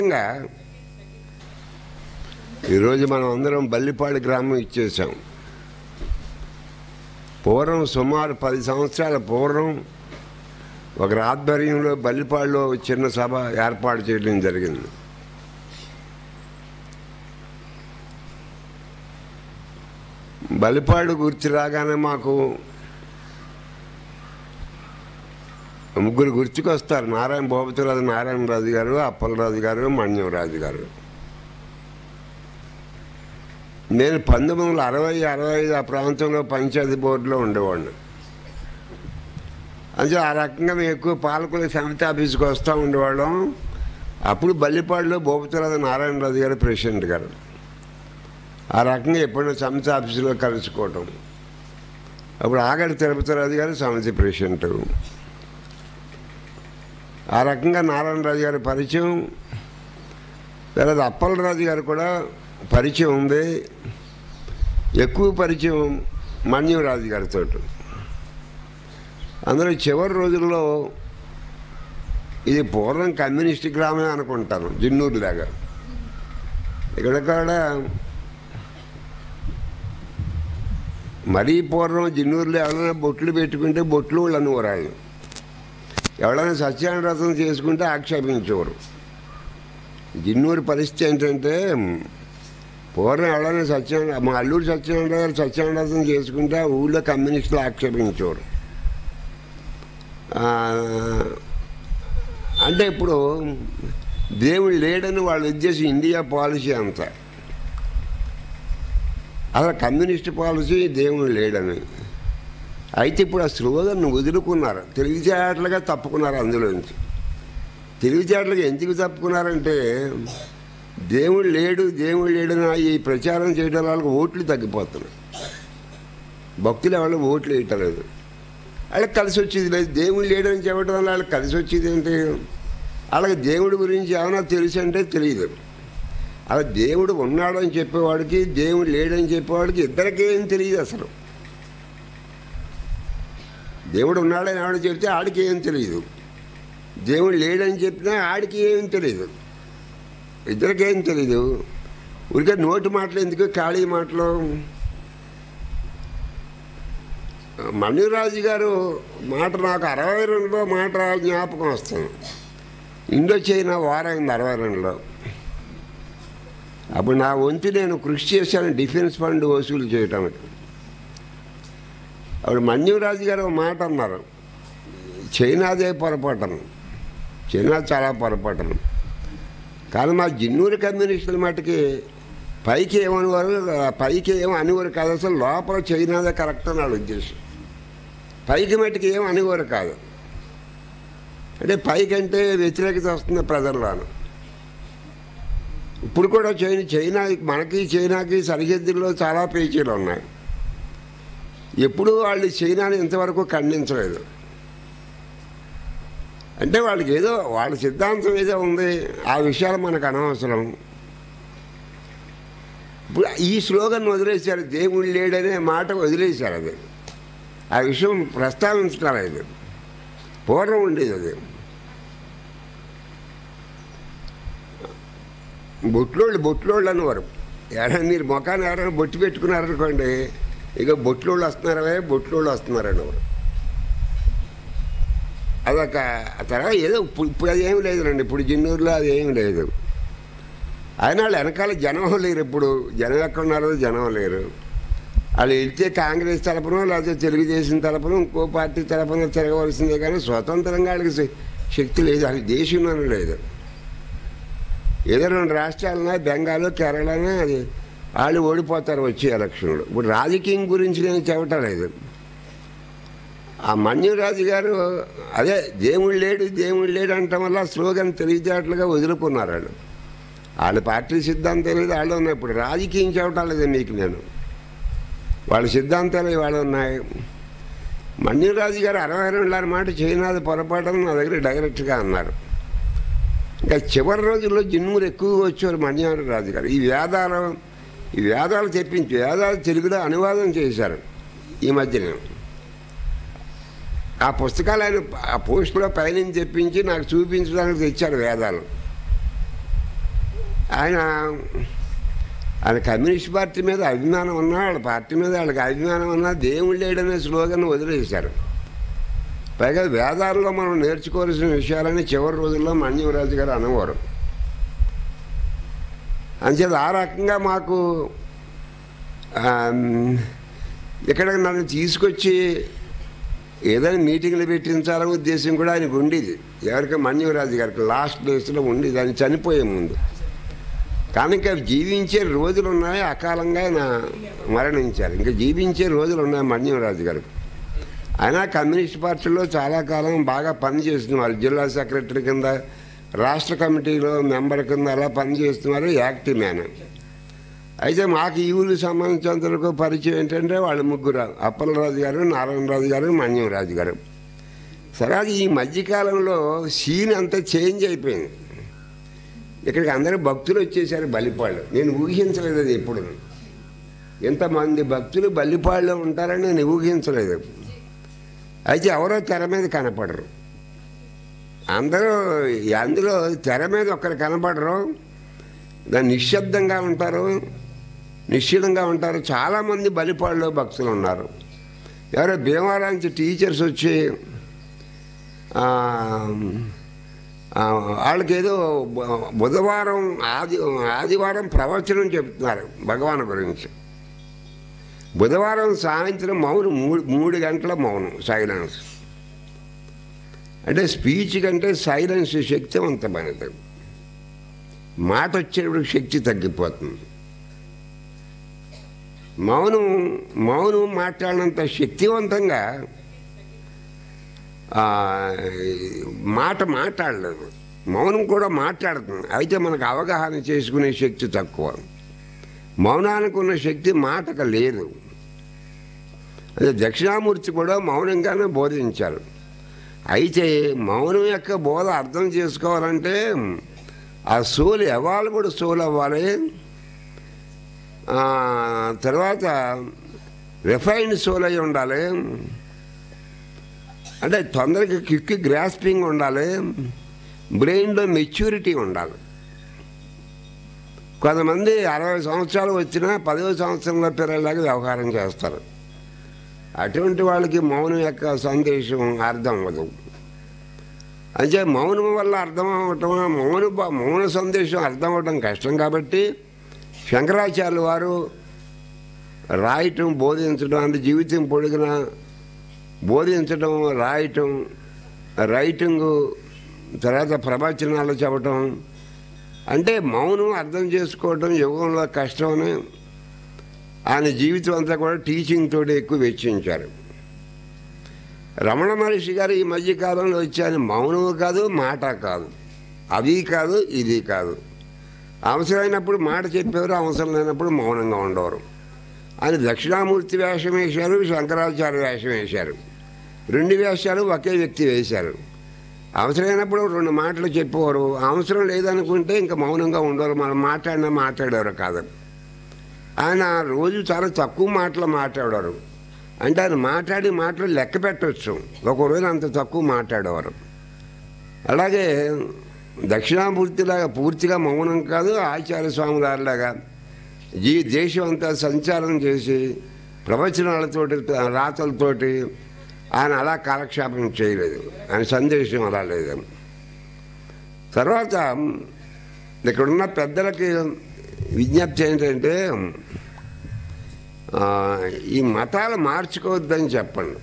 ఇంకా ఈరోజు మనం అందరం బల్లిపాడు గ్రామం ఇచ్చేసాం పూర్వం సుమారు పది సంవత్సరాల పూర్వం ఒక ఆధ్వర్యంలో బల్లిపాడులో చిన్న సభ ఏర్పాటు చేయడం జరిగింది బలిపాడు గుర్చి రాగానే మాకు ముగ్గురు గుర్తుకొస్తారు నారాయణ భూపతిరాజు నారాయణరాజు గారు అప్పలరాజు గారు మణ్యంరాజు గారు నేను పంతొమ్మిది వందల అరవై అరవై ఐదు ఆ ప్రాంతంలో పంచాయతీ బోర్డులో ఉండేవాడిని అంటే ఆ రకంగా మేము ఎక్కువ పాలకుల సమితి ఆఫీస్కి వస్తూ ఉండేవాళ్ళం అప్పుడు బల్లిపాడులో భూపతిరాజు నారాయణరాజు గారు ప్రెసిడెంట్ గారు ఆ రకంగా ఎప్పుడైనా సమితి ఆఫీసులో కలుసుకోవటం అప్పుడు ఆగడి తిరుపతిరాజు గారు సమితి ప్రెసిడెంట్ ఆ రకంగా నారాయణరాజు గారి పరిచయం తర్వాత అప్పలరాజు గారు కూడా పరిచయం ఉంది ఎక్కువ పరిచయం మన్యంరాజు గారితో అందులో చివరి రోజుల్లో ఇది పూర్వం కమ్యూనిస్ట్ గ్రామమే అనుకుంటాను జిన్నూరు లాగా ఇక్కడ కూడా మరీ పూర్వం జిన్నూరులో ఎవరైనా బొట్లు పెట్టుకుంటే బొట్లు వాళ్ళు అనేవారు ఎవరైనా సత్యాన్ని రథం చేసుకుంటే ఆక్షేపించేవారు జిన్నూరు పరిస్థితి ఏంటంటే పూర్వం ఎవరైనా సత్యాన్ని మా అల్లూరు సత్యనారాయణ గారు సత్యాన్ని రథం చేసుకుంటే ఆ ఊళ్ళో కమ్యూనిస్టులు ఆక్షేపించేవారు ఆ, అంటే ఇప్పుడు దేవుడు లేడని వాళ్ళ ఉద్దేశం ఇండియా పాలసీ అంతా అసలు కమ్యూనిస్ట్ పాలసీ దేవుడు లేడని అయితే ఇప్పుడు ఆ స్లోగన్ వదులుకున్నారు తెలివితేటలుగా తప్పుకున్నారు అందులోంచి తెలివితేటలుగా ఎందుకు తప్పుకున్నారంటే దేవుడు లేడు దేవుడు లేడని ఈ ప్రచారం చేయడం వాళ్ళకి ఓట్లు తగ్గిపోతున్నాయి భక్తులు ఎవరు ఓట్లు వేయటలేదు వాళ్ళకి కలిసి వచ్చేది లేదు దేవుడు లేడని చెప్పడం వల్ల వాళ్ళకి కలిసి వచ్చేది ఏంటి వాళ్ళకి దేవుడి గురించి ఏమైనా తెలుసు అంటే తెలియదు అలా దేవుడు ఉన్నాడు అని చెప్పేవాడికి దేవుడు లేడని చెప్పేవాడికి ఇద్దరికీ ఏం తెలియదు అసలు దేవుడు ఉన్నాడని ఆవిడ చెప్తే ఆడికి ఏం తెలియదు దేవుడు లేడని చెప్పినా ఆడికి ఏం తెలియదు ఇద్దరికేం తెలీదు ఊరికే నోటి మాటలు ఎందుకు ఖాళీ మాటలు మణిరాజు గారు మాట నాకు అరవై రెండులో మాట జ్ఞాపకం వస్తుంది ఇండో చైనా వారైంది అరవై రెండులో అప్పుడు నా వంతు నేను కృషి చేశాను డిఫెన్స్ ఫండ్ వసూలు చేయటానికి అప్పుడు మన్యురాజు గారు ఒక మాట అన్నారు చైనాదే పొరపాటను చైనా చాలా పొరపాటను కానీ మా జిన్నూరు కమ్యూనిస్టుల మటుకి పైకి ఏమనివారు పైకి ఏమో అనేవారు కాదు అసలు లోపల చైనాదే కరెక్ట్ అని వాళ్ళ ఉద్దేశం పైకి మట్టుకి ఏం అనేవారు కాదు అంటే పైకంటే వ్యతిరేకత వస్తుంది ప్రజల్లోనూ ఇప్పుడు కూడా చైనా చైనా మనకి చైనాకి సరిహద్దుల్లో చాలా పేచీలు ఉన్నాయి ఎప్పుడూ వాళ్ళు చైనాని ఇంతవరకు ఖండించలేదు అంటే వాళ్ళకి ఏదో వాళ్ళ సిద్ధాంతం ఏదో ఉంది ఆ విషయాలు మనకు అనవసరం ఇప్పుడు ఈ స్లోగన్ వదిలేశారు దేవుడు లేడనే మాట వదిలేశారు అది ఆ విషయం ప్రస్తావించడం లేదు పూర్వం ఉండేది అది బొట్లోళ్ళు బొట్లోళ్ళు అనేవారు ఎవరైనా మీరు ముఖాన్ని ఎవరైనా బొట్టు పెట్టుకున్నారనుకోండి ఇక బొట్లోళ్ళు వస్తున్నారే బొట్లోళ్ళు వస్తున్నారు అనేవారు అదొక ఆ తర్వాత ఏదో ఇప్పుడు ఇప్పుడు అది ఏమి లేదునండి ఇప్పుడు జిన్నూరులో అది ఏమి లేదు అయినా వాళ్ళు వెనకాల జనం లేరు ఇప్పుడు జనం ఎక్కడ ఉన్నారో జనం లేరు వాళ్ళు వెళ్తే కాంగ్రెస్ తరపున లేకపోతే తెలుగుదేశం తరపున ఇంకో పార్టీ తరపున తిరగవలసిందే కానీ స్వతంత్రంగా వాళ్ళకి శ- శక్తి లేదు వాళ్ళకి దేశంలోనే లేదు ఏదో రెండు రాష్ట్రాలన్నా బెంగాల్ కేరళనే అది వాళ్ళు ఓడిపోతారు వచ్చే ఎలక్షన్లో ఇప్పుడు రాజకీయం గురించి నేను చెప్పటం లేదు ఆ మన్యురాజు గారు అదే దేవుడు లేడు దేవుడు లేడు అనటం వల్ల స్లోగన్ తెలివితేటలుగా వదులుకున్నారు వాళ్ళు వాళ్ళ పార్టీ సిద్ధాంతం లేదు వాళ్ళు ఉన్నాయి ఇప్పుడు రాజకీయం చెప్పటం లేదు మీకు నేను వాళ్ళ సిద్ధాంతాలు ఇవాళ ఉన్నాయి మన్యురాజు గారు అరవై రెండు మాట చైనాది పొరపాటు నా దగ్గర డైరెక్ట్గా అన్నారు ఇంకా చివరి రోజుల్లో జిన్నూరు ఎక్కువగా వచ్చారు మన్యారు రాజు గారు ఈ వేదాలు ఈ వేదాలు తెప్పించి వేదాలు తెలుగులో అనువాదం చేశారు ఈ మధ్యన ఆ పుస్తకాలు ఆయన ఆ పోస్టులో పైనుంచి తెప్పించి నాకు చూపించడానికి తెచ్చారు వేదాలు ఆయన ఆయన కమ్యూనిస్ట్ పార్టీ మీద అభిమానం ఉన్నా వాళ్ళ పార్టీ మీద వాళ్ళకి అభిమానం ఉన్నా దేవుడు లేడనే స్లోగన్ వదిలేశారు పైగా వేదాల్లో మనం నేర్చుకోవాల్సిన విషయాలని చివరి రోజుల్లో మన్యవరాజు గారు అనేవారు అంచేది ఆ రకంగా మాకు ఆమ్, ఇక్కడ నన్ను తీసుకొచ్చి ఏదైనా మీటింగ్లు పెట్టించాలనే ఉద్దేశం కూడా ఆయనకు ఉండేది ఎవరికి మన్యవరాజు గారికి లాస్ట్ ప్లేస్లో ఉండేది ఆయన చనిపోయే ముందు కానీ ఇంకా జీవించే రోజులు ఉన్నాయి అకాలంగా ఆయన మరణించారు ఇంకా జీవించే రోజులు ఉన్నాయి మన్యవరాజు గారికి ఆయన కమ్యూనిస్ట్ పార్టీలో చాలా కాలం బాగా పనిచేస్తున్నారు జిల్లా సెక్రటరీ కింద రాష్ట్ర కమిటీలో మెంబర్ కింద అలా పనిచేస్తున్నారు యాక్టివ్ మ్యాన్ అయితే మాకు ఈ ఊరికి సంబంధించినంతవరకు పరిచయం ఏంటంటే వాళ్ళు ముగ్గురు అప్పలరాజు గారు నారాయణరాజు గారు మన్యంరాజు గారు సరే అది ఈ మధ్యకాలంలో సీన్ అంతా చేంజ్ అయిపోయింది ఇక్కడికి అందరూ భక్తులు వచ్చేసారు బలిపాళ్ళు నేను ఊహించలేదు అది ఎప్పుడు ఎంతమంది భక్తులు బల్లిపాళ్ళలో ఉంటారని నేను ఊహించలేదు అయితే ఎవరో తెర మీద కనపడరు అందరూ అందులో తెర మీద ఒక్కరు కనపడరు దాన్ని నిశ్శబ్దంగా ఉంటారు నిశ్చలంగా ఉంటారు చాలామంది బలిపాడులో భక్తులు ఉన్నారు ఎవరో భీమవరాంచి టీచర్స్ వచ్చి ఆ, ఆ, వాళ్ళకి ఏదో బు- బుధవారం ఆది ఆదివారం ప్రవచనం చెప్తున్నారు భగవాన్ గురించి బుధవారం సాయంత్రం మౌనం మూడు మూడు గంటల మౌనం సైలెన్స్ అంటే స్పీచ్ కంటే సైలెన్స్ శక్తివంతమైనది మాట వచ్చేటప్పుడు శక్తి తగ్గిపోతుంది మౌనం మౌనం మాట్లాడినంత శక్తివంతంగా ఆ, మాట మాట్లాడలేదు మౌనం కూడా మాట్లాడుతుంది అయితే మనకు అవగాహన చేసుకునే శక్తి తక్కువ మౌనానికి ఉన్న శక్తి మాటకు లేదు అదే దక్షిణామూర్తి కూడా మౌనంగానే బోధించారు అయితే మౌనం యొక్క బోధ అర్థం చేసుకోవాలంటే ఆ సోలు ఎవాల్బుడు సోలు అవ్వాలి ఆ, తర్వాత రిఫైన్డ్ సోల్ అయి ఉండాలి అంటే తొందరగా క్విక్ గ్రాస్పింగ్ ఉండాలి బ్రెయిన్లో మెచ్యూరిటీ ఉండాలి కొంతమంది అరవై సంవత్సరాలు వచ్చినా పదవ సంవత్సరంలో పిల్లలాగా వ్యవహారం చేస్తారు అటువంటి వాళ్ళకి మౌనం యొక్క సందేశం అర్థం అవ్వదు అంటే మౌనం వల్ల అర్థం అవ్వటం మౌన బ- మౌన సందేశం అర్థం అవ్వటం కష్టం కాబట్టి శంకరాచార్యులు వారు రాయటం బోధించడం అంటే జీవితం పొడిగిన బోధించడం రాయటం రైటింగు తర్వాత ప్రవచనాలు చెప్పటం అంటే మౌనం అర్థం చేసుకోవటం యుగంలో కష్టమని ఆయన జీవితం అంతా కూడా టీచింగ్ తోటి ఎక్కువ వెచ్చించారు రమణ మహర్షి గారు ఈ మధ్యకాలంలో వచ్చాను మౌనం కాదు మాట కాదు అది కాదు ఇది కాదు అవసరమైనప్పుడు మాట చెప్పేవారు అవసరం లేనప్పుడు మౌనంగా ఉండేవారు ఆయన దక్షిణామూర్తి వేషం వేశారు శంకరాచార్య వేషం వేశారు రెండు వేషాలు ఒకే వ్యక్తి వేశారు అవసరమైనప్పుడు రెండు మాటలు చెప్పేవారు అవసరం లేదనుకుంటే ఇంకా మౌనంగా ఉండేవారు మనం మాట్లాడినా మాట్లాడేవారు కాదు ఆయన రోజు చాలా తక్కువ మాటలు మాట్లాడారు అంటే ఆయన మాట్లాడి మాటలు లెక్క పెట్టవచ్చు ఒక రోజు అంత తక్కువ మాట్లాడేవారు అలాగే దక్షిణామూర్తిలాగా పూర్తిగా మౌనం కాదు ఆచార్య స్వామివారిలాగా ఈ దేశం అంతా సంచారం చేసి ప్రవచనాలతోటి రాతలతోటి ఆయన అలా కాలక్షేపం చేయలేదు ఆయన సందేశం అలా లేదు తర్వాత ఇక్కడున్న పెద్దలకి విజ్ఞప్తి ఏంటంటే ఆ, ఈ మతాలు మార్చుకోవద్దని చెప్పండి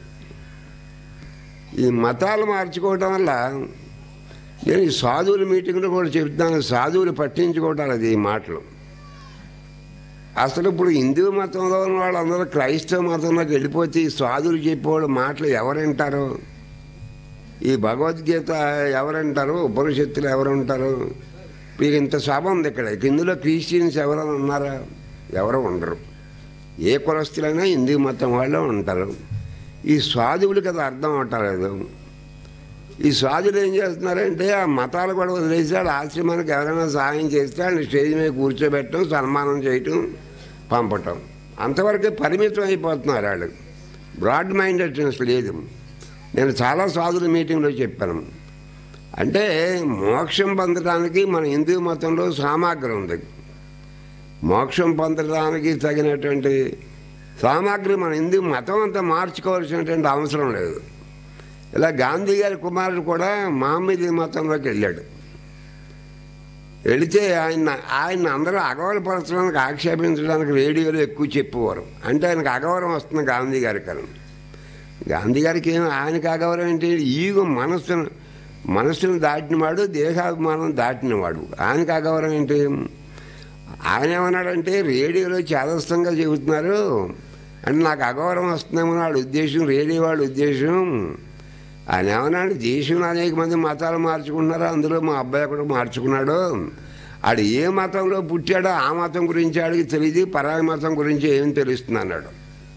ఈ మతాలు మార్చుకోవటం వల్ల నేను ఈ సాధువుల మీటింగ్లో కూడా చెప్తాను సాధువులు పట్టించుకోవటాలు అది ఈ మాటలు అసలు ఇప్పుడు హిందూ మతంలో ఉన్న వాళ్ళందరూ క్రైస్తవ మతంలోకి వెళ్ళిపోతే ఈ సాధువులు చెప్పేవాళ్ళు మాటలు ఎవరు వింటారు ఈ భగవద్గీత ఎవరంటారు ఉపనిషత్తులు ఎవరు ఉంటారు మీకు ఇంత సభ ఉంది ఇక్కడ ఇందులో క్రిస్టియన్స్ ఎవరైనా ఉన్నారా ఎవరు ఉండరు ఏ కులస్తులైనా హిందూ మతం వాళ్ళు ఉంటారు ఈ సాధువులకి అది అర్థం అవటలేదు ఈ సాధులు ఏం చేస్తున్నారంటే ఆ మతాలు కూడా వదిలేసి వాళ్ళ ఆశ్రమానికి ఎవరైనా సహాయం చేస్తే వాళ్ళని స్టేజ్ మీద కూర్చోబెట్టడం సన్మానం చేయటం పంపటం అంతవరకే పరిమితం అయిపోతున్నారు వాళ్ళు బ్రాడ్ మైండెడ్నెస్ లేదు నేను చాలా సాధుల మీటింగ్లో చెప్పాను అంటే మోక్షం పొందడానికి మన హిందూ మతంలో సామాగ్రి ఉంది మోక్షం పొందడానికి తగినటువంటి సామాగ్రి మన హిందూ మతం అంతా మార్చుకోవాల్సినటువంటి అవసరం లేదు ఇలా గాంధీ గారి కుమారుడు కూడా మహమ్మదీ మతంలోకి వెళ్ళాడు వెళితే ఆయన ఆయన అందరూ అగౌరవపరచడానికి ఆక్షేపించడానికి రేడియోలో ఎక్కువ చెప్పేవారు అంటే ఆయనకు అగౌరవం వస్తుంది గాంధీ గారి కలం గాంధీ గారికి ఏం ఆయనకి అగౌరవం ఏంటి ఈగో మనస్సును మనస్సును దాటినవాడు దేహాభిమానం దాటినవాడు ఆయనకి అగౌరవం ఏంటి ఆయన ఏమన్నాడంటే రేడియోలో చాదస్తంగా చెబుతున్నారు అంటే నాకు అగౌరవం వస్తుందేమో వాడి ఉద్దేశం రేడియో వాడి ఉద్దేశం ఆయన ఏమన్నాడు దేశంలో అనేక మంది మతాలు మార్చుకుంటున్నారు అందులో మా అబ్బాయి కూడా మార్చుకున్నాడు ఆడు ఏ మతంలో పుట్టాడో ఆ మతం గురించి ఆడికి తెలియదు పరాయి మతం గురించి ఏం తెలుస్తుంది అన్నాడు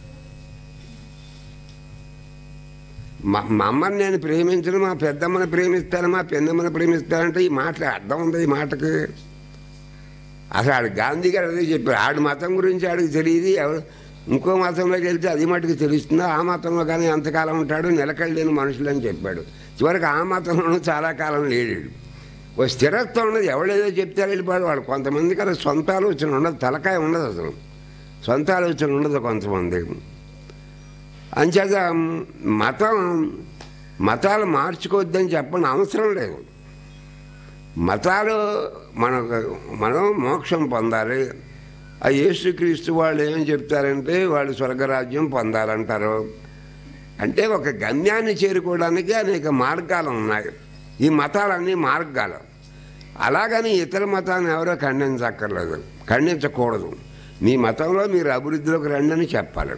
మా మా అమ్మని నేను ప్రేమించను మా పెద్దమ్మని ప్రేమిస్తాను మా పెద్దమ్మని ప్రేమిస్తానంటే ఈ మాటలు అర్థం ఉంది ఈ మాటకి అసలు ఆడు గాంధీ గారు అదే చెప్పారు ఆడి మతం గురించి ఆడికి తెలియదు ఎవరు ఇంకో మతంలోకి వెళ్తే అది మటుకు తెలుస్తుందో ఆ మతంలో కానీ ఎంతకాలం ఉంటాడు నిలకడలేని మనుషులు అని చెప్పాడు చివరికి ఆ మతంలోనూ చాలా కాలం లేడు ఓ స్థిరత్వం ఉన్నది ఎవడేదో చెప్తే వెళ్ళిపోయాడు వాడు కొంతమంది కదా సొంత ఆలోచన ఉండదు తలకాయ ఉండదు అసలు సొంత ఆలోచన ఉండదు కొంతమంది అంచేత మతం మతాలు మార్చుకోవద్దని చెప్పని అవసరం లేదు మతాలు మనకు మనం మోక్షం పొందాలి ఆ యేసుక్రీస్తు వాళ్ళు ఏం చెప్తారంటే వాళ్ళు స్వర్గరాజ్యం పొందాలంటారు అంటే ఒక గమ్యాన్ని చేరుకోవడానికి అనేక మార్గాలు ఉన్నాయి ఈ మతాలన్నీ మార్గాలు అలాగని ఇతర మతాన్ని ఎవరో ఖండించక్కర్లేదు ఖండించకూడదు మీ మతంలో మీరు అభివృద్ధిలోకి రండి అని చెప్పాలి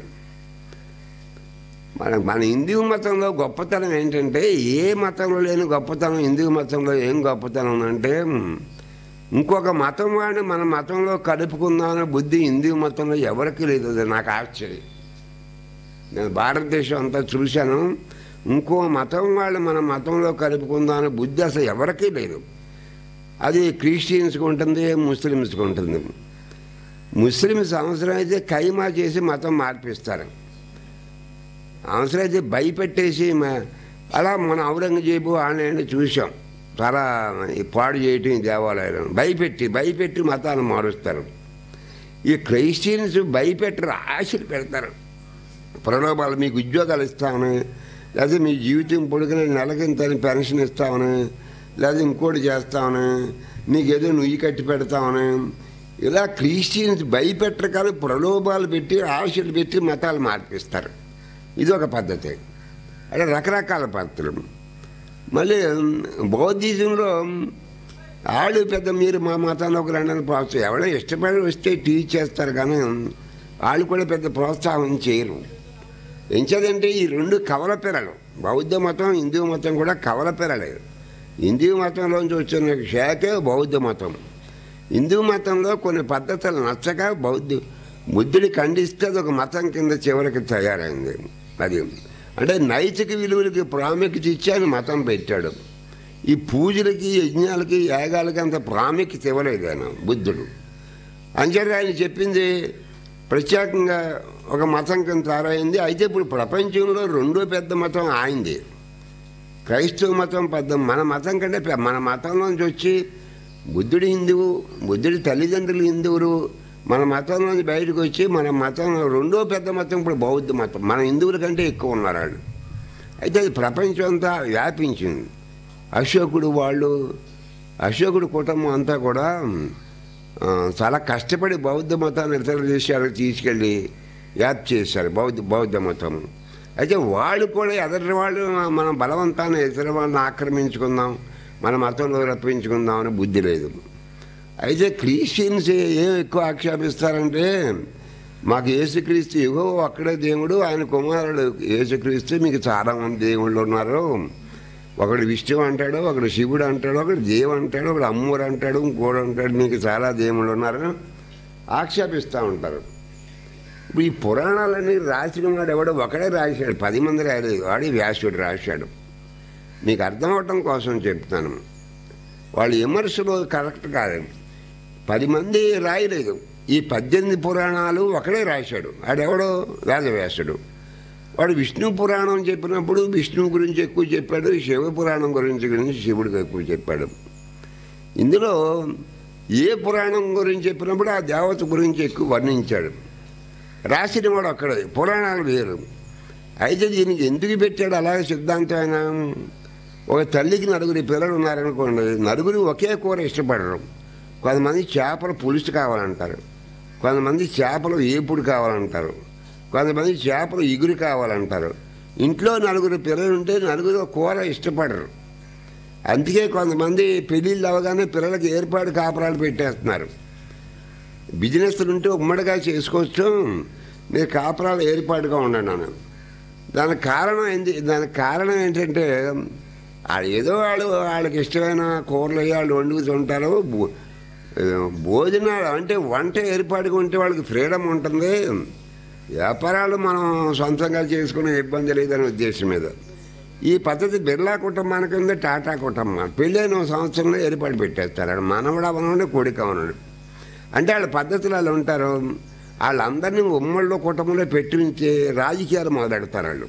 మన మన హిందూ మతంలో గొప్పతనం ఏంటంటే ఏ మతంలో లేని గొప్పతనం హిందూ మతంలో ఏం గొప్పతనం అంటే ఇంకొక మతం వాడిని మన మతంలో కలుపుకుందామనే బుద్ధి హిందూ మతంలో ఎవరికి లేదు అది నాకు ఆశ్చర్యం నేను భారతదేశం అంతా చూశాను ఇంకో మతం వాళ్ళు మన మతంలో కలుపుకుందామనే బుద్ధి అసలు ఎవరికీ లేదు అది క్రిస్టియన్స్కి ఉంటుంది ముస్లిమ్స్కి ఉంటుంది ముస్లిమ్స్ అవసరం అయితే కైమా చేసి మతం మార్పిస్తారు అవసరమైతే భయపెట్టేసి మ- అలా మన ఔరంగజేబు ఆన్లైన్ చూసాం చాలా ఈ పాడు చేయటం ఈ దేవాలయాలను భయపెట్టి భయపెట్టి మతాన్ని మారుస్తారు ఈ క్రైస్టియన్స్ భయపెట్టరు ఆశలు పెడతారు ప్రలోభాలు మీకు ఉద్యోగాలు ఇస్తామని లేదా మీ జీవితం పొడుగున నెలకింతని పెన్షన్ ఇస్తామని లేదా ఇంకోటి చేస్తామని మీకు ఏదో నుయ్యి కట్టి పెడతామని ఇలా క్రిస్టియన్స్ భయపెట్టరు కానీ ప్రలోభాలు పెట్టి ఆశలు పెట్టి మతాలు మార్పిస్తారు ఇది ఒక పద్ధతి అంటే రకరకాల పద్ధతులు మళ్ళీ బౌద్ధిజంలో ఆళ్ళు పెద్ద మీరు మా మతంలోకి రండి ప్రోత్సాహం ఎవడో ఇష్టపడి వస్తే టీచ్ చేస్తారు కానీ వాళ్ళు కూడా పెద్ద ప్రోత్సాహం చేయరు ఎంచేదంటే ఈ రెండు కవల పిల్లలు బౌద్ధ మతం హిందూ మతం కూడా కవల పిల్లలే హిందూ మతంలోంచి వచ్చిన శాఖే బౌద్ధ మతం హిందూ మతంలో కొన్ని పద్ధతులు నచ్చక బౌద్ధ బుద్ధుడి ఖండిస్తే అది ఒక మతం కింద చివరికి తయారైంది అది అంటే నైతిక విలువలకి ప్రాముఖ్యత ఇచ్చి ఆయన మతం పెట్టాడు ఈ పూజలకి యజ్ఞాలకి యాగాలకి అంత ప్రాముఖ్యత ఇవ్వలేదు ఆయన బుద్ధుడు అంచేత ఆయన చెప్పింది ప్రత్యేకంగా ఒక మతం కింద తయారైంది అయితే ఇప్పుడు ప్రపంచంలో రెండో పెద్ద మతం ఆయనది క్రైస్తవ మతం పెద్ద మన మతం కంటే పె- మన మతంలోంచి వచ్చి బుద్ధుడు హిందువు బుద్ధుడి తల్లిదండ్రులు హిందువులు మన మతంలోంచి బయటకు వచ్చి మన మతం రెండో పెద్ద మతం ఇప్పుడు బౌద్ధ మతం మన హిందువుల కంటే ఎక్కువ ఉన్నారు వాళ్ళు అయితే అది ప్రపంచం అంతా వ్యాపించింది అశోకుడు వాళ్ళు అశోకుడు కుటుంబం అంతా కూడా ఆ, చాలా కష్టపడి బౌద్ధ మతాన్ని ఇతర దేశాలకు తీసుకెళ్ళి వ్యాప్తి చేశారు బౌద్ధ బౌద్ధ మతం అయితే వాళ్ళు కూడా ఎదటి వాళ్ళు మనం బలవంతాన్ని ఇతర వాళ్ళని ఆక్రమించుకుందాం మన మతంలో రప్పించుకుందాం అని బుద్ధి లేదు అయితే క్రిస్టియన్స్ ఏం ఎక్కువ ఆక్షేపిస్తారంటే మాకు యేసుక్రీస్తు ఇగో ఒక్కడే దేవుడు ఆయన కుమారుడు యేసుక్రీస్తు మీకు చాలా మంది దేవుళ్ళు ఉన్నారు ఒకడు విష్ణువు అంటాడు ఒకడు శివుడు అంటాడు ఒకడు దేవు అంటాడు ఒకడు అమ్మూరు అంటాడు ఇంకోడు అంటాడు మీకు చాలా దేవుళ్ళు ఉన్నారు ఆక్షేపిస్తూ ఉంటారు ఇప్పుడు ఈ పురాణాలన్నీ రాసిన వాడు ఎవడో ఒకడే రాశాడు పది మంది రాయలేదు వాడి వ్యాసుడు రాశాడు మీకు అర్థం అవటం కోసం చెప్తాను వాళ్ళ విమర్శలు కరెక్ట్ కాదు పది మంది రాయలేదు ఈ పద్దెనిమిది పురాణాలు ఒకడే రాశాడు ఆడెవడో వేదవ్యాసుడు వాడు విష్ణు పురాణం చెప్పినప్పుడు విష్ణువు గురించి ఎక్కువ చెప్పాడు శివ పురాణం గురించి గురించి శివుడికి ఎక్కువ చెప్పాడు ఇందులో ఏ పురాణం గురించి చెప్పినప్పుడు ఆ దేవత గురించి ఎక్కువ వర్ణించాడు రాసిన వాడు అక్కడే పురాణాలు వేరు అయితే దీనికి ఎందుకు పెట్టాడు అలాగే సిద్ధాంతం ఆయన ఒక తల్లికి నలుగురి పిల్లలు ఉన్నారనుకోండి నలుగురు ఒకే కూర ఇష్టపడరు కొంతమంది చేపల పులుసు కావాలంటారు కొంతమంది చేపలు ఏపుడు కావాలంటారు కొంతమంది చేపలు ఇగురు కావాలంటారు ఇంట్లో నలుగురు పిల్లలు ఉంటే నలుగురు కూర ఇష్టపడరు అందుకే కొంతమంది పెళ్ళిళ్ళు అవగానే పిల్లలకి ఏర్పాటు కాపురాలు పెట్టేస్తున్నారు బిజినెస్లు ఉంటే ఉమ్మడిగా చేసుకోవచ్చు మీరు కాపురాలు ఏర్పాటుగా ఉండండి అన్న దానికి కారణం ఏంటి దానికి కారణం ఏంటంటే వాళ్ళు ఏదో వాళ్ళు వాళ్ళకి ఇష్టమైన కూరలు అయ్యి వాళ్ళు వండుకుతుంటారు భో- భోజనాలు అంటే వంట ఏర్పాటుగా ఉంటే వాళ్ళకి ఫ్రీడమ్ ఉంటుంది వ్యాపారాలు మనం సొంతంగా చేసుకునే ఇబ్బంది లేదనే ఉద్దేశం మీద ఈ పద్ధతి బిర్లా కుటుంబానికి ఉంది టాటా కుటుంబం పెళ్ళైన సంవత్సరంలో ఏర్పాటు పెట్టేస్తారు ఆడ మనవడు అవనండి కొడుకు అవనండి అంటే వాళ్ళ పద్ధతులు వాళ్ళు ఉంటారు వాళ్ళందరినీ ఉమ్మడిలో కుటుంబంలో పెట్టించి రాజకీయాలు మొదలెడతారు వాళ్ళు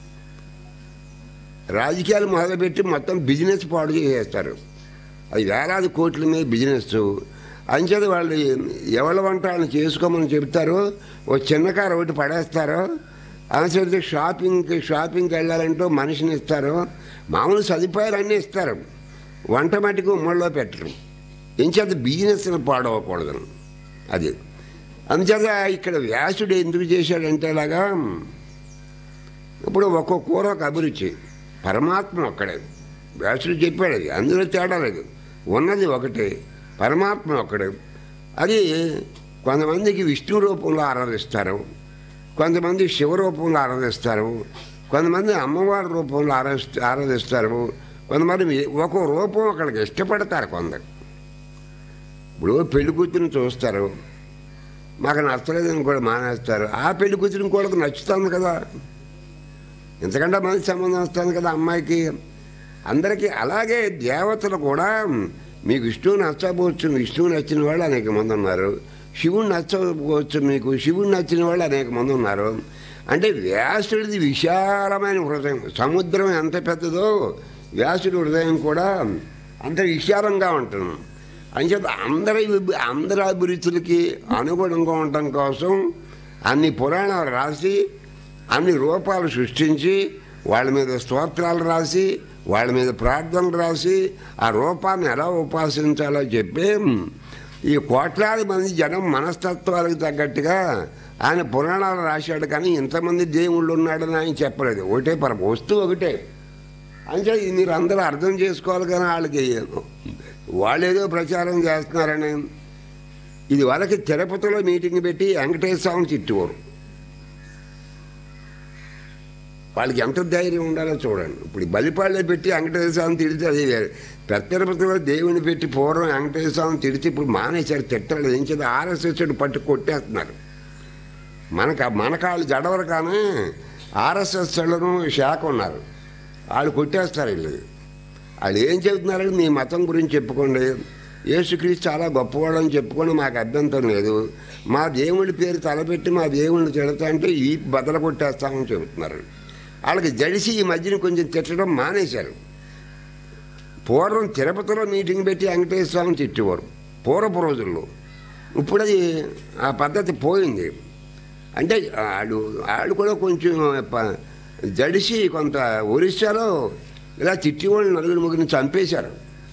రాజకీయాలు మొదలుపెట్టి మొత్తం బిజినెస్ పాడు చేసేస్తారు అది వేలాది కోట్ల మీద బిజినెస్ అంచేత వాళ్ళు ఎవరి వంట వాళ్ళని చేసుకోమని చెప్తారు ఓ చిన్న కారు ఒకటి పడేస్తారు అనుసరిస్తే షాపింగ్కి షాపింగ్కి వెళ్ళాలంటే ఓ మనిషిని ఇస్తారు మామూలు సదుపాయాలు అన్నీ ఇస్తారు వంట మట్టికి ఉమ్మడిలో పెట్టరు ఎంచేత బిజినెస్ని పాడవకూడదు అది అందుచేత ఇక్కడ వ్యాసుడు ఎందుకు చేశాడంటే ఇలాగా ఇప్పుడు ఒక్కొక్క కూర ఒక అభిరుచి పరమాత్మ ఒక్కడే వ్యాసుడు చెప్పాడు అది అందులో తేడా లేదు ఉన్నది ఒకటే పరమాత్మ ఒక్కడే అది కొంతమందికి విష్ణు రూపంలో ఆరాధిస్తారు కొంతమంది శివ రూపంలో ఆరాధిస్తారు కొంతమంది అమ్మవారి రూపంలో ఆరాధి ఆరాధిస్తారు కొంతమంది ఒక్కో రూపం ఒకళ్ళకి ఇష్టపడతారు కొందరు ఇప్పుడు పెళ్లి కూతురిని చూస్తారు మాకు నచ్చలేదని కూడా మానేస్తారు ఆ పెళ్లి కూతురిని కూడా నచ్చుతుంది కదా ఎంతకంటే మంచి సంబంధం వస్తుంది కదా అమ్మాయికి అందరికీ అలాగే దేవతలు కూడా మీకు విష్ణువు నచ్చబోవచ్చు విష్ణువు నచ్చిన వాళ్ళు అనేక మంది ఉన్నారు శివుడు నచ్చకపోవచ్చు మీకు శివుడు నచ్చిన వాళ్ళు అనేక మంది ఉన్నారు అంటే వ్యాసుడిది విశాలమైన హృదయం సముద్రం ఎంత పెద్దదో వ్యాసుడి హృదయం కూడా అంత విశాలంగా ఉంటుంది అంచేత అందరి విభ- అందరి అభిరుచులకి అనుగుణంగా ఉండటం కోసం అన్ని పురాణాలు రాసి అన్ని రూపాలు సృష్టించి వాళ్ళ మీద స్తోత్రాలు రాసి వాళ్ళ మీద ప్రార్థనలు రాసి ఆ రూపాన్ని ఎలా ఉపాసించాలో చెప్పి ఈ కోట్లాది మంది జనం మనస్తత్వాలకు తగ్గట్టుగా ఆయన పురాణాలు రాశాడు కానీ ఇంతమంది దేవుళ్ళు ఉన్నాడని ఆయన చెప్పలేదు ఒకటే పరం వస్తువు ఒకటే అంటే ఇది మీరు అందరూ అర్థం చేసుకోవాలి కానీ వాళ్ళకి వాళ్ళు ఏదో ప్రచారం చేస్తున్నారని ఇది వాళ్ళకి తిరుపతిలో మీటింగ్ పెట్టి వెంకటేశ్వర స్వామిని తిట్టేవారు వాళ్ళకి ఎంత ధైర్యం ఉండాలో చూడండి ఇప్పుడు ఈ బలిపాళ్ళే పెట్టి వెంకటేశ్వర స్వామిని తిడితే అది వేరే పెద్ద తిరుపతిలో దేవుని పెట్టి పూర్వం వెంకటేశ్వర స్వామిని తిడితే ఇప్పుడు మానేశారు తిట్టలేదు ఏం చేత ఆర్ఎస్ఎస్ పట్టు కొట్టేస్తున్నారు మనకు మనకాళ్ళు జడవరు కానీ ఆర్ఎస్ఎస్ వాళ్ళను శాఖ ఉన్నారు వాళ్ళు కొట్టేస్తారు వీళ్ళు వాళ్ళు ఏం చెబుతున్నారంటే మీ మతం గురించి చెప్పుకోండి యేసుక్రీస్తు చాలా గొప్పవాడని చెప్పుకొని మాకు అభ్యంతరం లేదు మా దేవుడి పేరు తలపెట్టి మా దేవుడిని తిడతా అంటే ఈ బదల కొట్టేస్తామని చెబుతున్నారు వాళ్ళకి జడిసి ఈ మధ్యన కొంచెం తిట్టడం మానేశారు పూర్వం తిరుపతిలో మీటింగ్ పెట్టి వెంకటేశ్వర స్వామిని తిట్టేవారు పూర్వపు రోజుల్లో ఇప్పుడు అది ఆ పద్ధతి పోయింది అంటే ఆడు ఆడు కూడా కొంచెం ప- జడిసి కొంత ఒరిస్సాలో ఇలా తిట్టి వాళ్ళు నలుగురు ముగ్గురిని చంపేశారు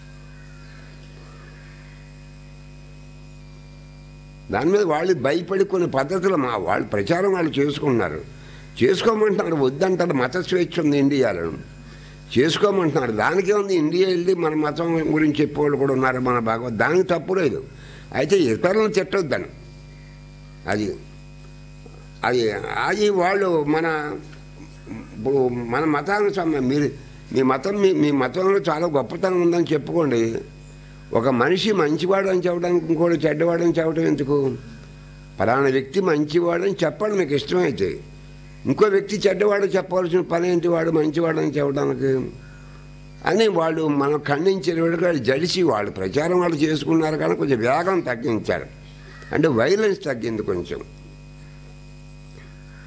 దాని మీద వాళ్ళు భయపడి కొన్ని పద్ధతులు మా వాళ్ళు ప్రచారం వాళ్ళు చేసుకుంటున్నారు చేసుకోమంటున్నారు వద్దంటారు మత స్వేచ్ఛ ఉంది ఇండియాలో చేసుకోమంటున్నారు దానికే ఉంది ఇండియా వెళ్ళి మన మతం గురించి చెప్పేవాళ్ళు కూడా ఉన్నారు మన భగవద్ దానికి తప్పు లేదు అయితే ఇతరులను తిట్టొద్దని అది అది అది వాళ్ళు మన ఇప్పుడు మన మతానికి సంబంధం మీరు మీ మతం మీ మీ మతంలో చాలా గొప్పతనం ఉందని చెప్పుకోండి ఒక మనిషి మంచివాడు అని చెప్పడానికి ఇంకోటి చెడ్డవాడు అని చెప్పడం ఎందుకు పలానా వ్యక్తి మంచివాడు అని చెప్పండి మీకు ఇష్టమైతే ఇంకో వ్యక్తి చెడ్డవాడు చెప్పవలసిన పని ఏంటి వాడు మంచివాడు అని చెప్పడానికి అని వాళ్ళు మనం ఖండించిన వాడు జడిసి వాళ్ళు ప్రచారం వాళ్ళు చేసుకున్నారు కానీ కొంచెం వేగం తగ్గించారు అంటే వైలెన్స్ తగ్గింది కొంచెం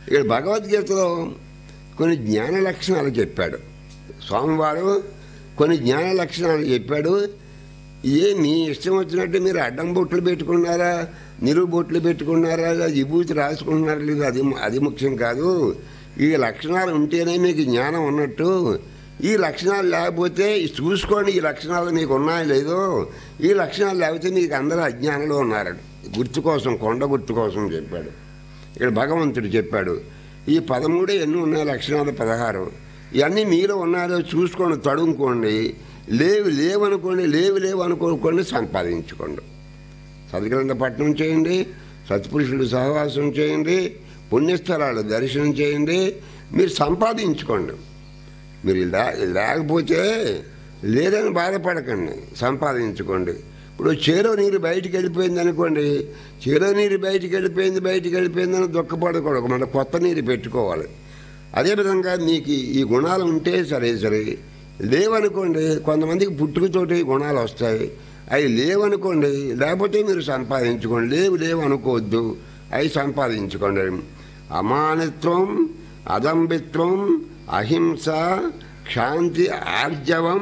ఇక్కడ భగవద్గీతలో కొన్ని జ్ఞాన లక్షణాలు చెప్పాడు స్వామివారు కొన్ని జ్ఞాన లక్షణాలు చెప్పాడు ఏ మీ ఇష్టం వచ్చినట్టు మీరు అడ్డం బొట్లు పెట్టుకున్నారా నిలువు బొట్లు పెట్టుకున్నారా లేదా విభూతి రాసుకుంటున్నారా లేదా అది అది ముఖ్యం కాదు ఈ లక్షణాలు ఉంటేనే మీకు జ్ఞానం ఉన్నట్టు ఈ లక్షణాలు లేకపోతే చూసుకోండి ఈ లక్షణాలు మీకు ఉన్నాయో లేదో ఈ లక్షణాలు లేకపోతే మీకు అందరూ అజ్ఞానంలో ఉన్నారు గుర్తు కోసం కొండ గుర్తు కోసం చెప్పాడు ఇక్కడ భగవంతుడు చెప్పాడు ఈ పదమూడే ఎన్ని ఉన్నాయి లక్షణాలు పదహారు ఇవన్నీ మీలో ఉన్నారో చూసుకోండి తడుముకోండి లేవు లేవనుకోండి లేవు లేవు అనుకోకుండా సంపాదించుకోండి సద్గ్రంథ పట్టణం చేయండి సత్పురుషులు సహవాసం చేయండి పుణ్యస్థలాలు దర్శనం చేయండి మీరు సంపాదించుకోండి మీరు ఇలా లేకపోతే లేదని బాధపడకండి సంపాదించుకోండి ఇప్పుడు చేరో నీరు బయటికి వెళ్ళిపోయింది అనుకోండి చేరో నీరు బయటికి వెళ్ళిపోయింది బయటికి వెళ్ళిపోయిందని దుఃఖపడకూడదు మన కొత్త నీరు పెట్టుకోవాలి అదేవిధంగా మీకు ఈ గుణాలు ఉంటే సరే సరే లేవనుకోండి కొంతమందికి పుట్టుకతోటి ఈ గుణాలు వస్తాయి అవి లేవనుకోండి లేకపోతే మీరు సంపాదించుకోండి లేవు లేవు అనుకోవద్దు అవి సంపాదించుకోండి అమానిత్వం అదంబిత్వం అహింస క్షాంతి ఆర్జవం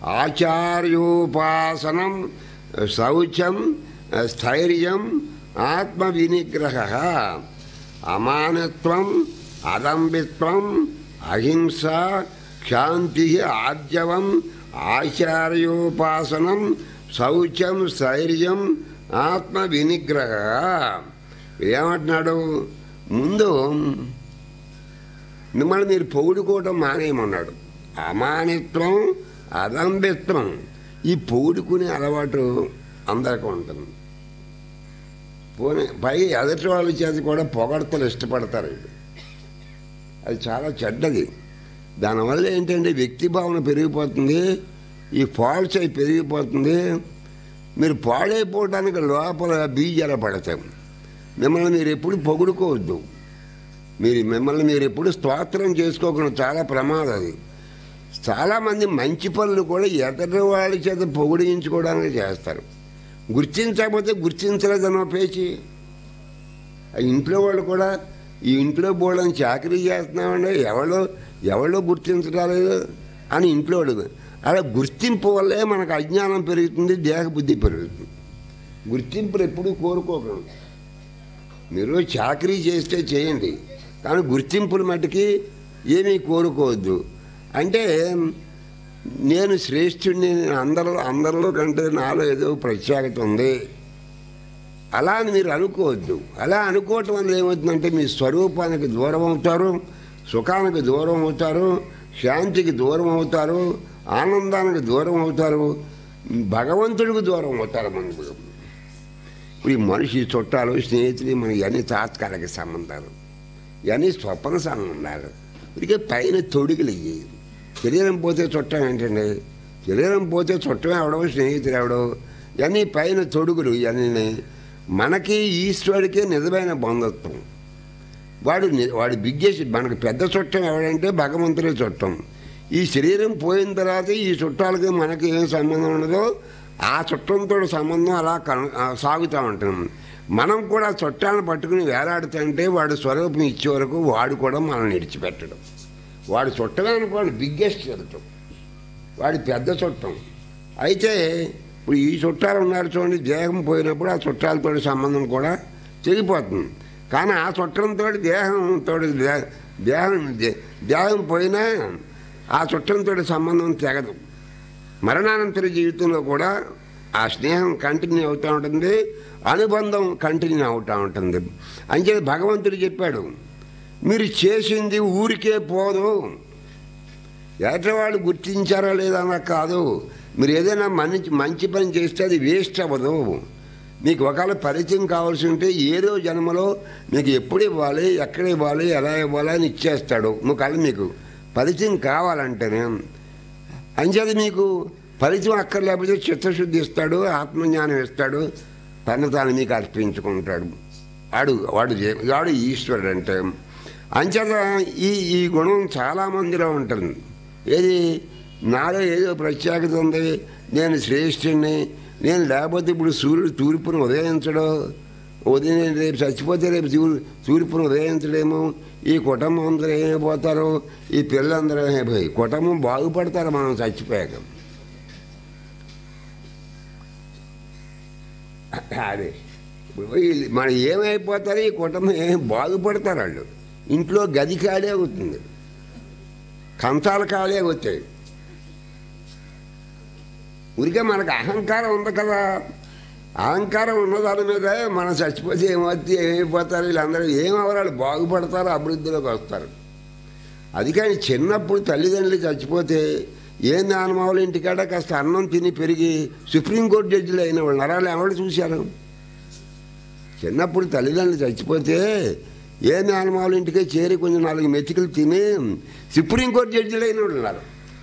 ఆచార్యోపాసనం శౌచం స్థైర్యం ఆత్మ వినిగ్రహ అమానత్వం అదంబిత్వం అహింస క్షాంతి ఆర్జవం ఆచార్యోపాసనం శౌచం స్థైర్యం ఆత్మ వినిగ్రహ ఏమంటున్నాడు ముందు మిమ్మల్ని మీరు పొగుడుకోవటం మానేయమన్నాడు అమానిత్వం అదంబిత్వం ఈ పొగుడుకునే అలవాటు అందరికీ ఉంటుంది పోనీ పై ఎదుటి వాళ్ళ చేత కూడా పొగడతలు ఇష్టపడతారు వీళ్ళు అది చాలా చెడ్డది దానివల్ల ఏంటంటే వ్యక్తి భావన పెరిగిపోతుంది ఈ ఫాల్స్ అయి పెరిగిపోతుంది మీరు పాడైపోవడానికి లోపల బీజాలు పడతాయి మిమ్మల్ని మీరు ఎప్పుడు పొగుడుకోవద్దు మీరు మిమ్మల్ని మీరు ఎప్పుడు స్తోత్రం చేసుకోకుండా చాలా ప్రమాదం అది చాలామంది మంచి పనులు కూడా ఎదటి వాళ్ళ చేత పొగిడించుకోవడానికి చేస్తారు గుర్తించకపోతే గుర్తించలేదనో పేచి ఆ ఇంట్లో వాళ్ళు కూడా ఈ ఇంట్లో బోళ్ళని చాకరీ చేస్తున్నామండి ఎవరో ఎవరో గుర్తించరాలేదు అని ఇంట్లో అడుగు అలా గుర్తింపు వల్లే మనకు అజ్ఞానం పెరుగుతుంది దేహ బుద్ధి పెరుగుతుంది గుర్తింపులు ఎప్పుడూ కోరుకోకండి మీరు చాకరీ చేస్తే చేయండి కానీ గుర్తింపుల మటుకి ఏమీ కోరుకోవద్దు అంటే నేను శ్రేష్ఠుడిని అందరూ అందరిలో కంటే నాలో ఏదో ప్రత్యేకత ఉంది అలా అని మీరు అనుకోవద్దు అలా అనుకోవటం వల్ల ఏమవుతుందంటే మీ స్వరూపానికి దూరం అవుతారు సుఖానికి దూరం అవుతారు శాంతికి దూరం అవుతారు ఆనందానికి దూరం అవుతారు భగవంతుడికి దూరం అవుతారు మనకు ఇప్పుడు ఈ మనిషి చుట్టాలు స్నేహితులు మన ఇవన్నీ తాత్కాలిక సంబంధాలు ఇవన్నీ స్వప్న సంబంధాలు ఇదికే పైన తొడిగిలు ఇవి శరీరం పోతే చుట్టం ఏంటండి శరీరం పోతే చుట్టం ఎవడో స్నేహితుడు ఎవడో ఇవన్నీ పైన తొడుగులు ఇవన్నీ మనకి ఈశ్వరుడికే నిజమైన బంధుత్వం వాడు ని- వాడు బిగ్గెస్ట్ మనకు పెద్ద చుట్టం ఎవడంటే భగవంతుడే చుట్టం ఈ శరీరం పోయిన తర్వాత ఈ చుట్టాలకి మనకి ఏం సంబంధం ఉండదో ఆ చుట్టంతో సంబంధం అలా కన- ఆ సాగుతూ ఉంటాం మనం కూడా చుట్టాలను పట్టుకుని వేలాడుతుంటే వాడు స్వరూపం ఇచ్చే వరకు వాడు కూడా మనల్ని విడిచిపెట్టడం వాడు చుట్టమే అనుకోండి బిగ్గెస్ట్ చుట్టం వాడి పెద్ద చుట్టం అయితే ఇప్పుడు ఈ చుట్టాలు ఉన్నారు చూడండి దేహం పోయినప్పుడు ఆ చుట్టాలతో సంబంధం కూడా తెగిపోతుంది కానీ ఆ చుట్టంతో దేహంతో దే- దేహం దే- దేహం పోయినా ఆ చుట్టంతో సంబంధం తెగదు మరణానంతర జీవితంలో కూడా ఆ స్నేహం కంటిన్యూ అవుతూ ఉంటుంది అనుబంధం కంటిన్యూ అవుతూ ఉంటుంది అంచేది భగవంతుడు చెప్పాడు మీరు చేసింది ఊరికే పోదు ఎదటివాళ్ళు గుర్తించారా లేదా అన్న కాదు మీరు ఏదైనా మంచి మంచి పని చేస్తే అది వేస్ట్ అవ్వదు మీకు ఒకవేళ పరిచయం కావాల్సి ఉంటే ఏదో జన్మలో మీకు ఎప్పుడు ఇవ్వాలి ఎక్కడ ఇవ్వాలి ఎలా ఇవ్వాలి అని ఇచ్చేస్తాడు ఒకవేళ మీకు పరిచయం కావాలంటేనే అంచేది మీకు పరిచయం అక్కర్లేకపోతే చిత్తశుద్ధి ఇస్తాడు ఆత్మజ్ఞానం ఇస్తాడు తను తాను మీకు అర్పించుకుంటాడు వాడు వాడు జే- వాడు ఈశ్వరుడు అంటే అంచేత ఈ ఈ గుణం చాలా మందిలో ఉంటుంది ఏది నాలో ఏదో ప్రత్యేకత ఉంది నేను శ్రేష్ఠుణ్ణి నేను లేకపోతే ఇప్పుడు సూర్యుడు తూర్పును ఉదయించడు ఉదయం రేపు చచ్చిపోతే రేపు సూర్యు సూర్యుపురం ఉదయించడేమో ఈ కుటుంబం అందరూ ఏమైపోతారు ఈ పిల్లలందరూ ఏమైపోయి కుటుంబం బాగుపడతారు మనం చచ్చిపోయాక అదే ఇప్పుడు వీళ్ళు- మనం ఏమైపోతారు ఈ కుటుంబం ఏం బాగుపడతారు వాళ్ళు ఇంట్లో గది ఖాళీ అవుతుంది కంచాల ఖాళీ అవుతాయి ఊరికే మనకు అహంకారం ఉంది కదా అహంకారం ఉన్న దాని మీద మనం చచ్చిపోతే ఏమవుతుంది ఏమైపోతారు వీళ్ళందరూ ఏమవరాలు బాగుపడతారు అభివృద్ధిలోకి వస్తారు అది కానీ చిన్నప్పుడు తల్లిదండ్రులు చచ్చిపోతే ఏ నానమావుల ఇంటికాడ కాస్త అన్నం తిని పెరిగి సుప్రీంకోర్టు జడ్జిలు అయిన వాళ్ళు నరాలు ఎవరు చూశారు చిన్నప్పుడు తల్లిదండ్రులు చచ్చిపోతే ఏ నానమావుల ఇంటికే చేరి కొంచెం నాలుగు మెతుకులు తిని సుప్రీంకోర్టు జడ్జిలు అయిన వాళ్ళు ఉన్నారు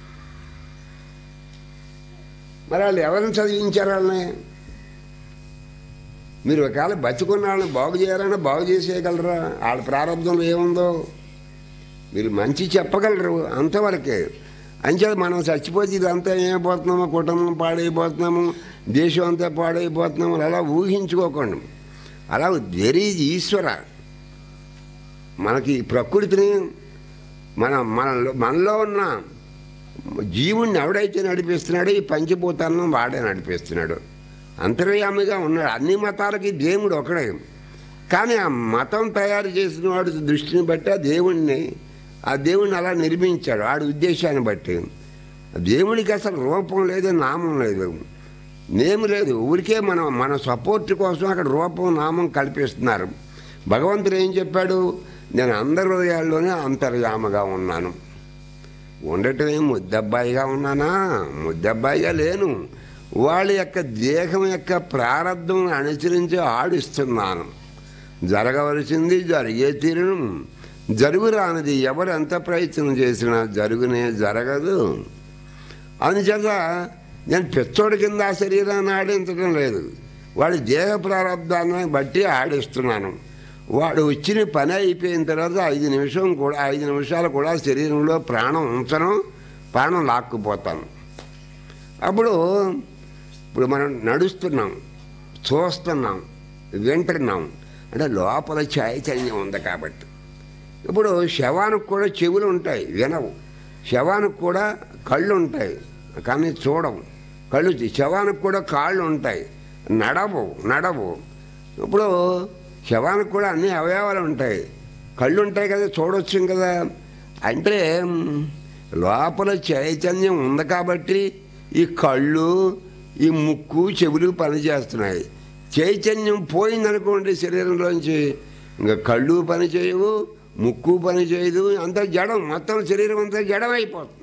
మరి వాళ్ళు ఎవరిని చదివించారు వాళ్ళని మీరు ఒకవేళ బతుకున్న వాళ్ళని బాగు చేయాలన్నా బాగు చేసేయగలరా వాళ్ళ ప్రారంభంలో ఏముందో మీరు మంచి చెప్పగలరు అంతవరకే అంచేది మనం చచ్చిపోతే ఇదంతా ఏమైపోతున్నామో కుటుంబం పాడైపోతున్నాము దేశం అంతా పాడైపోతున్నాము అలా ఊహించుకోకండి అలా వెరీ ఈశ్వర మనకి ఈ ప్రకృతిని మన మనలో మనలో ఉన్న జీవుణ్ణి ఎవడైతే నడిపిస్తున్నాడో ఈ పంచభూతాలను వాడే నడిపిస్తున్నాడు అంతర్యామిగా ఉన్నాడు అన్ని మతాలకి దేవుడు ఒకడే కానీ ఆ మతం తయారు చేసిన వాడి దృష్టిని బట్టి ఆ దేవుణ్ణి ఆ దేవుణ్ణి అలా నిర్మించాడు వాడి ఉద్దేశాన్ని బట్టి దేవుడికి అసలు రూపం లేదు నామం లేదు నేమ్ లేదు ఊరికే మనం మన సపోర్ట్ కోసం అక్కడ రూపం నామం కల్పిస్తున్నారు భగవంతుడు ఏం చెప్పాడు నేను అందరి హృదయాల్లోనే అంతర్యామగా ఉన్నాను ఉండటమే ముద్దబ్బాయిగా ఉన్నానా ముద్దబ్బాయిగా లేను వాళ్ళ యొక్క దేహం యొక్క ప్రారంధం అనుసరించి ఆడిస్తున్నాను జరగవలసింది జరిగే తీరును జరుగురానిది ఎవరు ఎంత ప్రయత్నం చేసినా జరుగునే జరగదు అందుచేత నేను పిచ్చోడి కింద ఆ శరీరాన్ని ఆడించడం లేదు వాడి దేహ ప్రారంధాన్ని బట్టి ఆడిస్తున్నాను వాడు వచ్చిన పని అయిపోయిన తర్వాత ఐదు నిమిషం కూడా ఐదు నిమిషాలు కూడా శరీరంలో ప్రాణం ఉంచను ప్రాణం లాక్కుపోతాను అప్పుడు ఇప్పుడు మనం నడుస్తున్నాం చూస్తున్నాం వింటున్నాం అంటే లోపల చైతన్యం ఉంది కాబట్టి ఇప్పుడు శవానికి కూడా చెవులు ఉంటాయి వినవు శవానికి కూడా కళ్ళు ఉంటాయి కానీ చూడవు కళ్ళు శవానికి కూడా కాళ్ళు ఉంటాయి నడవు నడవు ఇప్పుడు శవానికి కూడా అన్ని అవయవాలు ఉంటాయి కళ్ళు ఉంటాయి కదా చూడొచ్చు కదా అంటే మ్, లోపల చైతన్యం ఉంది కాబట్టి ఈ కళ్ళు ఈ ముక్కు చెవులు పనిచేస్తున్నాయి చైతన్యం పోయిందనుకోండి శరీరంలోంచి ఇంకా కళ్ళు పని చేయవు ముక్కు పని చేయదు అంతా జడం మొత్తం శరీరం అంతా జడం అయిపోతుంది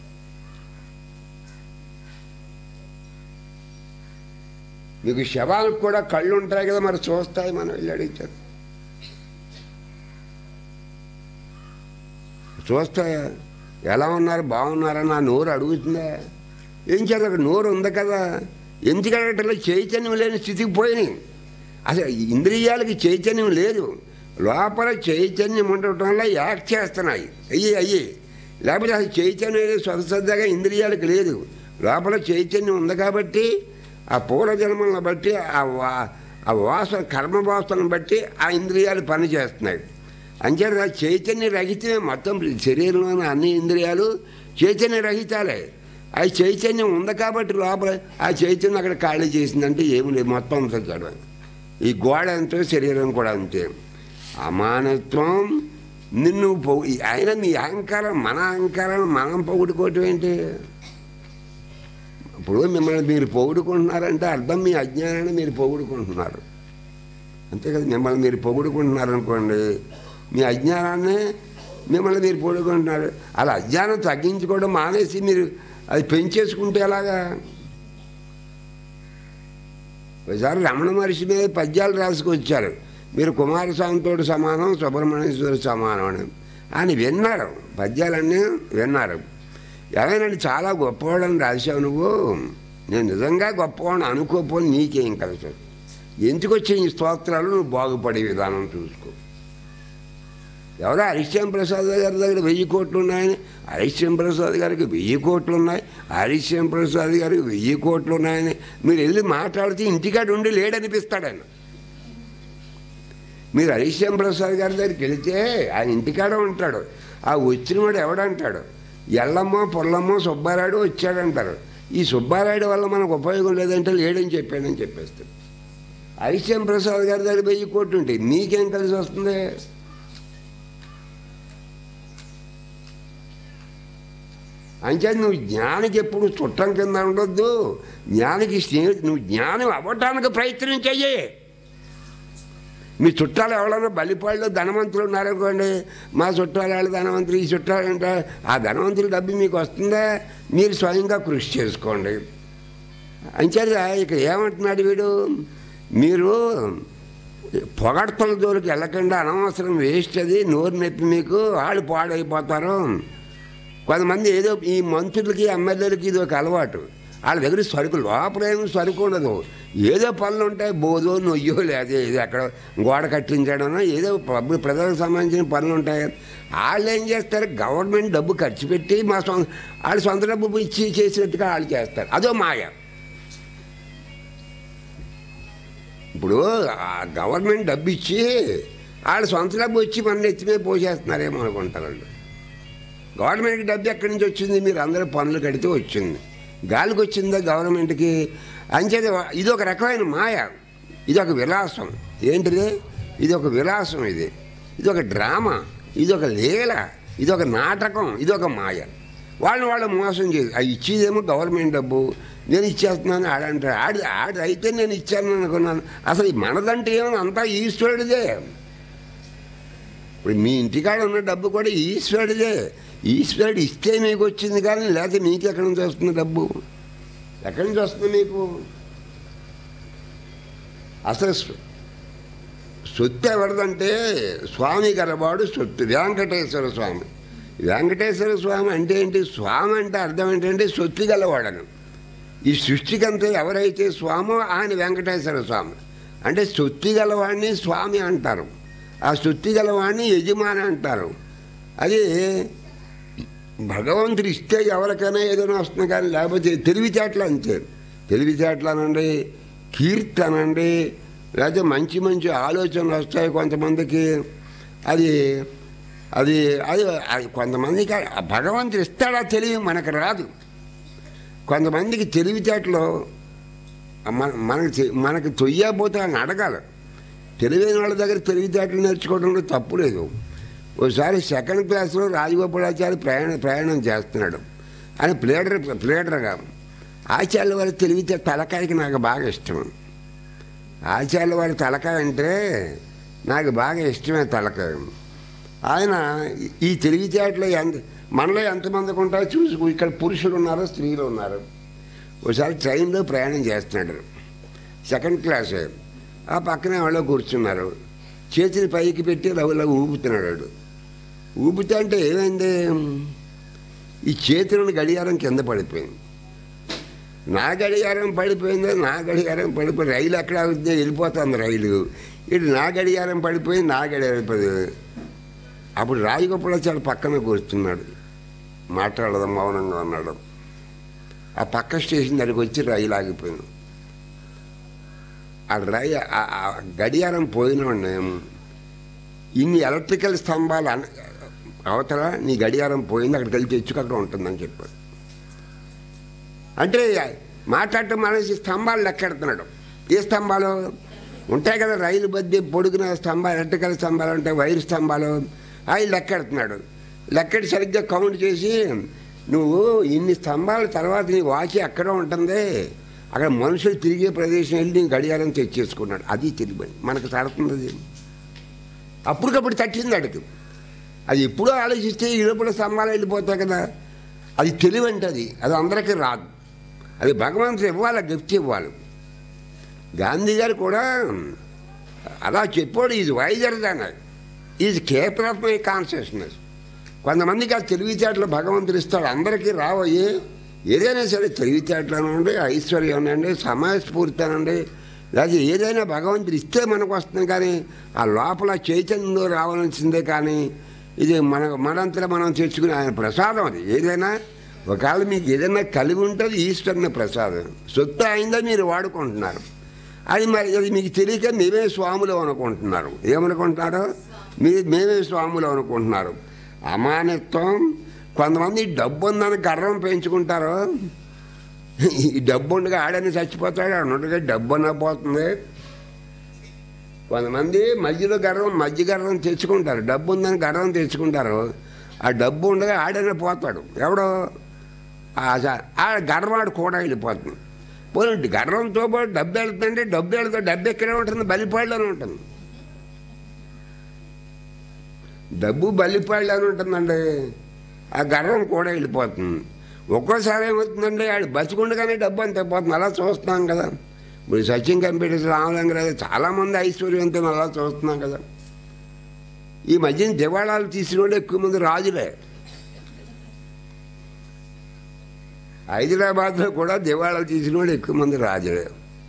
మీకు శవాలకు కూడా కళ్ళు ఉంటాయి కదా మరి చూస్తాయి మనం వెళ్ళి అడిగితే చూస్తాయా ఎలా ఉన్నారు బాగున్నారా నా నోరు అడుగుతుందా ఏం చేయాలి అక్కడ నోరు ఉంది కదా ఎందుకు అడగటంలో చైతన్యం లేని స్థితికి పోయినాయి అసలు ఇంద్రియాలకి చైతన్యం లేదు లోపల చైతన్యం ఉండటం వల్ల యాక్ట్ చేస్తున్నాయి అయ్యి అయ్యి లేకపోతే అసలు చైతన్యం అనేది స్వతసిద్ధంగా ఇంద్రియాలకు లేదు లోపల చైతన్యం ఉంది కాబట్టి ఆ పూర్వజన్మలను బట్టి ఆ వా ఆ వాసన కర్మ వాసనను బట్టి ఆ ఇంద్రియాలు పనిచేస్తున్నాయి అంచేత చైతన్య రహితమే మొత్తం శరీరంలోని అన్ని ఇంద్రియాలు చైతన్య రహితాలే ఆ చైతన్యం ఉంది కాబట్టి లోపల ఆ చైతన్యం అక్కడ ఖాళీ చేసిందంటే ఏమి లేదు మొత్తం అంతా చెడు ఈ గోడ అంతే శరీరం కూడా అంతే అమానత్వం నిన్ను పొ ఆయన మీ అహంకారం మన అహంకారం మనం పొగుడుకోవటం ఏంటి ఇప్పుడు మిమ్మల్ని మీరు పొగుడుకుంటున్నారంటే అర్థం మీ అజ్ఞానాన్ని మీరు పొగుడుకుంటున్నారు అంతే కదా మిమ్మల్ని మీరు పొగుడుకుంటున్నారు అనుకోండి మీ అజ్ఞానాన్ని మిమ్మల్ని మీరు పొగుడుకుంటున్నారు అలా అజ్ఞానం తగ్గించుకోవడం మానేసి మీరు అది పెంచేసుకుంటే ఎలాగా ఒకసారి రమణ మహర్షి మీద పద్యాలు రాసుకొచ్చారు మీరు కుమారస్వామితో సమానం సుబ్రహ్మణ్యేశ్వర సమానం అని ఆయన విన్నారు పద్యాలన్నీ విన్నారు ఎవరైనా చాలా గొప్పవాడని రాశావు నువ్వు నేను నిజంగా గొప్పవాడిని అనుకోపోని నీకేం కలిసి ఎందుకు వచ్చే ఈ స్తోత్రాలు నువ్వు బాగుపడే విధానం చూసుకో ఎవరో హరిశ్యాం ప్రసాద్ గారి దగ్గర వెయ్యి కోట్లు ఉన్నాయని హరిశ్యాం ప్రసాద్ గారికి వెయ్యి కోట్లు ఉన్నాయి హరిశ్యాం ప్రసాద్ గారికి వెయ్యి కోట్లు ఉన్నాయని మీరు వెళ్ళి మాట్లాడితే ఇంటికాడ ఉండి లేడనిపిస్తాడు ఆయన మీరు హరిశ్యాం ప్రసాద్ గారి దగ్గరికి వెళితే ఆయన ఇంటికాడ ఉంటాడు ఆ వచ్చినవాడు ఎవడంటాడు ఎల్లమ్మో పొల్లమ్మో సుబ్బారాయుడు వచ్చాడంటారు ఈ సుబ్బారాయుడు వల్ల మనకు ఉపయోగం లేదంటే లేడని చెప్పాడని చెప్పేస్తాడు హరిశ్యాం ప్రసాద్ గారి దగ్గర వెయ్యి కోట్లు ఉంటాయి నీకేం కలిసి వస్తుంది అంటే నువ్వు జ్ఞానికి ఎప్పుడు చుట్టం కింద ఉండొద్దు జ్ఞానికి స్నేహి నువ్వు జ్ఞానం అవ్వటానికి ప్రయత్నం చెయ్యి మీ చుట్టాలు ఎవరైనా బలిపాళ్ళు ధనవంతులు ఉన్నారనుకోండి మా చుట్టాలు వాళ్ళు ధనవంతులు ఈ చుట్టాలు అంటే ఆ ధనవంతుల డబ్బు మీకు వస్తుందా మీరు స్వయంగా కృషి చేసుకోండి అంచేత ఇక ఏమంటున్నాడు వీడు మీరు పొగడ్తల జోలికి వెళ్ళకుండా అనవసరం వేస్ట్ అది నోరు నొప్పి మీకు వాళ్ళు పాడైపోతారు కొంతమంది ఏదో ఈ మంత్రులకి ఎమ్మెల్యేలకి ఇది ఒక అలవాటు వాళ్ళ దగ్గర సరుకు లోపలేమీ సరుకు ఉండదు ఏదో పనులు ఉంటాయి బోధో నొయ్యో లేదా ఏదో ఎక్కడ గోడ కట్టించడం ఏదో పబ్లిక్ ప్రజలకు సంబంధించిన పనులు ఉంటాయి వాళ్ళు ఏం చేస్తారు గవర్నమెంట్ డబ్బు ఖర్చు పెట్టి మా సొంత వాళ్ళ సొంత డబ్బు ఇచ్చి చేసినట్టుగా వాళ్ళు చేస్తారు అదో మాయ ఇప్పుడు ఆ గవర్నమెంట్ డబ్బు ఇచ్చి వాళ్ళ సొంత డబ్బు వచ్చి మన ఎత్తిమే పోసేస్తున్నారేమో అనుకుంటారు వాళ్ళు గవర్నమెంట్కి డబ్బు ఎక్కడి నుంచి వచ్చింది మీరు అందరూ పనులు కడితే వచ్చింది గాలికి వచ్చిందా గవర్నమెంట్కి అంచేది ఇది ఒక రకమైన మాయ ఇది ఒక విలాసం ఏంటిది ఇది ఒక విలాసం ఇది ఇది ఒక డ్రామా ఇది ఒక లీల ఇది ఒక నాటకం ఇది ఒక మాయ వాళ్ళని వాళ్ళు మోసం చేసి అది ఇచ్చేదేమో గవర్నమెంట్ డబ్బు నేను ఇచ్చేస్తున్నాను ఆడంటాడు ఆడి ఆడి అయితే నేను ఇచ్చాను అనుకున్నాను అసలు ఈ మనదంటే ఏమో అంతా ఈశ్వరుడిదే ఇప్పుడు మీ ఇంటికాడ ఉన్న డబ్బు కూడా ఈశ్వరుడిదే ఈశ్వరుడు ఇస్తే మీకు వచ్చింది కానీ లేకపోతే మీకు ఎక్కడి నుంచి వస్తుంది డబ్బు ఎక్కడి నుంచి వస్తుంది మీకు అసలు స్వ- సొత్తు ఎవరిదంటే స్వామి గలవాడు సొత్తు వెంకటేశ్వర స్వామి వెంకటేశ్వర స్వామి అంటే ఏంటి స్వామి అంటే అర్థం ఏంటంటే సొత్తు గలవాడను ఈ సృష్టికంతా ఎవరైతే స్వామో ఆయన వెంకటేశ్వర స్వామి అంటే సొత్తి గలవాడిని స్వామి అంటారు ఆ సొత్తి గలవాడిని యజమాని అంటారు అది భగవంతుడు ఇస్తే ఎవరికైనా ఏదైనా వస్తుంది కానీ లేకపోతే తెలివితేటలు అంతే తెలివితేటలు అనండి కీర్తి అనండి లేకపోతే మంచి మంచి ఆలోచనలు వస్తాయి కొంతమందికి అది అది అది అది కొంతమందికి ఆ భగవంతుడు ఇస్తాడా తెలివి మనకు రాదు కొంతమందికి తెలివితేటలు మన మనకి తె- మనకి తొయ్యకపోతే ఆయన అడగాలి తెలివైన వాళ్ళ దగ్గర తెలివితేటలు నేర్చుకోవడంలో తప్పు లేదు ఒకసారి సెకండ్ క్లాస్లో రాజగోపాలాచారి ప్రయాణం ప్రయాణం చేస్తున్నాడు ఆయన ప్లేడర్ ప్లేడర్గా ఆచార్యుల వారి తెలివితే తలకాయకి నాకు బాగా ఇష్టం ఆచార్యుల వారి తలకాయ అంటే నాకు బాగా ఇష్టమే తలకాయ ఆయన ఈ తెలివితేటలో ఎంత మనలో ఎంతమందికి ఉంటారో చూసి ఇక్కడ పురుషులు ఉన్నారు స్త్రీలు ఉన్నారు ఒకసారి ట్రైన్లో ప్రయాణం చేస్తున్నాడు సెకండ్ క్లాస్ ఆ పక్కనే వాళ్ళు కూర్చున్నారు చేతిని పైకి పెట్టి లవ్లో ఊపుతున్నాడు వాడు. ఊపుతా అంటే ఏమైంది ఈ చేతులను గడియారం కింద పడిపోయింది నా గడియారం పడిపోయిందో నా గడియారం పడిపోయి రైలు ఎక్కడ అవుతుందో వెళ్ళిపోతుంది రైలు ఇటు నా గడియారం పడిపోయి నా గడియారం పడి అప్పుడు రాజగోపాలాచారి పక్కన కూర్చున్నాడు మాట్లాడదాం మౌనంగా ఉన్నాడు ఆ పక్క స్టేషన్ దగ్గరికి వచ్చి రైలు ఆగిపోయింది ఆ రై ఆ- ఆ గడియారం పోయిన ఇన్ని ఎలక్ట్రికల్ స్తంభాలు అన అవతల నీ గడియారం పోయింది అక్కడికి వెళ్ళి తెచ్చుకు అక్కడ ఉంటుందని చెప్పాడు అంటే మాట్లాడటం మానేసి స్తంభాలు లెక్కెడుతున్నాడు ఏ స్తంభాలు ఉంటాయి కదా రైలు బద్ది పొడుగున స్తంభాలు ఎలక్ట్రికల్ స్తంభాలు ఉంటాయి వైర్ స్తంభాలు అవి లెక్కెడుతున్నాడు లెక్కెడి సరిగ్గా కౌంట్ చేసి నువ్వు ఇన్ని స్తంభాల తర్వాత నీ వాచి ఎక్కడ ఉంటుంది అక్కడ మనుషులు తిరిగే ప్రదేశం వెళ్ళి నీ గడియారం తెచ్చేసుకున్నాడు అది తిరిగి మనకు తడుతుంది అది అప్పటికప్పుడు తట్టింది అడుగు అది ఎప్పుడో ఆలోచిస్తే ఈ లోపల స్తంభాలు వెళ్ళిపోతాయి కదా అది తెలివి అంటే అది అది అందరికీ రాదు అది భగవంతుడు ఇవ్వాలి గిఫ్ట్ ఇవ్వాలి గాంధీ గారు కూడా అలా చెప్పాడు ఇది wiser than is keeper of my consciousness కొంతమందికి ఆ తెలివితేటలు భగవంతుడు ఇస్తాడు అందరికీ రావయ్యి ఏదైనా సరే తెలివితేటలు అనండి ఐశ్వర్యం అనండి సమయస్ఫూర్తి అనండి లేదా ఏదైనా భగవంతుడు ఇస్తే మనకు వస్తుంది కానీ ఆ లోపల చైతన్యంలో రావాల్సిందే కానీ ఇది మన మనంతలో మనం తెచ్చుకునే ఆయన ప్రసాదం అది ఏదైనా ఒకవేళ మీకు ఏదైనా కలిగి ఉంటే అది ఈశ్వరుని ప్రసాదం సొత్తు అయిందా మీరు వాడుకుంటున్నారు అది మరి అది మీకు తెలియక మేమే స్వాములు అనుకుంటున్నారు ఏమనుకుంటున్నారు మీ మేమే స్వాములు అనుకుంటున్నారు అమానిత్వం కొంతమంది డబ్బు ఉందని గర్వం పెంచుకుంటారు ఈ డబ్బు ఉండగా ఆడని చచ్చిపోతాడు అన్నట్టుగా డబ్బు అన్న పోతుంది కొంతమంది మధ్యలో గర్వం మధ్య గర్వం తెచ్చుకుంటారు డబ్బు ఉందని గర్వం తెచ్చుకుంటారు ఆ డబ్బు ఉండగా ఆడనే పోతాడు ఎవడో ఆ స- ఆ గర్వాడు కూడా వెళ్ళిపోతుంది పోనీ గర్వంతో పాటు డబ్బు వెళ్తుందంటే డబ్బు వెళ్తే డబ్బు ఎక్కడే ఉంటుంది బలిపాడులోనే ఉంటుంది డబ్బు బలిపాడులోనే ఉంటుందండి ఆ గర్వం కూడా వెళ్ళిపోతుంది ఒక్కోసారి ఏమవుతుందండి ఆడు బతికుండగానే డబ్బు అంత పోతుంది అలా చూస్తున్నాం కదా ఇప్పుడు సచిన్ కంప్యూటర్స్ రామలింగరాజు చాలామంది ఐశ్వర్యవంతులు అలా చూస్తున్నాం కదా ఈ మధ్యన దివాళాలు తీసిన వాళ్ళు ఎక్కువ మంది రాజులే హైదరాబాద్లో కూడా దివాళాలు తీసిన వాళ్ళు ఎక్కువ మంది రాజులే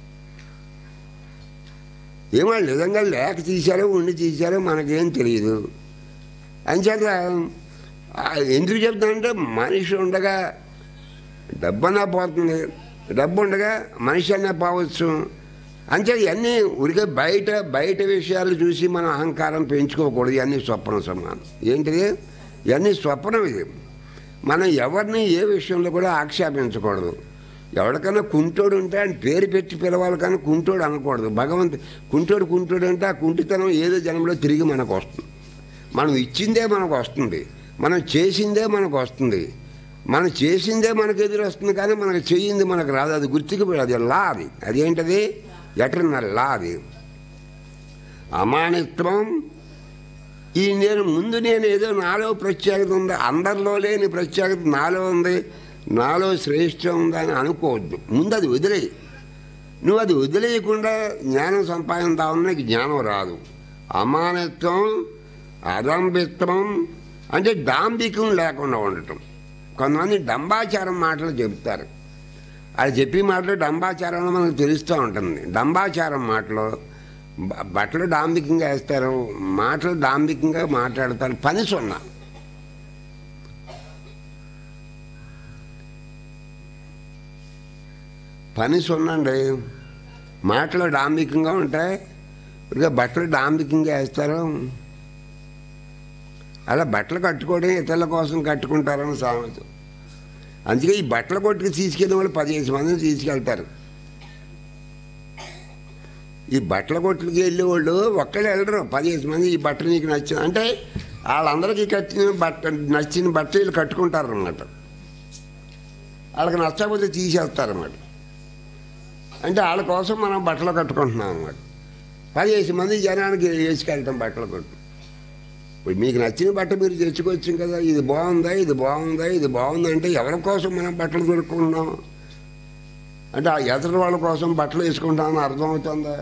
ఏమో నిజంగా లేక తీశారో ఉండి తీశారో మనకేం తెలియదు అంచేత ఆ, ఎందుకు చెప్తానంటే మనిషి ఉండగా డబ్బన్నా పోతుంది డబ్బు ఉండగా మనిషి అన్నా పోవచ్చు అంతే ఇవన్నీ ఉరికే బయట బయట విషయాలు చూసి మన అహంకారం పెంచుకోకూడదు ఇవన్నీ స్వప్నం సమానం ఏంటిది ఇవన్నీ స్వప్నం ఇది మనం ఎవరిని ఏ విషయంలో కూడా ఆక్షేపించకూడదు ఎవరికైనా కుంటోడు ఉంటే ఆయన పేరు పెట్టి పిలవాలి కానీ కుంటోడు అనకూడదు భగవంతు కుంటోడు కుంటోడు అంటే ఆ కుంటితనం ఏదో జన్మలో తిరిగి మనకు వస్తుంది మనం ఇచ్చిందే మనకు వస్తుంది మనం చేసిందే మనకు వస్తుంది మనం చేసిందే మనకు ఎదురు వస్తుంది కానీ మనకు చెయ్యింది మనకు రాదు అది గుర్తుకు అది లా అది అదేంటది ఎటర్నల్ లా అది అమానిత్వం ఈ నేను ముందు నేను ఏదో నాలో ప్రత్యేకత ఉంది అందరిలో లేని ప్రత్యేకత నాలో ఉంది నాలో శ్రేష్టం ఉందని అనుకోవద్దు ముందు అది వదిలేయి నువ్వు అది వదిలేయకుండా జ్ఞానం సంపాదించావని నీకు జ్ఞానం రాదు అమానత్వం అదంబిత్వం అంటే డాంబికం లేకుండా ఉండటం కొంతమంది డంబాచారం మాటలు చెప్తారు అది చెప్పి మాటలు డంబాచారంలో మనకు తెలుస్తూ ఉంటుంది డంబాచారం మాటలు బ- బట్టలు డాంబికంగా వేస్తారు మాటలు డాంబికంగా మాట్లాడతారు పని సున్నా పని సున్నండి మాటలు డాంబికంగా ఉంటాయి ఇక బట్టలు డాంబికంగా వేస్తారు అలా బట్టలు కట్టుకోవడం ఇతరుల కోసం కట్టుకుంటారని సామెత అందుకే ఈ బట్టల కొట్టుకు తీసుకెళ్ళిన వాళ్ళు పదిహేను మందిని తీసుకెళ్తారు ఈ బట్టల కొట్టుకి వెళ్ళే వాళ్ళు ఒక్కళ్ళు వెళ్ళరు పదిహేను మంది ఈ బట్ట నీకు నచ్చింది అంటే వాళ్ళందరికీ కట్టిన బట్ట నచ్చిన బట్ట వీళ్ళు కట్టుకుంటారు అన్నమాట వాళ్ళకి నచ్చకపోతే తీసేస్తారన్నమాట అంటే వాళ్ళ కోసం మనం బట్టలు కట్టుకుంటున్నాం అన్నమాట పదిహేను మంది జనానికి వేసుకెళ్తాం బట్టలు కొట్టు ఇప్పుడు మీకు నచ్చిన బట్ట మీరు తెచ్చుకోవచ్చు కదా ఇది బాగుందా ఇది బాగుందా ఇది బాగుందా అంటే ఎవరి కోసం మనం బట్టలు కొనుక్కుంటున్నాం అంటే ఆ ఎదురు వాళ్ళ కోసం బట్టలు వేసుకుంటామని అర్థమవుతుందా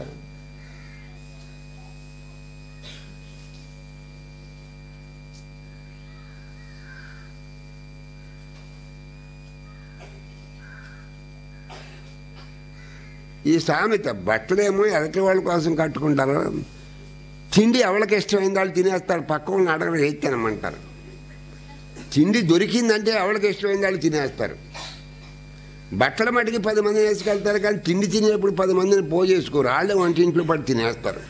ఈ సామెత బట్టలేమో ఎదటి వాళ్ళ కోసం కట్టుకుంటారు తిండి ఎవరికి ఇష్టమైంది వాళ్ళు తినేస్తారు పక్క వాళ్ళని అడగరు ఏది తినమంటారు తిండి దొరికిందంటే ఎవరికి ఇష్టమైంది వాళ్ళు తినేస్తారు బట్టల మటుకి పది మంది వేసుకెళ్తారు కానీ తిండి తినేప్పుడు పది మందిని పోజేసుకోరు వాళ్ళే వంటింట్లో పడి తినేస్తారు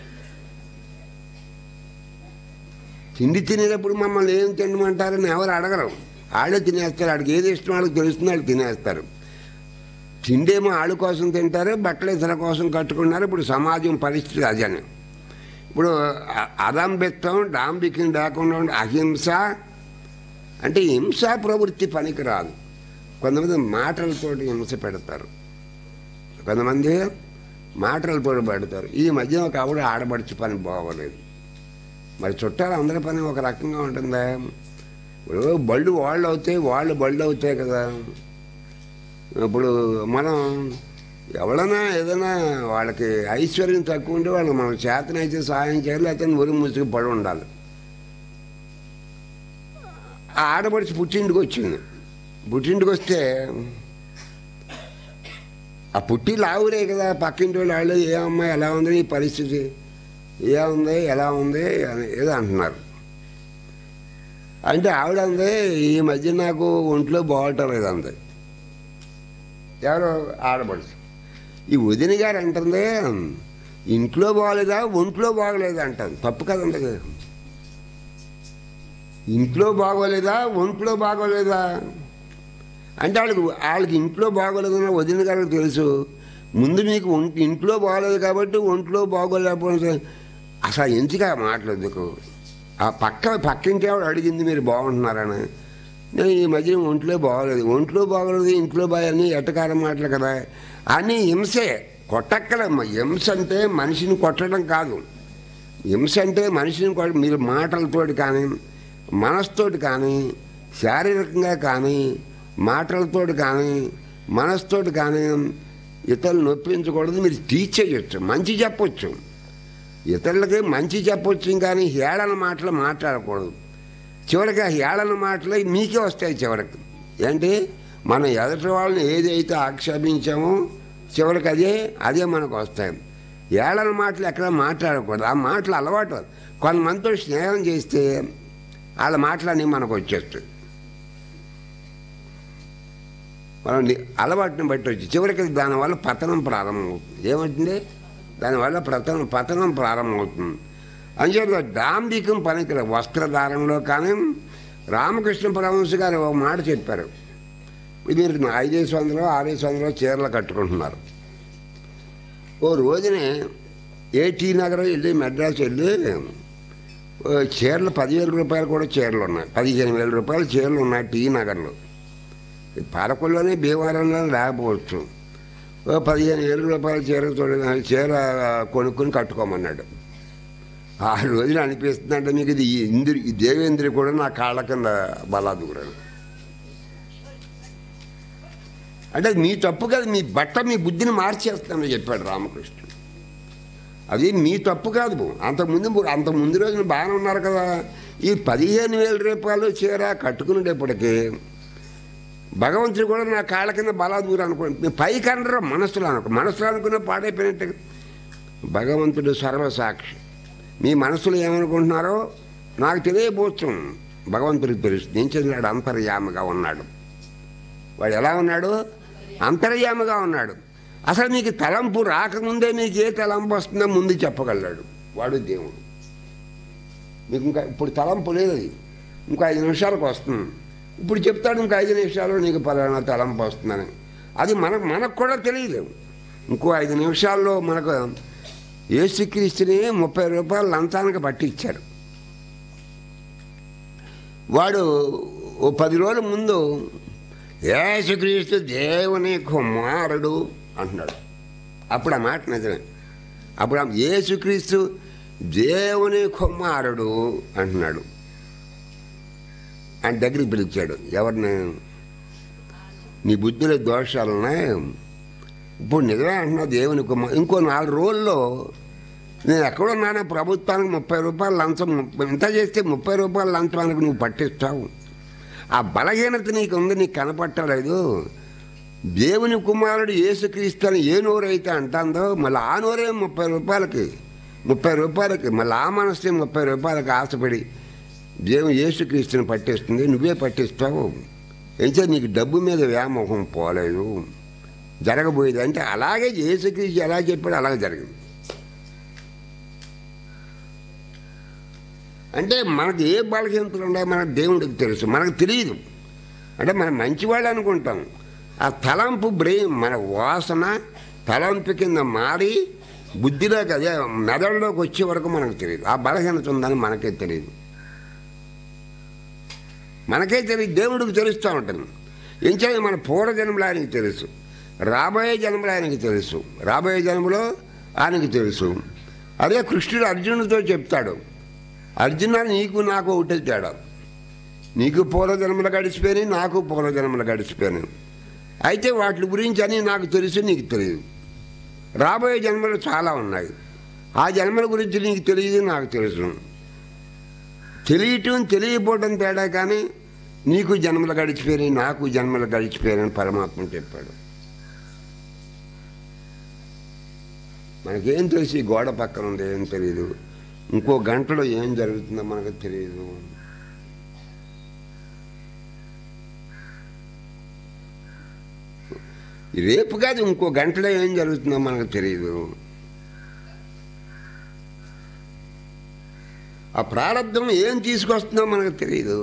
తిండి తినేటప్పుడు మమ్మల్ని ఏం తినమంటారని ఎవరు అడగరు వాళ్ళే తినేస్తారు వాడికి ఏది ఇష్టం వాళ్ళకి తెలుస్తుంది వాళ్ళు తినేస్తారు తిండేమో వాళ్ళ కోసం తింటారు బట్టలు ఇతర కోసం కట్టుకున్నారు ఇప్పుడు సమాజం పరిస్థితి అదని ఇప్పుడు అ- అదంబిత్వం డాంబికం లేకుండా ఉండే అహింస అంటే హింసా ప్రవృత్తి పనికి రాదు కొంతమంది మాటలతోటి హింస పెడతారు కొంతమంది మాటలతో పెడతారు ఈ మధ్య ఒక ఆవిడ ఆడబడిచి పని బాగోలేదు మరి చుట్టాలు అందరి పని ఒక రకంగా ఉంటుందా ఇప్పుడు బళ్ళు వాళ్ళు అవుతాయి వాళ్ళు బళ్ళు అవుతాయి కదా ఇప్పుడు మనం ఎవరైనా ఏదైనా వాళ్ళకి ఐశ్వర్యం తక్కువ ఉంటే వాళ్ళు మనం చేతనైతే సహాయం చేయాలి లేకపోతే ఉరి ముసుగు పడి ఉండాలి ఆ ఆడపడిచి పుట్టింటికి వచ్చింది పుట్టింటికి వస్తే ఆ పుట్టి లావురే కదా పక్కింటి వాళ్ళు వాళ్ళు ఏ అమ్మాయి ఎలా ఉంది నీ పరిస్థితి ఏ ఉంది ఎలా ఉంది అని ఏదో అంటున్నారు అంటే ఆవిడ అంది ఈ మధ్య నాకు ఒంట్లో బాగోటం లేదు అంది ఎవరు ఆడపడుచు ఈ వదిన గారు అంటుంది ఇంట్లో బాగలేదా ఒంట్లో బాగలేదా అంటాను తప్పు కదండి అది. ఇంట్లో బాగోలేదా ఒంట్లో బాగోలేదా అంటే వాళ్ళకి వాళ్ళకి ఇంట్లో బాగోలేదని వదిన గారికి తెలుసు ముందు మీకు ఒంటి ఇంట్లో బాగోలేదు కాబట్టి ఒంట్లో బాగోలేకపోతే అసలు ఎందుకు ఆ మాటలు ఎందుకు ఆ పక్క పక్కింటి ఆవిడ అడిగింది మీరు బాగుంటున్నారని నేను ఈ మధ్య ఒంట్లో బాగోలేదు ఒంట్లో బాగోలేదు ఇంట్లో బాగాలని ఎట్టకారం మాటలు కదా అని హింసే కొట్టక్కలమ్మ హింస అంటే మనిషిని కొట్టడం కాదు హింస అంటే మనిషిని కొట్ట మీరు మాటలతోటి కానీ మనసుతోటి కానీ శారీరకంగా కానీ మాటలతోటి కానీ మనసుతోటి కానీ ఇతరులు నొప్పించకూడదు మీరు టీచ్ చేయొచ్చు మంచి చెప్పొచ్చు ఇతరులకి మంచి చెప్పొచ్చు కానీ హేళన మాటలు మాట్లాడకూడదు చివరికి ఆ హేళన మాటలు మీకే వస్తాయి చివరికి ఏంటి మనం ఎదుటి వాళ్ళని ఏదైతే ఆక్షేపించామో చివరికి అదే అదే మనకు వస్తాయి ఏళ్ళన మాటలు ఎక్కడ మాట్లాడకూడదు ఆ మాటలు అలవాటు కొంతమందితో స్నేహం చేస్తే వాళ్ళ మాటలన్నీ మనకు వచ్చేస్తాయి మనం ని- అలవాటుని బట్టి వచ్చి చివరికి దానివల్ల పతనం ప్రారంభమవుతుంది ఏమవుతుంది దానివల్ల పతనం పతనం ప్రారంభమవుతుంది అంచేత డాంబికం పనికిర వస్త్రధారణలో కానీ రామకృష్ణ పరమహంస గారు ఒక మాట చెప్పారు మీరు ఐదేసి వందలు ఆరేసి వందలు చీరలు కట్టుకుంటున్నారు ఓ రోజునే ఏ టీ నగరం వెళ్ళి మెడ్రాస్ వెళ్ళి ఓ చీరలు పదివేల రూపాయలు కూడా చీరలు ఉన్నాయి పదిహేను వేల రూపాయలు చీరలు ఉన్నాయి టీ నగర్లో ఈ పాలకొల్లోనే భీమవరంలో లేకపోవచ్చు ఓ పదిహేను వేల రూపాయల చీర చూడ చీర కొనుక్కొని కట్టుకోమన్నాడు ఆ రోజున అనిపిస్తుందంటే మీకు ఇది ఈ ఇంద్రి ఈ దేవేంద్రి కూడా నా కాళ్ళ కింద బలాదూరాడు అంటే మీ తప్పు కాదు మీ బట్ట మీ బుద్ధిని మార్చేస్తానని చెప్పాడు రామకృష్ణుడు అది మీ తప్పు కాదు అంతకుముందు అంత ముందు రోజున బాగానే ఉన్నారు కదా ఈ పదిహేను వేల రూపాయలు చీర కట్టుకునేటప్పటికీ భగవంతుడు కూడా నా కాళ్ళ కింద బలాదూరు అనుకోండి మీ పైకి అనరు మనసులో అనుకో మనసులో అనుకున్న పాడైపోయినట్టు భగవంతుడు సర్వసాక్షి మీ మనసులో ఏమనుకుంటున్నారో నాకు తెలియబోచ్చు భగవంతుడికి తెలుస్తుంది ఏం చెందినాడు అంతర్యామిగా ఉన్నాడు వాడు ఎలా ఉన్నాడు అంతర్యామిగా ఉన్నాడు అసలు నీకు తలంపు రాకముందే నీకు ఏ తలంపు వస్తుందో ముందు చెప్పగలడు వాడు దేవుడు మీకు ఇంకా ఇప్పుడు తలంపు లేదు అది ఇంకో ఐదు నిమిషాలకు వస్తుంది ఇప్పుడు చెప్తాడు ఇంకో ఐదు నిమిషాలు నీకు పలానా తలంపు వస్తుందని అది మనకు మనకు కూడా తెలియదు ఇంకో ఐదు నిమిషాల్లో మనకు ఏసుక్రీస్తుని ముప్పై రూపాయలు లంచానికి పట్టించారు వాడు ఓ పది రోజుల ముందు యేసుక్రీస్తు దేవుని కుమారుడు అంటున్నాడు అప్పుడు ఆ మాట నిజమే అప్పుడు ఆ యేసుక్రీస్తు దేవుని కుమారుడు అంటున్నాడు ఆయన దగ్గరికి పిలిచాడు ఎవరిని నీ బుద్ధిలో దోషాలున్నాయి ఇప్పుడు నిజమే అంటున్నా దేవుని కుమార్ ఇంకో నాలుగు రోజుల్లో నేను ఎక్కడున్నానో ప్రభుత్వానికి ముప్పై రూపాయలు లంచం ఇంత చేస్తే ముప్పై రూపాయల లంచానికి నువ్వు పట్టిస్తావు ఆ బలహీనత నీకు ఉంది నీకు కనపట్టలేదు దేవుని కుమారుడు యేసుక్రీస్తు అని ఏ నోరైతే అంటుందో మళ్ళీ ఆ నోరే ముప్పై రూపాయలకి ముప్పై రూపాయలకి మళ్ళీ ఆ మనసు ముప్పై రూపాయలకి ఆశపడి దేవుని యేసుక్రీస్తుని పట్టిస్తుంది నువ్వే పట్టిస్తావు ఎంచే నీకు డబ్బు మీద వ్యామోహం పోలేదు జరగబోయేది అంటే అలాగే యేసుక్రీస్తు ఎలా చెప్పాడు అలాగే జరిగింది అంటే మనకు ఏ బలహీనతలు ఉన్నాయో మనకు దేవుడికి తెలుసు మనకు తెలియదు అంటే మనం మంచివాళ్ళు అనుకుంటాం ఆ తలంపు బ్రెయిన్ మన వాసన తలంపు కింద మారి బుద్ధిలోకి అదే మెదడులోకి వచ్చే వరకు మనకు తెలియదు ఆ బలహీనత ఉందని మనకే తెలియదు మనకే తెలియదు దేవుడికి తెలుస్తూ ఉంటుంది ఏం చేయాలి మన పూర్వజన్మలో ఆయనకి తెలుసు రాబోయే జన్మలో ఆయనకి తెలుసు రాబోయే జన్మలో ఆయనకి తెలుసు అదే కృష్ణుడు అర్జునుడితో చెప్తాడు అర్జున నీకు నాకు ఒకటే తేడా నీకు పూర్వజన్మలు గడిచిపోయినాయి నాకు పూర్వజన్మలు గడిచిపోయినాయి అయితే వాటి గురించి అని నాకు తెలుసు నీకు తెలియదు రాబోయే జన్మలు చాలా ఉన్నాయి ఆ జన్మల గురించి నీకు తెలియదు నాకు తెలుసు తెలియటం తెలియకపోవడం తేడా కానీ నీకు జన్మలు గడిచిపోయినాయి నాకు జన్మలు గడిచిపోయినాయని పరమాత్మ చెప్పాడు మనకేం తెలిసి ఈ గోడ పక్కన ఉంది ఏం తెలియదు ఇంకో గంటలో ఏం జరుగుతుందో మనకు తెలియదు రేపు కాదు ఇంకో గంటలో ఏం జరుగుతుందో మనకు తెలియదు ఆ ప్రారంధం ఏం తీసుకొస్తుందో మనకు తెలియదు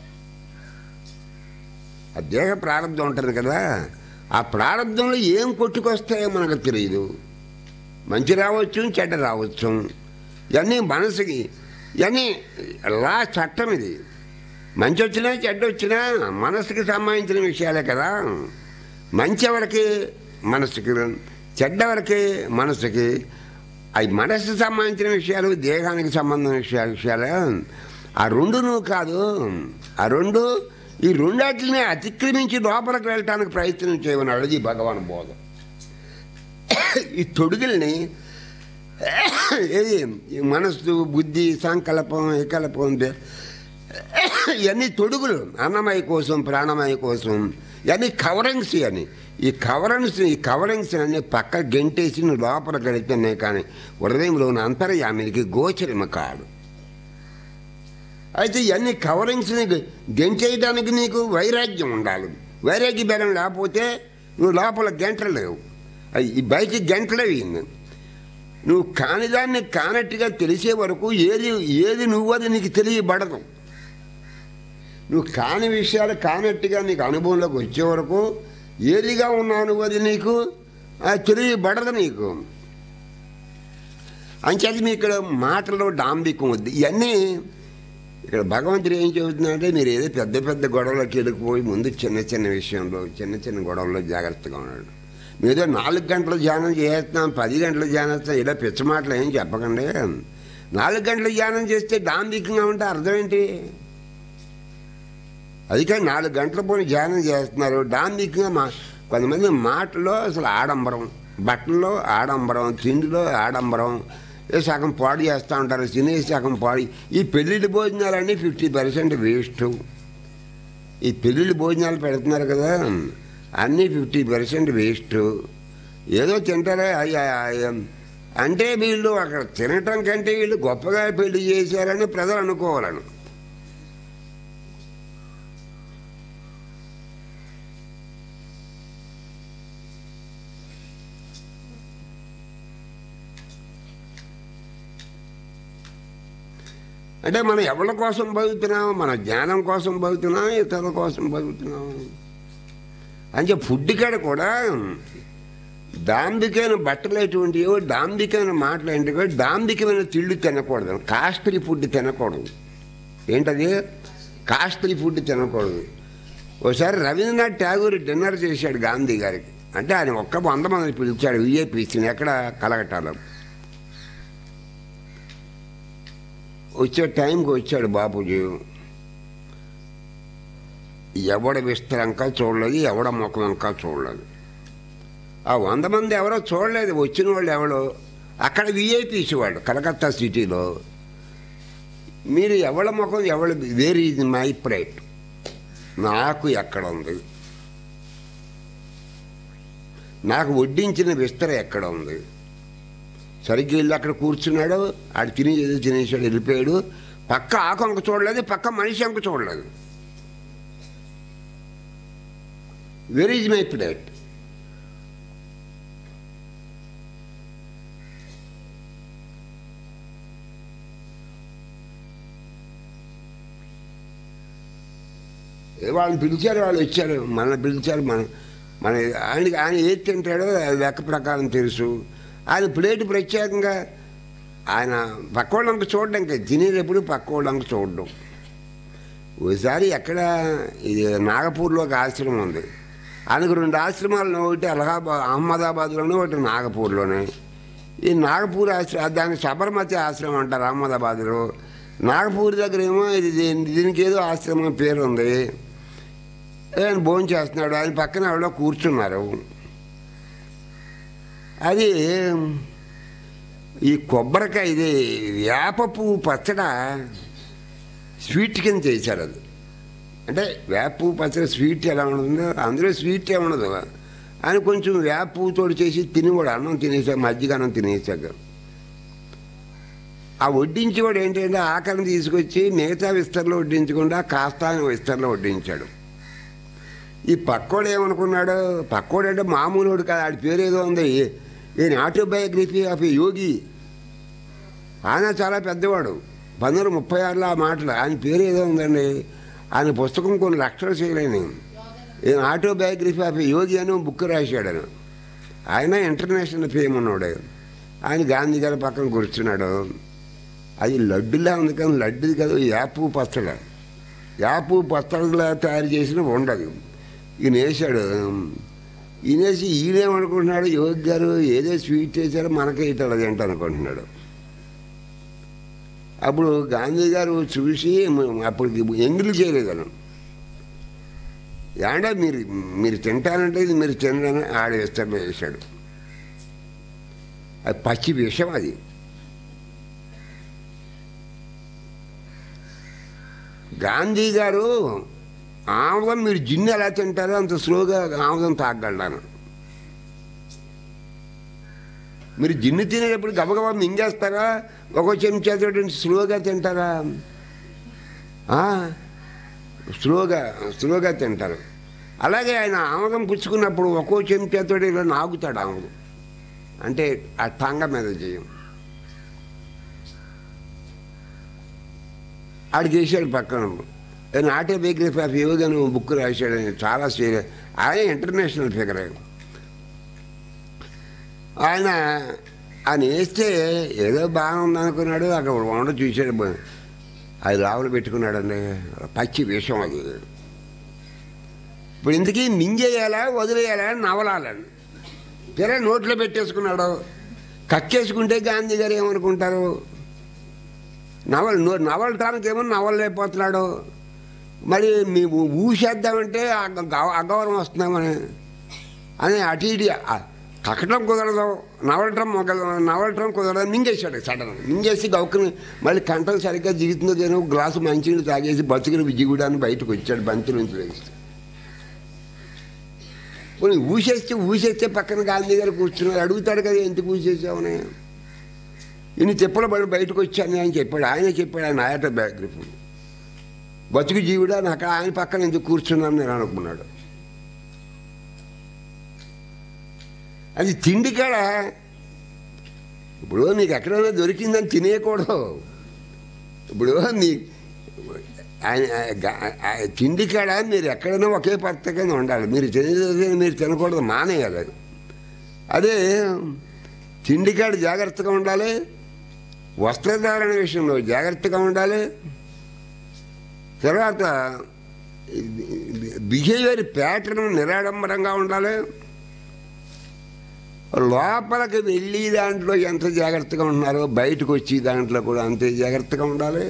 ఆ దేహ ప్రారంధం ఉంటుంది కదా ఆ ప్రారంధంలో ఏం కొట్టుకొస్తాయో మనకు తెలియదు మంచి రావచ్చు చెడ్డ రావచ్చు ఇవన్నీ మనసుకి ఇవన్నీ లా చట్టం ఇది మంచి వచ్చినా చెడ్డ వచ్చినా మనసుకి సంబంధించిన విషయాలే కదా మంచి ఎవరికి మనసుకి చెడ్డ ఎవరికి మనసుకి అవి మనసుకు సంబంధించిన విషయాలు దేహానికి సంబంధించిన విషయాలు విషయాలే ఆ రెండును కాదు ఆ రెండు ఈ రెండాటిని అతిక్రమించి లోపలికి వెళ్ళటానికి ప్రయత్నం చేయమన్నాడు ఇది భగవాన్ బోధ ఈ తొడుగుల్ని ఏది ఈ మనస్సు బుద్ధి సంకల్పం వికల్పం దే- ఇవన్నీ తొడుగులు అన్నమయ కోసం ప్రాణమయ కోసం ఇవన్నీ కవరింగ్స్ అని ఈ కవరెన్స్ ఈ కవరింగ్స్ అన్ని పక్క గెంటేసి నువ్వు లోపల గడిపినాయి కానీ హృదయంలో ఉన్న అంతర్యామినికి గోచరమ కాదు అయితే ఇవన్నీ కవరింగ్స్ని గెంటేయడానికి నీకు వైరాగ్యం ఉండాలి వైరాగ్య బలం లేకపోతే నువ్వు లోపల గంటలేవు అవి ఈ బయటికి గంటలేవు ఇన్ని. నువ్వు కానిదాన్ని కానట్టుగా తెలిసే వరకు ఏది ఏది నువ్వు అది నీకు తెలియబడదు నువ్వు కాని విషయాలు కానట్టుగా నీకు అనుభవంలోకి వచ్చే వరకు ఏదిగా ఉన్నావు నువ్వు అది నీకు ఆ తెలియబడదు నీకు అంచేది మీ ఇక్కడ మాటలో డాంబికం వద్దు ఇవన్నీ ఇక్కడ భగవంతుడు ఏం చెబుతున్నాడంటే మీరు ఏదో పెద్ద పెద్ద గొడవలోకి వెళ్ళిపోయి ముందు చిన్న చిన్న విషయంలో చిన్న చిన్న గొడవల్లో జాగ్రత్తగా ఉన్నాడు మీదో నాలుగు గంటలు ధ్యానం చేస్తున్నాం పది గంటలు ధ్యానం చేస్తాం ఇలా పిచ్చ మాటలు ఏం చెప్పకండి నాలుగు గంటలు ధ్యానం చేస్తే డాంబికంగా ఉంటే అర్థం ఏంటి అందుకే నాలుగు గంటల పోయి ధ్యానం చేస్తున్నారు డాంబికంగా మా కొంతమంది మాటలో అసలు ఆడంబరం బట్టల్లో ఆడంబరం తిండిలో ఆడంబరం ఏ సగం పాడు చేస్తూ ఉంటారు తినే సగం పాడు ఈ పెళ్ళిళ్ళ భోజనాలన్నీ ఫిఫ్టీ పర్సెంట్ వేస్ట్ ఈ పెళ్ళిళ్ళ భోజనాలు పెడుతున్నారు కదా అన్నీ ఫిఫ్టీ పర్సెంట్ వేస్ట్ ఏదో తింటారే అయ్య- అయ్య- అంటే వీళ్ళు అక్కడ తినటం కంటే వీళ్ళు గొప్పగా పెళ్లి చేశారని ప్రజలు అనుకోవాలను అంటే మనం ఎవరి కోసం బతుకుతున్నాం మన జ్ఞానం కోసం బతుకుతున్నాం ఇతరుల కోసం బతుకుతున్నాం అంటే ఫుడ్ కాడ కూడా డాంబికైన బట్టలు ఎటువంటివో డాంబికైన మాటలు ఏంటివో డాంబికమైన తిళ్ళు తినకూడదు కాస్ట్లీ ఫుడ్ తినకూడదు ఏంటది కాస్ట్లీ ఫుడ్ తినకూడదు ఒకసారి రవీంద్రనాథ్ ఠాగూర్ డిన్నర్ చేశాడు గాంధీ గారికి అంటే ఆయన ఒక్క వంద మంది పిలిచాడు విఏపీసీని ఎక్కడ కలగటాలో వచ్చే టైంకి వచ్చాడు బాపూజీ ఎవడ విస్తరంకా చూడలేదు ఎవడ ముఖం ఇంకా చూడలేదు ఆ వంద మంది ఎవరో చూడలేదు వచ్చిన వాళ్ళు ఎవరో అక్కడ విఐపీస్ వాడు కలకత్తా సిటీలో మీరు ఎవడ ముఖం ఎవడ వేర్ ఈజ్ మై ప్రైట్ నాకు ఎక్కడ ఉంది నాకు వడ్డించిన విస్తర ఎక్కడ ఉంది సరిగ్గా వెళ్ళి అక్కడ కూర్చున్నాడు ఆడు తిని ఏదో తినేసాడు వెళ్ళిపోయాడు పక్క ఆకు అంక చూడలేదు పక్క మనిషి అంక చూడలేదు వెర్ ఈజ్ మై ప్లేట్ ఏ వాళ్ళని పిలిచారు వాళ్ళు వచ్చారు మనల్ని పిలిచారు మన మన ఆయన ఆయన ఏది తింటాడో అది లెక్క ప్రకారం తెలుసు ఆయన ప్లేట్ ప్రత్యేకంగా ఆయన పక్క వాళ్ళంక చూడడానికి తినేది ఎప్పుడు పక్క వాళ్ళంక చూడడం ఒకసారి ఎక్కడ ఇది నాగపూర్లో ఒక ఆశ్రమం ఉంది ఆయనకు రెండు ఆశ్రమాలు ఒకటి అలహాబాద్ అహ్మదాబాద్లోనే ఒకటి నాగపూర్లోనే ఈ నాగపూర్ ఆశ్రమం దాన్ని సబర్మతి ఆశ్రమం అంటారు అహ్మదాబాద్లో నాగపూర్ దగ్గర ఏమో ఇది దీని- దీనికి ఏదో ఆశ్రమం పేరు ఉంది ఆయన భోజనం చేస్తున్నాడు ఆయన పక్కన ఎవడో కూర్చున్నారు అది ఈ కొబ్బరికాయ ఇది వేప పువ్వు పచ్చడ స్వీట్ కింద చేశారు అది అంటే వేప పువ్వు పచ్చడి స్వీట్ ఎలా ఉంటుందో అందులో స్వీట్ ఏముండదు ఆయన కొంచెం వేప పువ్వుతో చేసి తిని కూడా అన్నం తినేసాక మజ్జిగ అన్నం తినేసాక ఆ వడ్డించేవాడు ఏంటంటే ఆకలిని తీసుకొచ్చి మిగతా విస్తరలో వడ్డించకుండా కాస్త ఆయన విస్తరలో వడ్డించాడు ఈ పక్కోడు ఏమనుకున్నాడు పక్కోడు అంటే మామూలుడు కాదు ఆడి పేరు ఏదో ఉంది ఈయన ఆటోబయోగ్రఫీ ఆఫ్ ఏ యోగి ఆయన చాలా పెద్దవాడు పంతొమ్మిది ముప్పై ఆరులో ఆ మాటలు ఆయన పేరు ఏదో ఉందండి ఆయన పుస్తకం కొన్ని లక్షలు చేయలేని ఈయన ఆటోబయోగ్రఫీ ఆఫ్ ఏ యోగి అని ఒక బుక్ రాశాడు ఆయన ఆయన ఇంటర్నేషనల్ ఫేమ్ ఉన్నాడు ఆయన గాంధీ గారి పక్కన కూర్చున్నాడు అది లడ్డులా ఉంది కానీ లడ్డుది కదా యాపు పచ్చడ యాపు పచ్చడిలా తయారు చేసిన ఉండదు ఈయన వేసాడు ఈయన వేసి ఈయనేమనుకుంటున్నాడు యోగి గారు ఏదో స్వీట్ చేశారో మనకే ఇతడు అది ఏంటి అనుకుంటున్నాడు అప్పుడు గాంధీ గారు చూసి మ- అప్పుడు ఎంగిలి చేయలేదు అను ఏమంటే మీరు మీరు తింటానంటే ఇది మీరు తినని ఆడ వేస్తాడు వేసాడు అది పచ్చి విషం అది గాంధీ గారు ఆముదం మీరు జిన్ను ఎలా తింటారో అంత స్లోగా ఆముదం తాగలడాను మీరు జిన్ను తినేటప్పుడు గబగబా మింగేస్తారా ఒక చెంచాతో స్లోగా తింటారా ఆ, స్లోగా స్లోగా తింటారు అలాగే ఆయన ఆముదం పుచ్చుకున్నప్పుడు ఒక్కో చెంచాతో ఇలా నాగుతాడు ఆముదం అంటే ఆ టాంగ మీద చేయం ఆడికి వేసాడు పక్కన ఆయన ఆటోబయోగ్రఫీ ఆఫ్ యోగి అని బుక్ రాశాడు ఆయన చాలా సీరియస్ ఆయన ఇంటర్నేషనల్ ఫిగర్ ఆయన ఆయన ఆయన వేస్తే ఏదో బాగుంది అనుకున్నాడు అక్కడ వండ చూశాడు బ- అది రావులు పెట్టుకున్నాడండి పచ్చి విషం అది ఇప్పుడు ఇంతకీ మింగేయాలా వదిలేయాలా అని నవలాలని తెర నోట్లో పెట్టేసుకున్నాడు కక్కేసుకుంటే గాంధీ గారు ఏమనుకుంటారు నవల నో- నవలటానికి ఏమో నవలలేకపోతున్నాడు మరి మేము ఊసేద్దామంటే అగ- గ- అగౌరవం వస్తున్నామని అని అటు ఇటు ఆ- కక్కడం కుదరదు నవలటం మొగలు నవలటం కుదరదు మింగేశాడు సడన్ మింగేసి గౌకుని మళ్ళీ కంటలు సరిగ్గా దిగుతుందో లేదో ఒక గ్లాసు మంచినీళ్ళు తాగేసి బతుకుని విజిగుడాన్ని బయటకు వచ్చాడు బంతి నుంచి వేసి పోనీ ఊసేస్తే ఊసేస్తే పక్కన గాంధీ గారు కూర్చున్నారు అడుగుతాడు కదా ఎందుకు ఊసేసామని ఇన్ని తిప్పల పడి బయటకు వచ్చాను అని చెప్పాడు ఆయన చెప్పాడు ఆయన ఆయట బయోగ్రఫీ బతుకు జీవుడా నాకు ఆయన పక్కన ఎందుకు కూర్చున్నాను నేను అనుకున్నాడు అది తిండి కాడ ఇప్పుడు నీకు ఎక్కడైనా దొరికిందని తినేయకూడదు ఇప్పుడు నీ ఆయన గ- ఆ తిండి కాడ మీరు ఎక్కడైనా ఒకే పద్ధతి కింద ఉండాలి మీరు తినేది మీరు తినకూడదు మానేయాలి అది. అదే తిండి కాడ జాగ్రత్తగా ఉండాలి వస్త్రధారణ విషయంలో జాగ్రత్తగా ఉండాలి తర్వాత బిహేవియర్ ప్యాటర్న్ నిరాడంబరంగా ఉండాలి లోపలికి వెళ్ళి దాంట్లో ఎంత జాగ్రత్తగా ఉంటున్నారో బయటకు వచ్చి దాంట్లో కూడా అంతే జాగ్రత్తగా ఉండాలి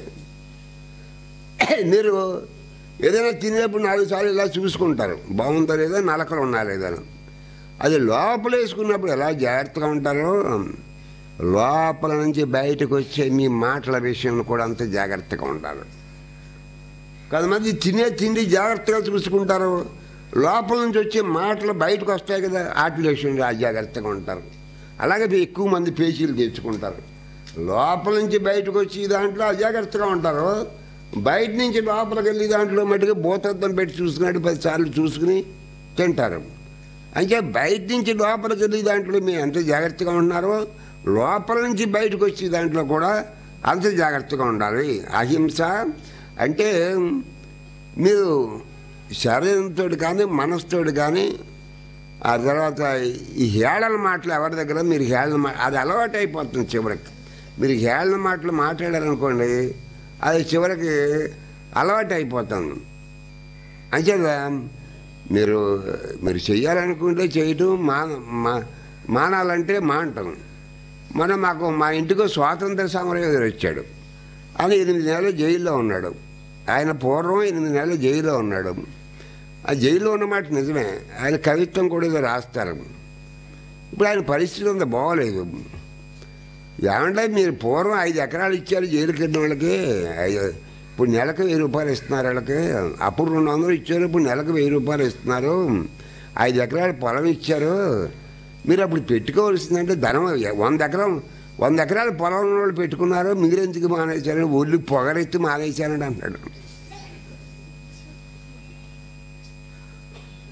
మీరు ఏదైనా తినేప్పుడు నాలుగు సార్లు ఇలా చూసుకుంటారు బాగుందా లేదా నలకలు ఉన్నా లేదా అని. అది లోపల వేసుకున్నప్పుడు ఎలా జాగ్రత్తగా ఉంటారో లోపల నుంచి బయటకు వచ్చే మీ మాటల విషయంలో కూడా అంత జాగ్రత్తగా ఉండాలి కొంతమంది తినే తిండి జాగ్రత్తగా చూసుకుంటారు లోపల నుంచి వచ్చే మాటలు బయటకు వస్తాయి కదా వాటి విషయంలో అజాగ్రత్తగా ఉంటారు అలాగే ఎక్కువ మంది పేచీలు తెచ్చుకుంటారు లోపల నుంచి బయటకు వచ్చి దాంట్లో అజాగ్రత్తగా ఉంటారు బయట నుంచి లోపలికి వెళ్ళి దాంట్లో మటుకు భూతత్వం పెట్టి చూసుకున్నట్టు పదిసార్లు చూసుకుని తింటారు అంటే బయట నుంచి లోపలికి వెళ్ళి దాంట్లో మీరు ఎంత జాగ్రత్తగా ఉన్నారో లోపల నుంచి బయటకు వచ్చి దాంట్లో కూడా అంత జాగ్రత్తగా ఉండాలి అహింస అంటే మీరు శరీరంతో కానీ మనసుతో కానీ ఆ తర్వాత ఈ హేళన మాటలు ఎవరి దగ్గర మీరు హేళన మా అది అలవాటు అయిపోతుంది చివరికి మీరు హేళన మాటలు మాట్లాడారనుకోండి అది చివరికి అలవాటు అయిపోతుంది అంచేత మీరు మీరు చెయ్యాలనుకుంటే చేయటం మాన మా- మానాలంటే మానటం మనం మాకు మా ఇంటికి స్వాతంత్ర సమరయోధుడు వచ్చాడు ఆయన ఎనిమిది నెలలు జైల్లో ఉన్నాడు ఆయన పూర్వం ఎనిమిది నెలలు జైల్లో ఉన్నాడు ఆ జైల్లో ఉన్నమాట నిజమే ఆయన కవిత్వం కూడా ఏదో రాస్తారు ఇప్పుడు ఆయన పరిస్థితి అంత బాగోలేదు ఏమంటే మీరు పూర్వం ఐదు ఎకరాలు ఇచ్చారు జైలుకి వెళ్ళిన వాళ్ళకి ఐదు- ఇప్పుడు నెలకు వెయ్యి రూపాయలు ఇస్తున్నారు వాళ్ళకి అప్పుడు రెండు వందలు ఇచ్చారు ఇప్పుడు నెలకు వెయ్యి రూపాయలు ఇస్తున్నారు ఐదు ఎకరాలు పొలం ఇచ్చారు మీరు అప్పుడు పెట్టుకోవాల్సిందంటే ధనం వంద ఎకరం వంద ఎకరాలు పొలం ఉన్న వాళ్ళు పెట్టుకున్నారు మీరు ఎందుకు మానేశారు ఒళ్ళు పొగరెత్తి మానేశారని అంటాడు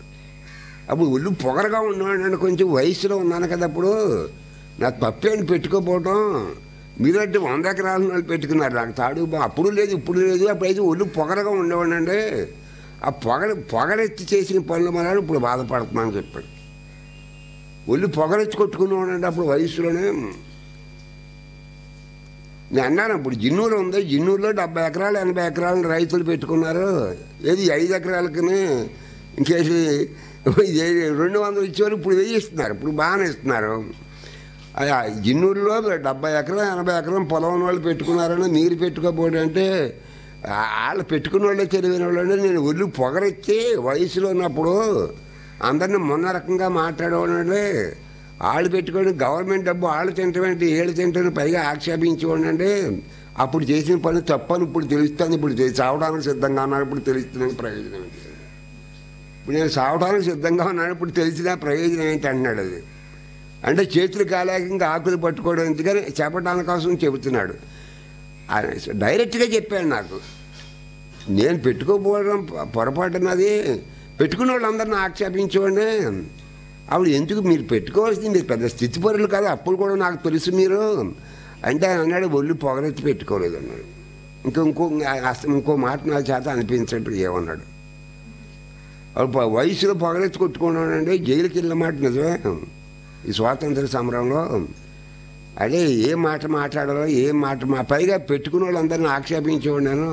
అప్పుడు ఒళ్ళు పొగరగా ఉన్నాను కొంచెం వయసులో ఉన్నాను కదా అప్పుడు నా తప్పేంటి పెట్టుకోపోవటం మీరంటే వంద ఎకరాల వాళ్ళు పెట్టుకున్నారు నాకు తాడు బా- అప్పుడు లేదు ఇప్పుడు లేదు అప్పుడైతే ఒళ్ళు పొగరగా ఉండేవాడండి ఆ పొగర పొగరెత్తి చేసిన పనుల వల్ల ఇప్పుడు బాధపడుతున్నాను చెప్పాడు ఒళ్ళు పొగరెత్తి కొట్టుకునేవాడండి అప్పుడు వయసులోనే నేను అన్నాను ఇప్పుడు జిన్నూరు ఉంది జిన్నూరులో డెబ్బై ఎకరాలు ఎనభై ఎకరాలు రైతులు పెట్టుకున్నారు ఏది ఐదు ఎకరాలకి ఇంకేసి ఇది రెండు వందలు ఇచ్చేవారు ఇప్పుడు వెయ్యి ఇస్తున్నారు ఇప్పుడు బాగానే ఇస్తున్నారు అయ్యా జిన్నూరులో డెబ్బై ఎకరం ఎనభై ఎకరం పొలం ఉన్న వాళ్ళు పెట్టుకున్నారని మీరు పెట్టుకోపోవడం అంటే ఆ- వాళ్ళు పెట్టుకున్న వాళ్ళే తెలివైన వాళ్ళు నేను ఒళ్ళు పొగరెత్తి వయసులో ఉన్నప్పుడు అందరిని మొన్న రకంగా మాట్లాడేవాడండి వాళ్ళు పెట్టుకొని గవర్నమెంట్ డబ్బు వాళ్ళు తింటామంటే ఏళ్ళు తింటాను పైగా ఆక్షేపించేవాడండి అప్పుడు చేసిన పని తప్పని ఇప్పుడు తెలుస్తుంది ఇప్పుడు తెలి- చావడానికి సిద్ధంగా ఉన్నారు ఇప్పుడు తెలుస్తుంది ప్రయోజనం ఏంటి ఇప్పుడు నేను సావడానికి సిద్ధంగా ఉన్నాను ఇప్పుడు తెలిసిన ప్రయోజనం ఏంటి అంటున్నాడు అది అంటే చేతులు కాలేక ఇంకా ఆకులు పట్టుకోవడం ఎందుకని చెప్పడానికి కోసం చెబుతున్నాడు ఆయన డైరెక్ట్గా చెప్పాడు నాకు నేను పెట్టుకోపోవడం పొ- పొరపాటు నాది పెట్టుకున్న వాళ్ళందరిని ఆక్షేపించేవాడిని అప్పుడు ఎందుకు మీరు పెట్టుకోవాల్సింది మీరు పెద్ద స్థితిపరులు కాదు అప్పుడు కూడా నాకు తెలుసు మీరు అంటే ఆయన అన్నాడు ఒళ్ళు పొగరెత్తి పెట్టుకోలేదు అన్నాడు ఇంకా ఇంకో అసలు ఇంకో మాట నా చేత అనిపించట్టు ఏమన్నాడు అప్పుడు ప- వయసులో పొగరెత్తి కొట్టుకున్నానండి జైలుకి వెళ్ళిన మాట నిజమే ఈ స్వాతంత్ర సమరంలో అదే ఏ మాట మాట్లాడాలో ఏ మాట మా పైగా పెట్టుకున్న వాళ్ళందరినీ ఆక్షేపించేవాడు నేను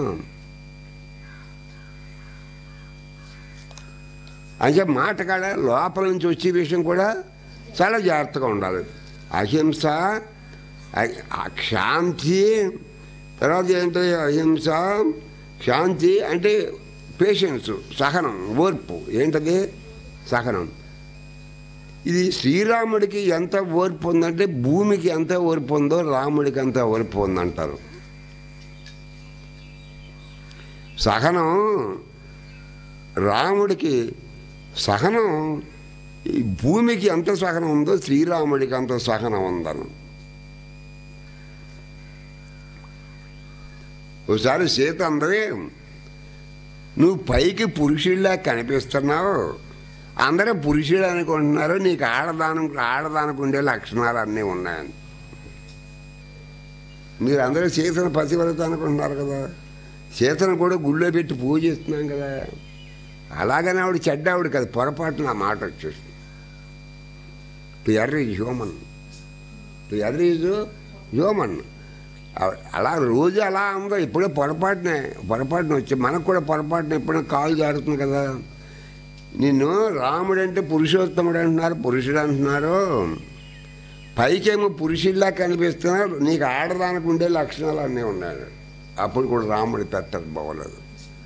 అంటే మాట కాడ లోపల నుంచి వచ్చే విషయం కూడా చాలా జాగ్రత్తగా ఉండాలి అహింస అ- ఆ శాంతి తర్వాత ఏంటి అహింస శాంతి అంటే పేషెన్స్ సహనం ఓర్పు ఏంటది సహనం ఇది శ్రీరాముడికి ఎంత ఓర్పు ఉందంటే భూమికి ఎంత ఓర్పు ఉందో రాముడికి అంత ఓర్పు ఉందంటారు సహనం రాముడికి సహనం ఈ భూమికి ఎంత సహనం ఉందో శ్రీరాముడికి అంత సహనం ఉందను ఒకసారి సీత అందరే నువ్వు పైకి పురుషుడిలా కనిపిస్తున్నావు అందరూ పురుషుడు అనుకుంటున్నారు నీకు ఆడదానికి ఆడదానికి ఉండే లక్షణాలు అన్నీ ఉన్నాయని మీరు అందరూ సీతను పసివరత అనుకుంటున్నారు కదా సీతను కూడా గుళ్ళో పెట్టి పూజిస్తున్నాం కదా అలాగని ఆవిడ చెడ్డ ఆవిడ కదా పొరపాటున ఆ మాట వచ్చేసి to err is human to err is human అలా రోజు అలా ఉందో ఇప్పుడే పొరపాటునే పొరపాటున వచ్చి మనకు కూడా పొరపాటున ఎప్పుడైనా కాలు జారుతుంది కదా నిన్ను రాముడు అంటే పురుషోత్తముడు అంటున్నారు పురుషుడు అంటున్నారు పైకేమో పురుషుల్లా కనిపిస్తున్నారు నీకు ఆడదానికి ఉండే లక్షణాలు అన్నీ ఉన్నాయి అప్పుడు కూడా రాముడి పెట్టదు బాగోలేదు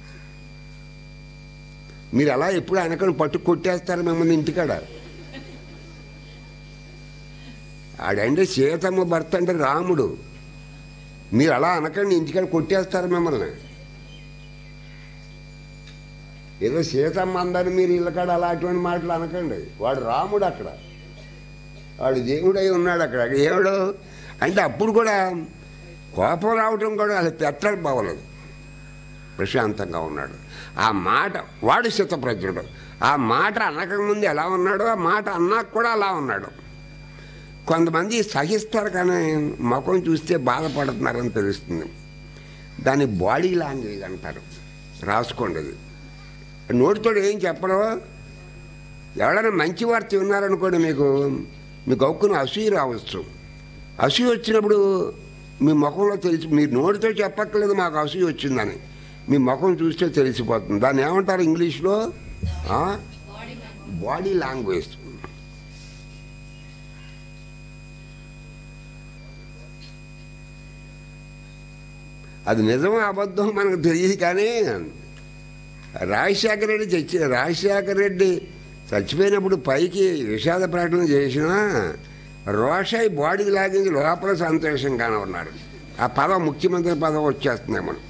మీరు అలా ఎప్పుడు అనకని పట్టు కొట్టేస్తారు మిమ్మల్ని ఇంటికాడ ఆడంటే సీతమ్మ భర్త అంటే రాముడు మీరు అలా అనకండి ఇంటికాడ కొట్టేస్తారు మిమ్మల్ని ఏదో సీతమ్మ అందరు మీరు ఇళ్ళకాడ అలాంటి మాటలు అనకండి వాడు రాముడు అక్కడ వాడు దేవుడై ఉన్నాడు అక్కడ దేవుడు అంటే అప్పుడు కూడా కోపం రావటం కూడా అది పెట్టడం బాగోలేదు ప్రశాంతంగా ఉన్నాడు ఆ మాట వాడు శతప్రజ్ఞుడు ఆ మాట అనకముందు ఎలా ఉన్నాడో ఆ మాట అన్నాక కూడా అలా ఉన్నాడు కొంతమంది సహిస్తారు కానీ ముఖం చూస్తే బాధపడుతున్నారని తెలుస్తుంది దాన్ని బాడీ లాంగ్వేజ్ అంటారు రాసుకోండి అది నోటితో ఏం చెప్పరు ఎవరైనా మంచి వార్త ఉన్నారనుకోండి మీకు మీకు ఒక్కున అసూయ రావచ్చు అసూయ వచ్చినప్పుడు మీ ముఖంలో తెలిసి మీరు నోటితో చెప్పక్కర్లేదు మాకు అసూయ వచ్చిందని మీ ముఖం చూస్తే తెలిసిపోతుంది దాన్ని ఏమంటారు ఇంగ్లీష్లో బాడీ లాంగ్వేజ్ అది నిజం అబద్ధం మనకు తెలియదు కానీ రాజశేఖర రెడ్డి చచ్చి రాజశేఖర రెడ్డి చచ్చిపోయినప్పుడు పైకి విషాద ప్రకటన చేసినా రోషాయి బాడీకి లాగించి లోపల సంతోషంగానే ఉన్నారు ఆ పదం ముఖ్యమంత్రి పదం వచ్చేస్తుంది మనం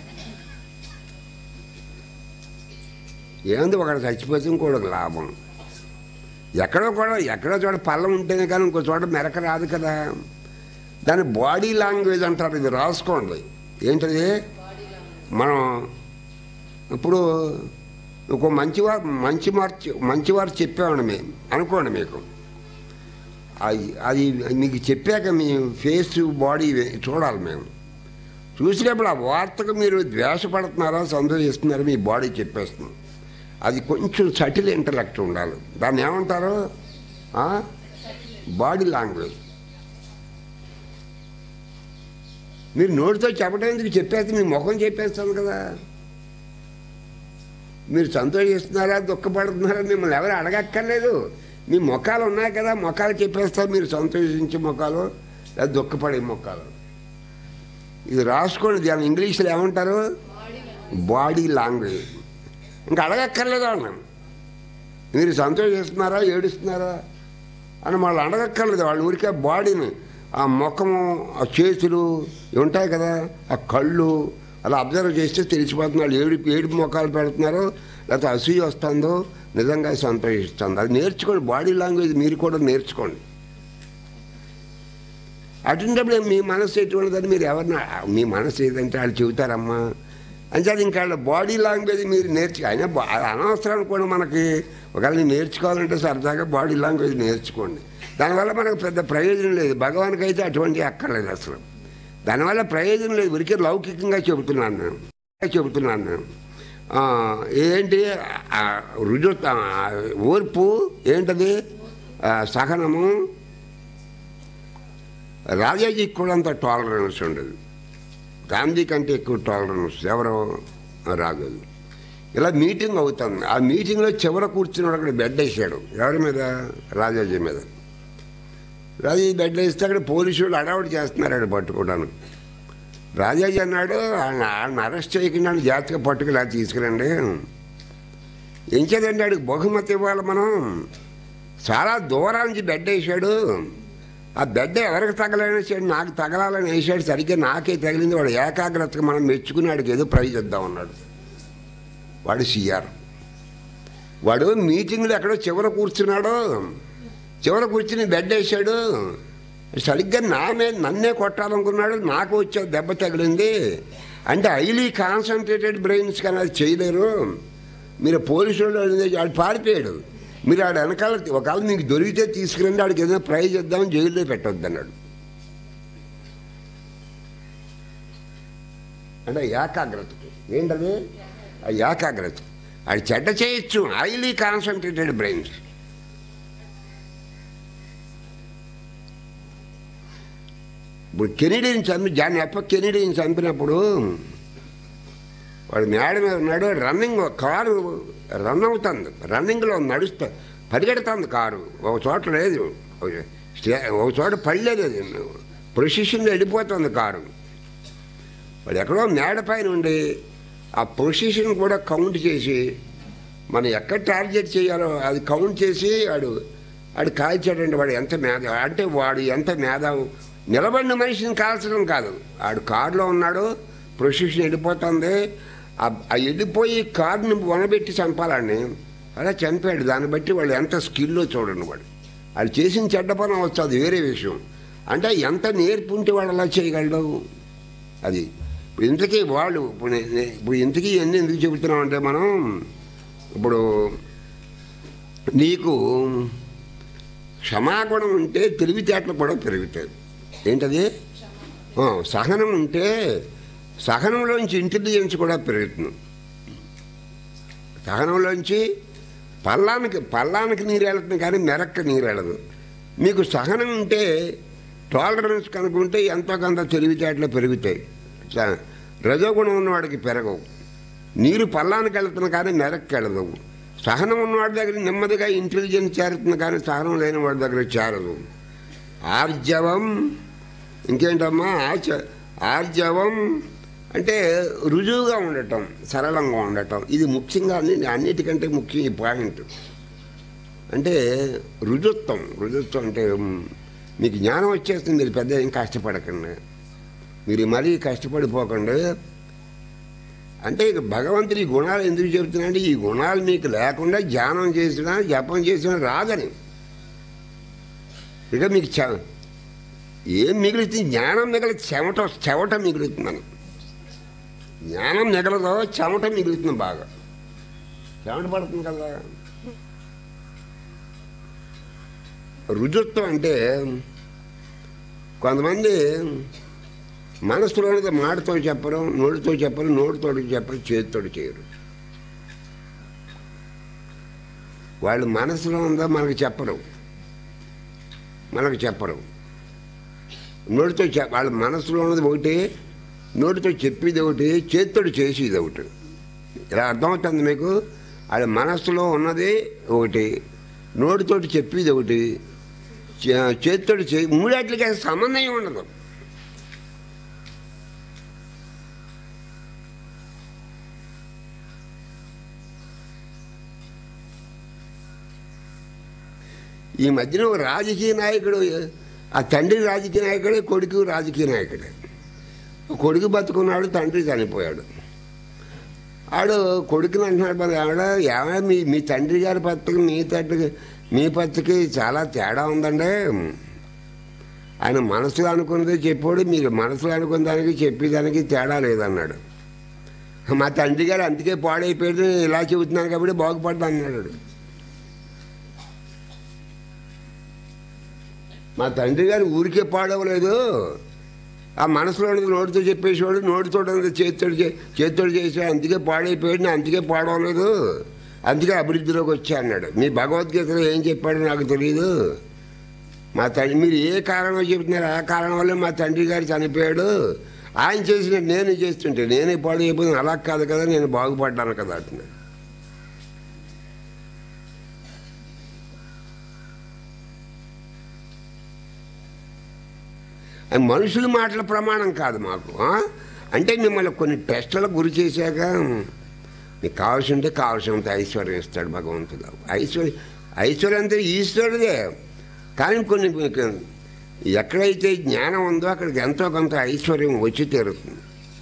ఏంది ఒకడు చచ్చిపోతే ఇంకోటి లాభం ఎక్కడో కూడా ఎక్కడో చోట పళ్ళం ఉంటేనే కానీ ఇంకో చోట మెరక రాదు కదా దాని బాడీ లాంగ్వేజ్ అంటారు ఇది రాసుకోండి ఏంటది మనం ఇప్పుడు ఒక మంచివారు మంచి మార్చి మంచివారు చెప్పామండి మేము అనుకోండి మీకు అది అది మీకు చెప్పాక మీ ఫేస్ బాడీ చూడాలి మేము చూసినప్పుడు ఆ వార్తకు మీరు ద్వేషపడుతున్నారా సంతోషిస్తున్నారా మీ బాడీ చెప్పేస్తుంది అది కొంచెం సటిల్ ఇంటలెక్ట్ ఉండాలి దాన్ని ఏమంటారు బాడీ లాంగ్వేజ్ మీరు నోటితో చెప్పడం ఎందుకు చెప్పేస్తే మీ ముఖం చెప్పేస్తాను కదా మీరు సంతోషిస్తున్నారా దుఃఖపడుతున్నారా మిమ్మల్ని ఎవరు అడగక్కర్లేదు మీ ముఖాలు ఉన్నాయి కదా ముఖాలు చెప్పేస్తారు మీరు సంతోషించే ముఖాలు లేదా దుఃఖపడే ముఖాలు ఇది రాసుకోండి దాని ఇంగ్లీష్లో ఏమంటారు బాడీ లాంగ్వేజ్ ఇంకా అడగక్కర్లేదు వాళ్ళని మీరు సంతోషిస్తున్నారా ఏడుస్తున్నారా అని వాళ్ళు అడగక్కర్లేదు వాళ్ళ ఊరికే బాడీని ఆ ముఖము ఆ చేతులు ఇవి ఉంటాయి కదా ఆ కళ్ళు అలా అబ్జర్వ్ చేస్తే తెలిసిపోతుంది వాళ్ళు ఏడుపు ఏడుపు ముఖాలు పెడుతున్నారో లేకపోతే అసూయ వస్తుందో నిజంగా సంతోషిస్తుంది అది నేర్చుకోండి బాడీ లాంగ్వేజ్ మీరు కూడా నేర్చుకోండి అటువంటిప్పుడు మీ మనసు ఎటువంటిదని మీరు ఎవరిని మీ మనసు ఏదంటే వాళ్ళు చెబుతారమ్మా అంటే అది ఇంకా వాళ్ళ బాడీ లాంగ్వేజ్ మీరు నేర్చు అయినా బా- అది అనవసరం అనుకోండి మనకి ఒకవేళ మీరు నేర్చుకోవాలంటే సరదాగా బాడీ లాంగ్వేజ్ నేర్చుకోండి దానివల్ల మనకు పెద్ద ప్రయోజనం లేదు భగవానికి అయితే అటువంటి అక్కర్లేదు అసలు దానివల్ల ప్రయోజనం లేదు ఉరికి లౌకికంగా చెబుతున్నాను నేను చెబుతున్నాను నేను ఆ, ఏంటి ఆ, రుజు ఆ, ఓర్పు ఏంటది ఆ, సహనము రాజాజీకి కూడా అంత టాలరెన్స్ ఉండదు గాంధీ కంటే ఎక్కువ టాలరెన్స్ ఎవరు రాజాజీ ఇలా మీటింగ్ అవుతుంది ఆ మీటింగ్లో చివర కూర్చున్నాడు అక్కడ బెడ్ వేసాడు ఎవరి మీద రాజాజీ మీద రాజాజీ బెడ్ వేస్తే అక్కడ పోలీసు వాళ్ళు అడవాడు చేస్తున్నారు ఆడ పట్టుకోవడానికి రాజాజీ అన్నాడు ఆయన ఆయన అరెస్ట్ చేయకుండా ఆయన జాగ్రత్తగా పట్టుకులా తీసుకురండి ఏం చేదండి ఆడికి బహుమతి ఇవ్వాలి మనం చాలా దూరం నుంచి బెడ్ వేసాడు ఆ బెడ్ ఎవరికి తగలనేసాడు నాకు తగలాలని వేసాడు సరిగ్గా నాకే తగిలింది వాడు ఏకాగ్రతగా మనం మెచ్చుకుని వాడికి ఏదో ప్రైజ్ ఇద్దాం అన్నాడు వాడు సిఆర్ వాడు మీటింగ్లో ఎక్కడో చివర కూర్చున్నాడు చివర కూర్చుని బెడ్ వేసాడు సరిగ్గా నా మీద నన్నే కొట్టాలనుకున్నాడు నాకు వచ్చే దెబ్బ తగిలింది అంటే హైలీ కాన్సన్ట్రేటెడ్ బ్రెయిన్స్ కానీ అది చేయలేరు మీరు పోలీసు వాళ్ళు వాడు పారిపోయాడు మీరు ఆడ వెనకాల ఒకవేళ మీకు దొరికితే తీసుకురండి ఆడికి ఏదైనా ప్రైజ్ ఇద్దాం జైల్లో పెట్టొద్దు అన్నాడు అంటే ఏకాగ్రతకి ఏంటది ఆ ఏకాగ్రత అది చెడ్డ చేయొచ్చు హైలీ కాన్సన్ట్రేటెడ్ బ్రెయిన్స్ ఇప్పుడు కెనడీని చంపి జాన్ ఎప్ప కెనడీని చంపినప్పుడు వాడు మేడ మీద ఉన్నాడు రన్నింగ్ కారు రన్ అవుతుంది రన్నింగ్లో నడుస్తా పరిగెడుతుంది కారు ఒక చోట లేదు ఒక- స్టే- ఒక చోట పడలేదు అది ప్రొసిషన్లో వెళ్ళిపోతుంది కారు వాడు ఎక్కడో మేడ పైన ఉండి ఆ పొజిషన్ కూడా కౌంట్ చేసి మనం ఎక్కడ టార్గెట్ చేయాలో అది కౌంట్ చేసి వాడు వాడు కాల్చాడండి వాడు ఎంత మేధ అంటే వాడు ఎంత మేధావు నిలబడిన మనిషిని కాల్చడం కాదు వాడు కారులో ఉన్నాడు ప్రొసిషన్ వెళ్ళిపోతుంది ఆ- ఆ వెళ్ళిపోయి కారుని వనబెట్టి చంపాలని అలా చంపాడు దాన్ని బట్టి వాళ్ళు ఎంత స్కిల్లో చూడండి వాడు వాళ్ళు చేసిన చెడ్డ పని అవచ్చు అది వేరే విషయం అంటే ఎంత నేర్పు ఉంటే వాడు అలా చేయగలడు అది ఇప్పుడు ఇంతకీ వాళ్ళు ఇప్పుడు నే- నే- ఇప్పుడు ఇంతకీ ఇవన్నీ ఎందుకు చెబుతున్నామంటే మనం ఇప్పుడు నీకు క్షమాగుణం ఉంటే తెలివితేటలు కూడా పెరుగుతాయి ఏంటది ఆ, సహనం ఉంటే సహనంలోంచి ఇంటెలిజెన్స్ కూడా పెరుగుతుంది సహనంలోంచి పల్లానికి పల్లానికి నీరు వెళ్తుంది కానీ మెరక్క నీరు వెళ్ళదు మీకు సహనం ఉంటే టాలరెన్స్ కనుకుంటే ఎంతో కొంత తెలివితేటలు పెరుగుతాయి స- రజోగుణం ఉన్నవాడికి పెరగవు నీరు పల్లానికి వెళ్తుంది కానీ మెరక్కి వెళ్ళదు సహనం ఉన్నవాడి దగ్గర నెమ్మదిగా ఇంటెలిజెన్స్ చేరుతుంది కానీ సహనం లేని వాడి దగ్గర చేరదు ఆర్జవం ఇంకేంటమ్మా ఆచ ఆర్జవం అంటే రుజువుగా ఉండటం సరళంగా ఉండటం ఇది ముఖ్యంగా అన్ని అన్నిటికంటే ముఖ్యం ఈ పాయింట్ అంటే రుజుత్వం రుజుత్వం అంటే మ్, మీకు జ్ఞానం వచ్చేస్తుంది మీరు పెద్ద ఏం కష్టపడకండి మీరు మరీ కష్టపడిపోకండి అంటే ఇక భగవంతుడి ఈ గుణాలు ఎందుకు చెబుతున్నాయంటే ఈ గుణాలు మీకు లేకుండా ధ్యానం చేసినా జపం చేసినా రాదని ఇక మీకు చ ఏం మిగులుతుంది జ్ఞానం మిగిలి చెమట చెమట మిగులుతుంది మనకు జ్ఞానం మిగలదో చెమట మిగులుతుంది బాగా చెమట పడుతుంది కదా రుజుత్వం అంటే కొంతమంది మనసులోనిది మాటతో చెప్పరు నోటితో చెప్పరు నోటితో చెప్పరు చేతితో చేయరు వాళ్ళు మనసులో ఉందో మనకు చెప్పరు మనకు చెప్పరు నోటితో చె వాళ్ళ మనసులో ఉన్నది ఒకటి నోటితో చెప్పేది ఒకటి చేతితో చేసేది ఒకటి ఇలా అర్థమవుతుంది మీకు వాళ్ళ మనసులో ఉన్నది ఒకటి నోటితోటి చెప్పేది ఒకటి చే- చేతితోటి చే మూడాట్లకి అసలు సంబంధం ఉండదు ఈ మధ్యన ఒక రాజకీయ నాయకుడు ఆ తండ్రి రాజకీయ నాయకుడే కొడుకు రాజకీయ నాయకుడే కొడుకు బతుకున్నాడు తండ్రి చనిపోయాడు ఆడు కొడుకుని అంటున్నాడు మరి ఆవిడ ఏమైనా మీ మీ తండ్రి గారి పత్తికి మీ తండ్రికి మీ పత్తికి చాలా తేడా ఉందండి ఆయన మనసులో అనుకున్నదే చెప్పాడు మీరు మనసులో అనుకున్న దానికి చెప్పేదానికి తేడా లేదన్నాడు మా తండ్రి గారు అందుకే పాడైపోయాడు ఇలా చెబుతున్నాను కాబట్టి బాగుపడ్డా అన్నాడు మా తండ్రి గారు ఊరికే పాడవలేదు ఆ మనసులో ఉన్నది నోటితో చెప్పేసేవాడు నోటితో ఉన్నది చేతితో చే- చేతితో చేసాడు అందుకే పాడైపోయాడు నేను అందుకే పాడవలేదు అందుకే అభివృద్ధిలోకి వచ్చా అన్నాడు మీ భగవద్గీతలో ఏం చెప్పాడో నాకు తెలియదు మా తండ్రి మీరు ఏ కారణం చెబుతున్నారు ఆ కారణం వల్ల మా తండ్రి గారు చనిపోయాడు ఆయన చేసిన నేను చేస్తుంటే నేనే పాడైపోయింది అలా కాదు కదా నేను బాగుపడ్డాను కదా అంటున్నాడు అది మనుషుల మాటల ప్రమాణం కాదు మాకు ఆ? అంటే మిమ్మల్ని కొన్ని టెస్టులకు గురి చేశాక మీకు కావాల్సి ఉంటే కావాల్సినంత ఐశ్వర్యం ఇస్తాడు భగవంతుడు ఐశ్వర్యం ఐశ్వర్యం అంటే ఈశ్వరుడే కానీ కొన్ని మీకు ఎక్కడైతే జ్ఞానం ఉందో అక్కడికి ఎంతో కొంత ఐశ్వర్యం వచ్చి తీరుతుంది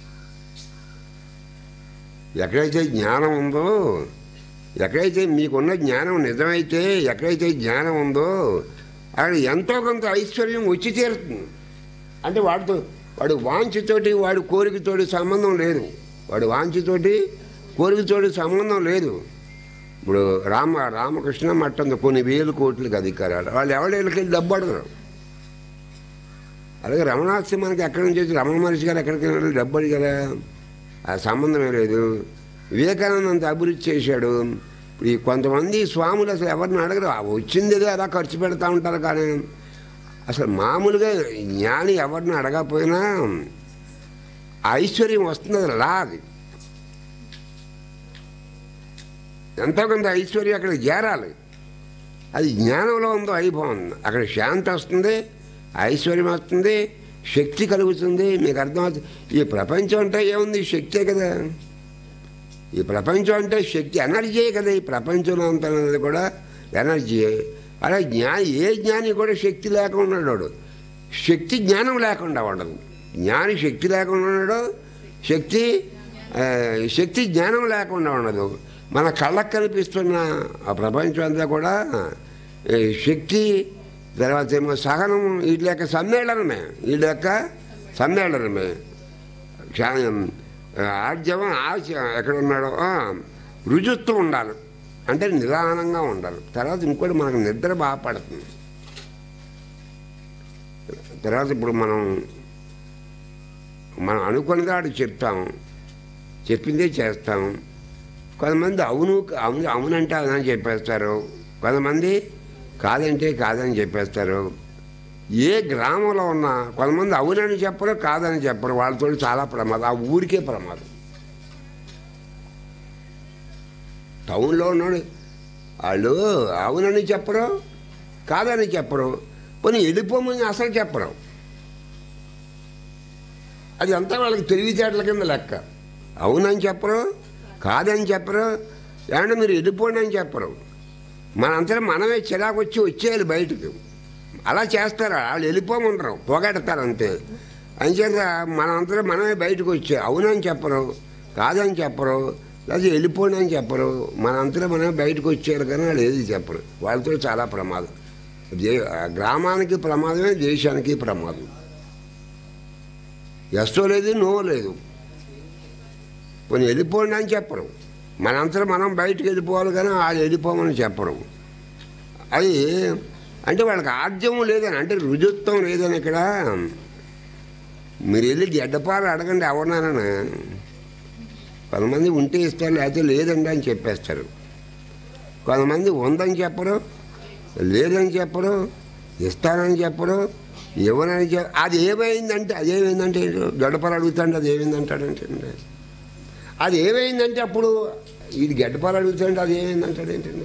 ఎక్కడైతే జ్ఞానం ఉందో ఎక్కడైతే మీకున్న జ్ఞానం నిజమైతే ఎక్కడైతే జ్ఞానం ఉందో అక్కడ ఎంతో కొంత ఐశ్వర్యం వచ్చి తీరుతుంది అంటే వాడితో వాడు వాంఛతోటి వాడు కోరికతోటి సంబంధం లేదు వాడు వాంఛతోటి కోరికతోటి సంబంధం లేదు ఇప్పుడు రామ రామకృష్ణ మట్టంది కొన్ని వేలు కోట్లకి అధికారాలు వాళ్ళు ఎవరికి డబ్బు అడగరు అలాగే రమణాస్తి మనకి ఎక్కడి నుంచి వచ్చి రమణ మహర్షి గారు ఎక్కడికి వెళ్ళి డబ్బు అడిగారా ఆ సంబంధమే లేదు వివేకానంద అంత అభివృద్ధి చేశాడు ఇప్పుడు ఈ కొంతమంది స్వాములు అసలు ఎవరిని అడగరు ఆ వచ్చింది ఏదో అలా ఖర్చు పెడతా ఉంటారు కానీ అసలు మామూలుగా జ్ఞాని ఎవరిని అడగకపోయినా ఐశ్వర్యం వస్తుంది అది లా అది ఎంతో కొంత ఐశ్వర్యం అక్కడ చేరాలి అది జ్ఞానంలో ఉందో అయిపోతుంది అక్కడ శాంతి వస్తుంది ఐశ్వర్యం వస్తుంది శక్తి కలుగుతుంది మీకు అర్థమవుతుంది ఈ ప్రపంచం అంటే ఏముంది శక్తే కదా ఈ ప్రపంచం అంటే శక్తి ఎనర్జీయే కదా ఈ ప్రపంచంలో అంతా ఉన్నది కూడా ఎనర్జీయే అలా జ్ఞాని ఏ జ్ఞాని కూడా శక్తి లేకుండా ఉన్నాడు శక్తి జ్ఞానం లేకుండా ఉండదు జ్ఞాని శక్తి లేకుండా ఉన్నాడు శక్తి ఆ, శక్తి జ్ఞానం లేకుండా ఉండదు మన కళ్ళకు కనిపిస్తున్న ఆ ప్రపంచం అంతా కూడా ఈ శక్తి తర్వాత ఏమో సహనం వీటి యొక్క సమ్మేళనమే వీటి యొక్క సమ్మేళనమే శా- ఆర్జవం ఆశ ఎక్కడ ఉన్నాడో ఆ, రుజుత్వం ఉండాలి అంటే నిదానంగా ఉండాలి తర్వాత ఇంకోటి మనకు నిద్ర బాగా పడుతుంది తర్వాత ఇప్పుడు మనం మనం అనుకున్నది ఆడు చెప్తాము చెప్పిందే చేస్తాము కొంతమంది అవును అవును అవునంటే అవునని చెప్పేస్తారు కొంతమంది కాదంటే కాదని చెప్పేస్తారు ఏ గ్రామంలో ఉన్నా కొంతమంది అవునని చెప్పరు కాదని చెప్పరు వాళ్ళతో చాలా ప్రమాదం ఆ ఊరికే ప్రమాదం టౌన్లో ఉన్నాడు వాళ్ళు అవునని చెప్పరు కాదని చెప్పరు పోనీ వెళ్ళిపోమని అసలు చెప్పరు అది అంతా వాళ్ళకి తెలివితేటల కింద లెక్క అవునని చెప్పరు కాదని చెప్పరు ఏమంటే మీరు వెళ్ళిపోండి అని చెప్పరు మనంతా మనమే చిరాకు వచ్చి వచ్చేయాలి బయటకు అలా చేస్తారు వాళ్ళు వెళ్ళిపోమంటారు పోగొడతారు అంతే అంచేత మనంతా మనమే బయటకు వచ్చే అవునని చెప్పరు కాదని చెప్పరు లేదా వెళ్ళిపోండి అని చెప్పరు మనంతా మనమే బయటకు వచ్చారు కానీ వాళ్ళు ఏది చెప్పరు వాళ్ళతో చాలా ప్రమాదం దే- ఆ గ్రామానికి ప్రమాదమే దేశానికి ప్రమాదం ఎస్తో లేదు నో లేదు పోనీ వెళ్ళిపోండి అని చెప్పరు మనంతా మనం బయటికి వెళ్ళిపోవాలి కానీ వాళ్ళు వెళ్ళిపోమని చెప్పరు అది అంటే వాళ్ళకి ఆద్యం లేదని అంటే రుజుత్వం లేదని ఇక్కడ మీరు వెళ్ళి గడ్డపాలు అడగండి ఎవరినారని కొంతమంది ఉంటే ఇస్తారు లేకపోతే లేదండి అని చెప్పేస్తారు కొంతమంది ఉందని చెప్పరు లేదని చెప్పరు ఇస్తానని చెప్పరు ఇవ్వనని చెప్ అది ఏమైందంటే అది ఏమైందంటే గడ్డపాలు అడుగుతాండి అది ఏమైందంటాడంటే అది ఏమైందంటే అప్పుడు ఇది గడ్డపాలు అడుగుతాండి అది ఏమైందంటాడేంటండి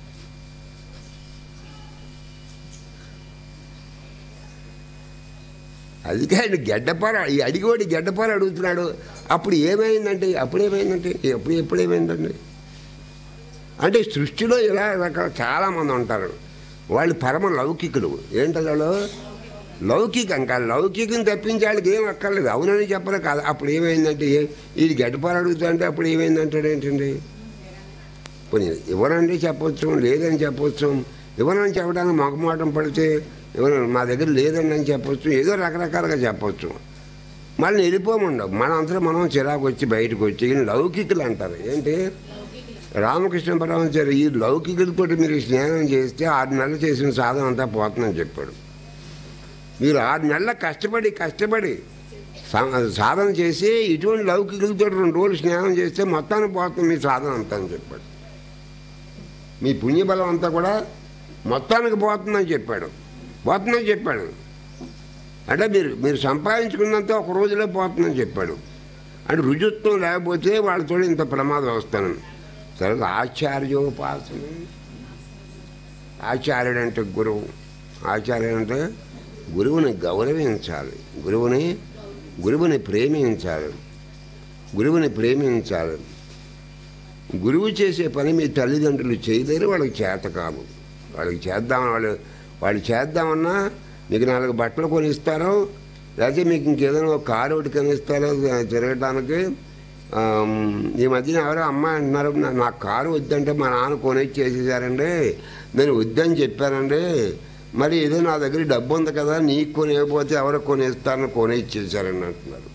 అది కాదు గడ్డపార ఈ అడిగోడి గడ్డపార అడుగుతున్నాడు అప్పుడు ఏమైందంటే అప్పుడు ఏమైందంటే ఎప్పుడు ఎప్పుడు ఏమైందండి అంటే సృష్టిలో ఇలా రకాల చాలామంది ఉంటారు వాళ్ళు పరమ లౌకికులు ఏంటది వాళ్ళు లౌకికం కాదు లౌకికం తప్పించి వాళ్ళకి ఏం అక్కర్లేదు అవునని చెప్పరు కాదు అప్పుడు ఏమైందంటే ఏ- ఇది గడ్డపార అడుగుతుంటే అప్పుడు ఏమైందంటాడు ఏంటండి పోనీ ఇవ్వనండి చెప్పొచ్చు లేదని చెప్పొచ్చు ఇవ్వనని చెప్పడానికి మొగమాటం పడితే ఇవ్వను మా దగ్గర లేదండి అని చెప్పొచ్చు ఏదో రకరకాలుగా చెప్పొచ్చు మళ్ళీ వెళ్ళిపోమండవు మన అంతా మనం చిరాకు వచ్చి బయటకు వచ్చి ఈయన లౌకికులు అంటారు ఏంటి రామకృష్ణ పరమచారి ఈ లౌకికులతో మీరు స్నేహం చేస్తే ఆరు నెలలు చేసిన సాధన అంతా పోతుందని చెప్పాడు మీరు ఆరు నెలల కష్టపడి కష్టపడి సా- సాధన చేసి ఇటువంటి లౌకికులతో రెండు రోజులు స్నేహం చేస్తే మొత్తానికి పోతుంది మీ సాధన అంతా అని చెప్పాడు మీ పుణ్యబలం అంతా కూడా మొత్తానికి పోతుందని చెప్పాడు పోతుందని చెప్పాడు అంటే మీరు మీరు సంపాదించుకున్నంత ఒక రోజులో పోతుందని చెప్పాడు అంటే రుజుత్వం లేకపోతే వాళ్ళతో ఇంత ప్రమాదం వస్తాను సరే ఆచార్యోపాసన ఆచార్యుడు అంటే గురువు ఆచార్యుడు అంటే గురువుని గౌరవించాలి గురువుని గురువుని ప్రేమించాలి గురువుని ప్రేమించాలి గురువు చేసే పని మీ తల్లిదండ్రులు చేయలేరు వాళ్ళకి చేత కాదు వాళ్ళకి చేద్దామని వాళ్ళు వాళ్ళు చేద్దామన్నా మీకు నాలుగు బట్టలు కొనిస్తారో లేకపోతే మీకు ఇంకేదైనా ఒక కారు ఒకటి కొనిస్తారో తిరగటానికి ఆమ్, ఈ మధ్యన ఎవరో అమ్మాయి అంటున్నారు "నా- నాకు కారు వద్దంటే మా నాన్న కొనేసి చేసేసారండి నేను వద్దని చెప్పానండి మరి ఏదో నా దగ్గర డబ్బు ఉంది కదా నీకు కొనేయకపోతే ఎవరు కొనేస్తారని కొనేసి చేశారని అంటున్నారు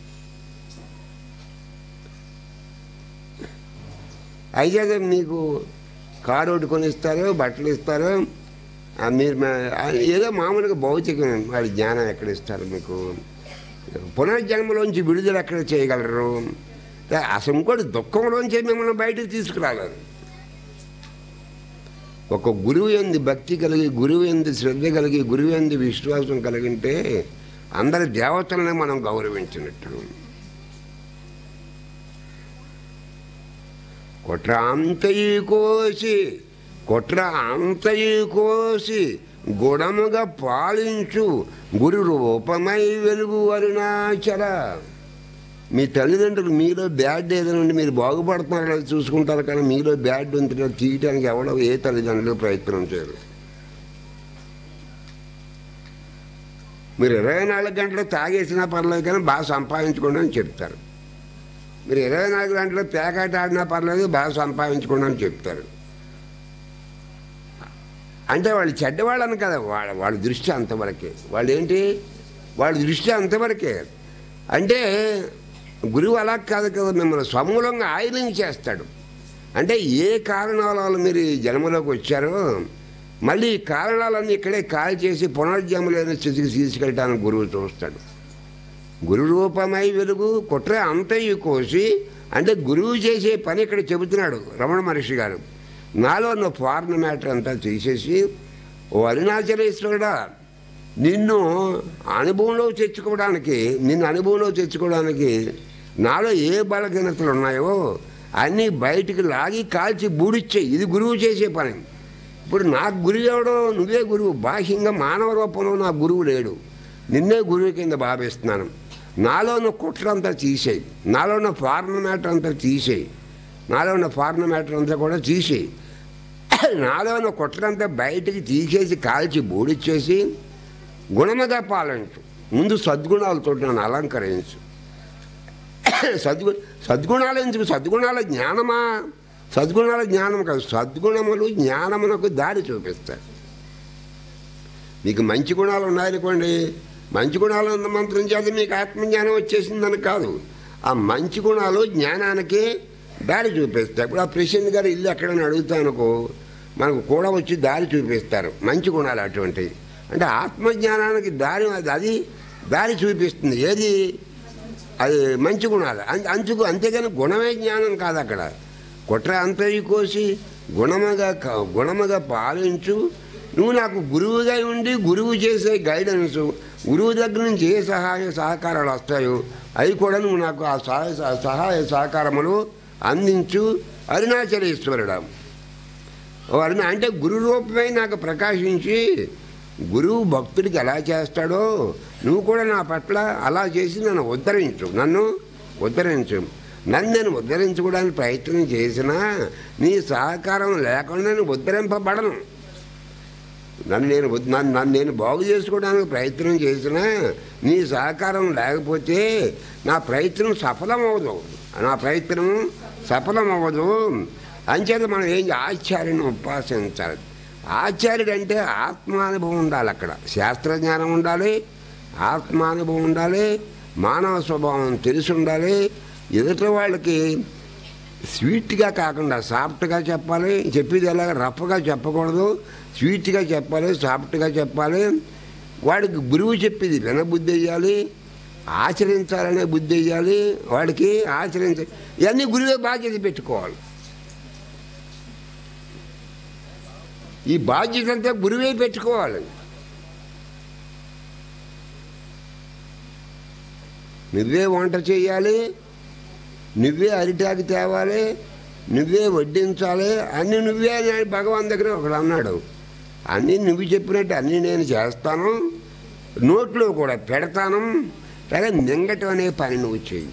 అయితే అదే మీకు కారు ఒకటి కొనిస్తారు బట్టలు ఇస్తారు ఆ మీరు మా- ఆ ఏదో మామూలుగా భౌతికం వాడి జ్ఞానం ఎక్కడ ఇస్తారు మీకు పునర్జన్మలోంచి విడుదల ఎక్కడ చేయగలరు లే, అసలు ఇంకోటి దుఃఖంలోంచి మిమ్మల్ని బయటకు తీసుకురాలేదు ఒక గురువు ఎందు భక్తి కలిగి గురువు ఎందు శ్రద్ధ కలిగి గురువు ఎందు విశ్వాసం కలిగింటే అందరి దేవతలనే మనం గౌరవించినట్టు కొట్ర అంతయు కోసి కొట్ర అంతయు కోసి గుణముగా పాలించు గురు రూపమై వెలుగు అరుణాచల మీ తల్లిదండ్రులు మీలో బ్యాడ్ ఏదైనా ఉండి మీరు బాగుపడుతున్నారో లేదో చూసుకుంటారు కానీ మీలో బ్యాడ్ ఉంటుందో తీయటానికి ఎవడో ఏ తల్లిదండ్రులు ప్రయత్నం చేయరు మీరు ఇరవై నాలుగు గంటలు తాగేసినా పర్లేదు కానీ బాగా సంపాదించుకోండి అని చెప్తారు మీరు ఇరవై నాలుగు గంటలు పేకాట ఆడినా పర్లేదు బాగా సంపాదించుకోండి అని చెప్తారు అంటే వాళ్ళు చెడ్డవాళ్ళని కదా వాళ్ళ వాళ్ళ దృష్టి అంతవరకే వాళ్ళు ఏంటి వాళ్ళ దృష్టి అంతవరకే అంటే గురువు అలా కాదు కదా మిమ్మల్ని సమూలంగా ఆయిలింగ్ చేస్తాడు అంటే ఏ కారణాల వల్ల మీరు ఈ జన్మలోకి వచ్చారో మళ్ళీ ఈ కారణాలన్నీ ఇక్కడే కాల్ చేసి పునర్జన్మలేని స్థితికి తీసుకెళ్ళడానికి గురువు చూస్తాడు గురు రూపమై వెలుగు కుట్ర అంతయు కోసి అంటే గురువు చేసే పని ఇక్కడ చెబుతున్నాడు రమణ మహర్షి గారు నాలో ఉన్న ఫారెన్ మ్యాటర్ అంతా తీసేసి ఓ అరుణాచలేశ్వరుడా నిన్ను అనుభవంలో తెచ్చుకోవడానికి నిన్ను అనుభవంలో తెచ్చుకోవడానికి నాలో ఏ బలహీనతలు ఉన్నాయో అన్నీ బయటికి లాగి కాల్చి బూడిచ్చాయి ఇది గురువు చేసే పని ఇప్పుడు నాకు గురువు ఎవడో నువ్వే గురువు బాహ్యంగా మానవ రూపంలో నా గురువు లేడు నిన్నే గురువు కింద భావిస్తున్నాను నాలో ఉన్న కుట్రంతా తీసేయి నాలో ఉన్న ఫారెన్ మ్యాటర్ అంతా తీసేయి నాలో ఉన్న ఫారెన్ మ్యాటర్ అంతా కూడా తీసేయి నాలో ఉన్న కుట్రంతా బయటికి తీసేసి కాల్చి బూడిచ్చేసి గుణముగా పాలించు ముందు సద్గుణాలతో నన్ను అలంకరించు సద్గు సద్గుణాలు ఎందుకు సద్గుణాల జ్ఞానమా సద్గుణాల జ్ఞానం కాదు సద్గుణములు జ్ఞానమునకు దారి చూపిస్తాయి మీకు మంచి గుణాలు ఉన్నాయనుకోండి మంచి గుణాలు ఉన్న మంత్రం చేత మీకు ఆత్మజ్ఞానం వచ్చేసిందని కాదు ఆ మంచి గుణాలు జ్ఞానానికి దారి చూపిస్తారు ఇప్పుడు ఆ ప్రెసిడెంట్ గారు ఇల్లు ఎక్కడైనా అడుగుతానుకో మనకు కూడా వచ్చి దారి చూపిస్తారు మంచి గుణాలు అటువంటివి అంటే ఆత్మజ్ఞానానికి దారి అది అది దారి చూపిస్తుంది ఏది అది మంచి గుణాలు అం- అంచుకు అంతేగాని గుణమే జ్ఞానం కాదు అక్కడ కుట్ర అంతరి కోసి గుణముగా క- గుణముగా పాలించు నువ్వు నాకు గురువుగా ఉండి గురువు చేసే గైడెన్స్ గురువు దగ్గర నుంచి ఏ సహాయ సహకారాలు వస్తాయో అవి కూడా నువ్వు నాకు ఆ సహాయ సహ- సహాయ సహకారములు అందించు అరుణాచలేశ్వరుడా ఓ అరుణ అంటే గురు రూపమై నాకు ప్రకాశించి గురువు భక్తుడికి ఎలా చేస్తాడో నువ్వు కూడా నా పట్ల అలా చేసి నన్ను ఉద్ధరించు నన్ను ఉద్ధరించు నన్ను నేను ఉద్ధరించుకోవడానికి ప్రయత్నం చేసినా నీ సహకారం లేకుండా నేను ఉద్ధరింపబడను నన్ను నేను ఉద్- నన్ను నన్ను నేను బాగు చేసుకోవడానికి ప్రయత్నం చేసినా నీ సహకారం లేకపోతే నా ప్రయత్నం సఫలమవదు నా ప్రయత్నం సఫలమవ్వదు అంచేత మనం ఏం ఆచార్యుని ఉపాసించాలి ఆచార్యుడు అంటే ఆత్మానుభవం ఉండాలి అక్కడ శాస్త్రజ్ఞానం ఉండాలి ఆత్మానుభవం ఉండాలి మానవ స్వభావం తెలిసి ఉండాలి ఎదుటి వాళ్ళకి స్వీట్గా కాకుండా సాఫ్ట్గా చెప్పాలి చెప్పేది ఎలాగ రఫ్గా చెప్పకూడదు స్వీట్గా చెప్పాలి సాఫ్ట్గా చెప్పాలి వాడికి గురువు చెప్పేది వినబుద్ధి వేయాలి ఆచరించాలనే బుద్ధి వేయాలి వాడికి ఆచరించ ఇవన్నీ గురువే బాధ్యత పెట్టుకోవాలి ఈ బాధ్యత అంతా గురువే పెట్టుకోవాలి నువ్వే వంట చేయాలి నువ్వే అరిటాకు తేవాలి నువ్వే వడ్డించాలి అన్నీ నువ్వే అని భగవాన్ దగ్గర ఒకడు అన్నాడు అన్నీ నువ్వు చెప్పినట్టు అన్నీ నేను చేస్తాను నోట్లో కూడా పెడతాను కానీ మింగటం అనే పని నువ్వు చెయ్యి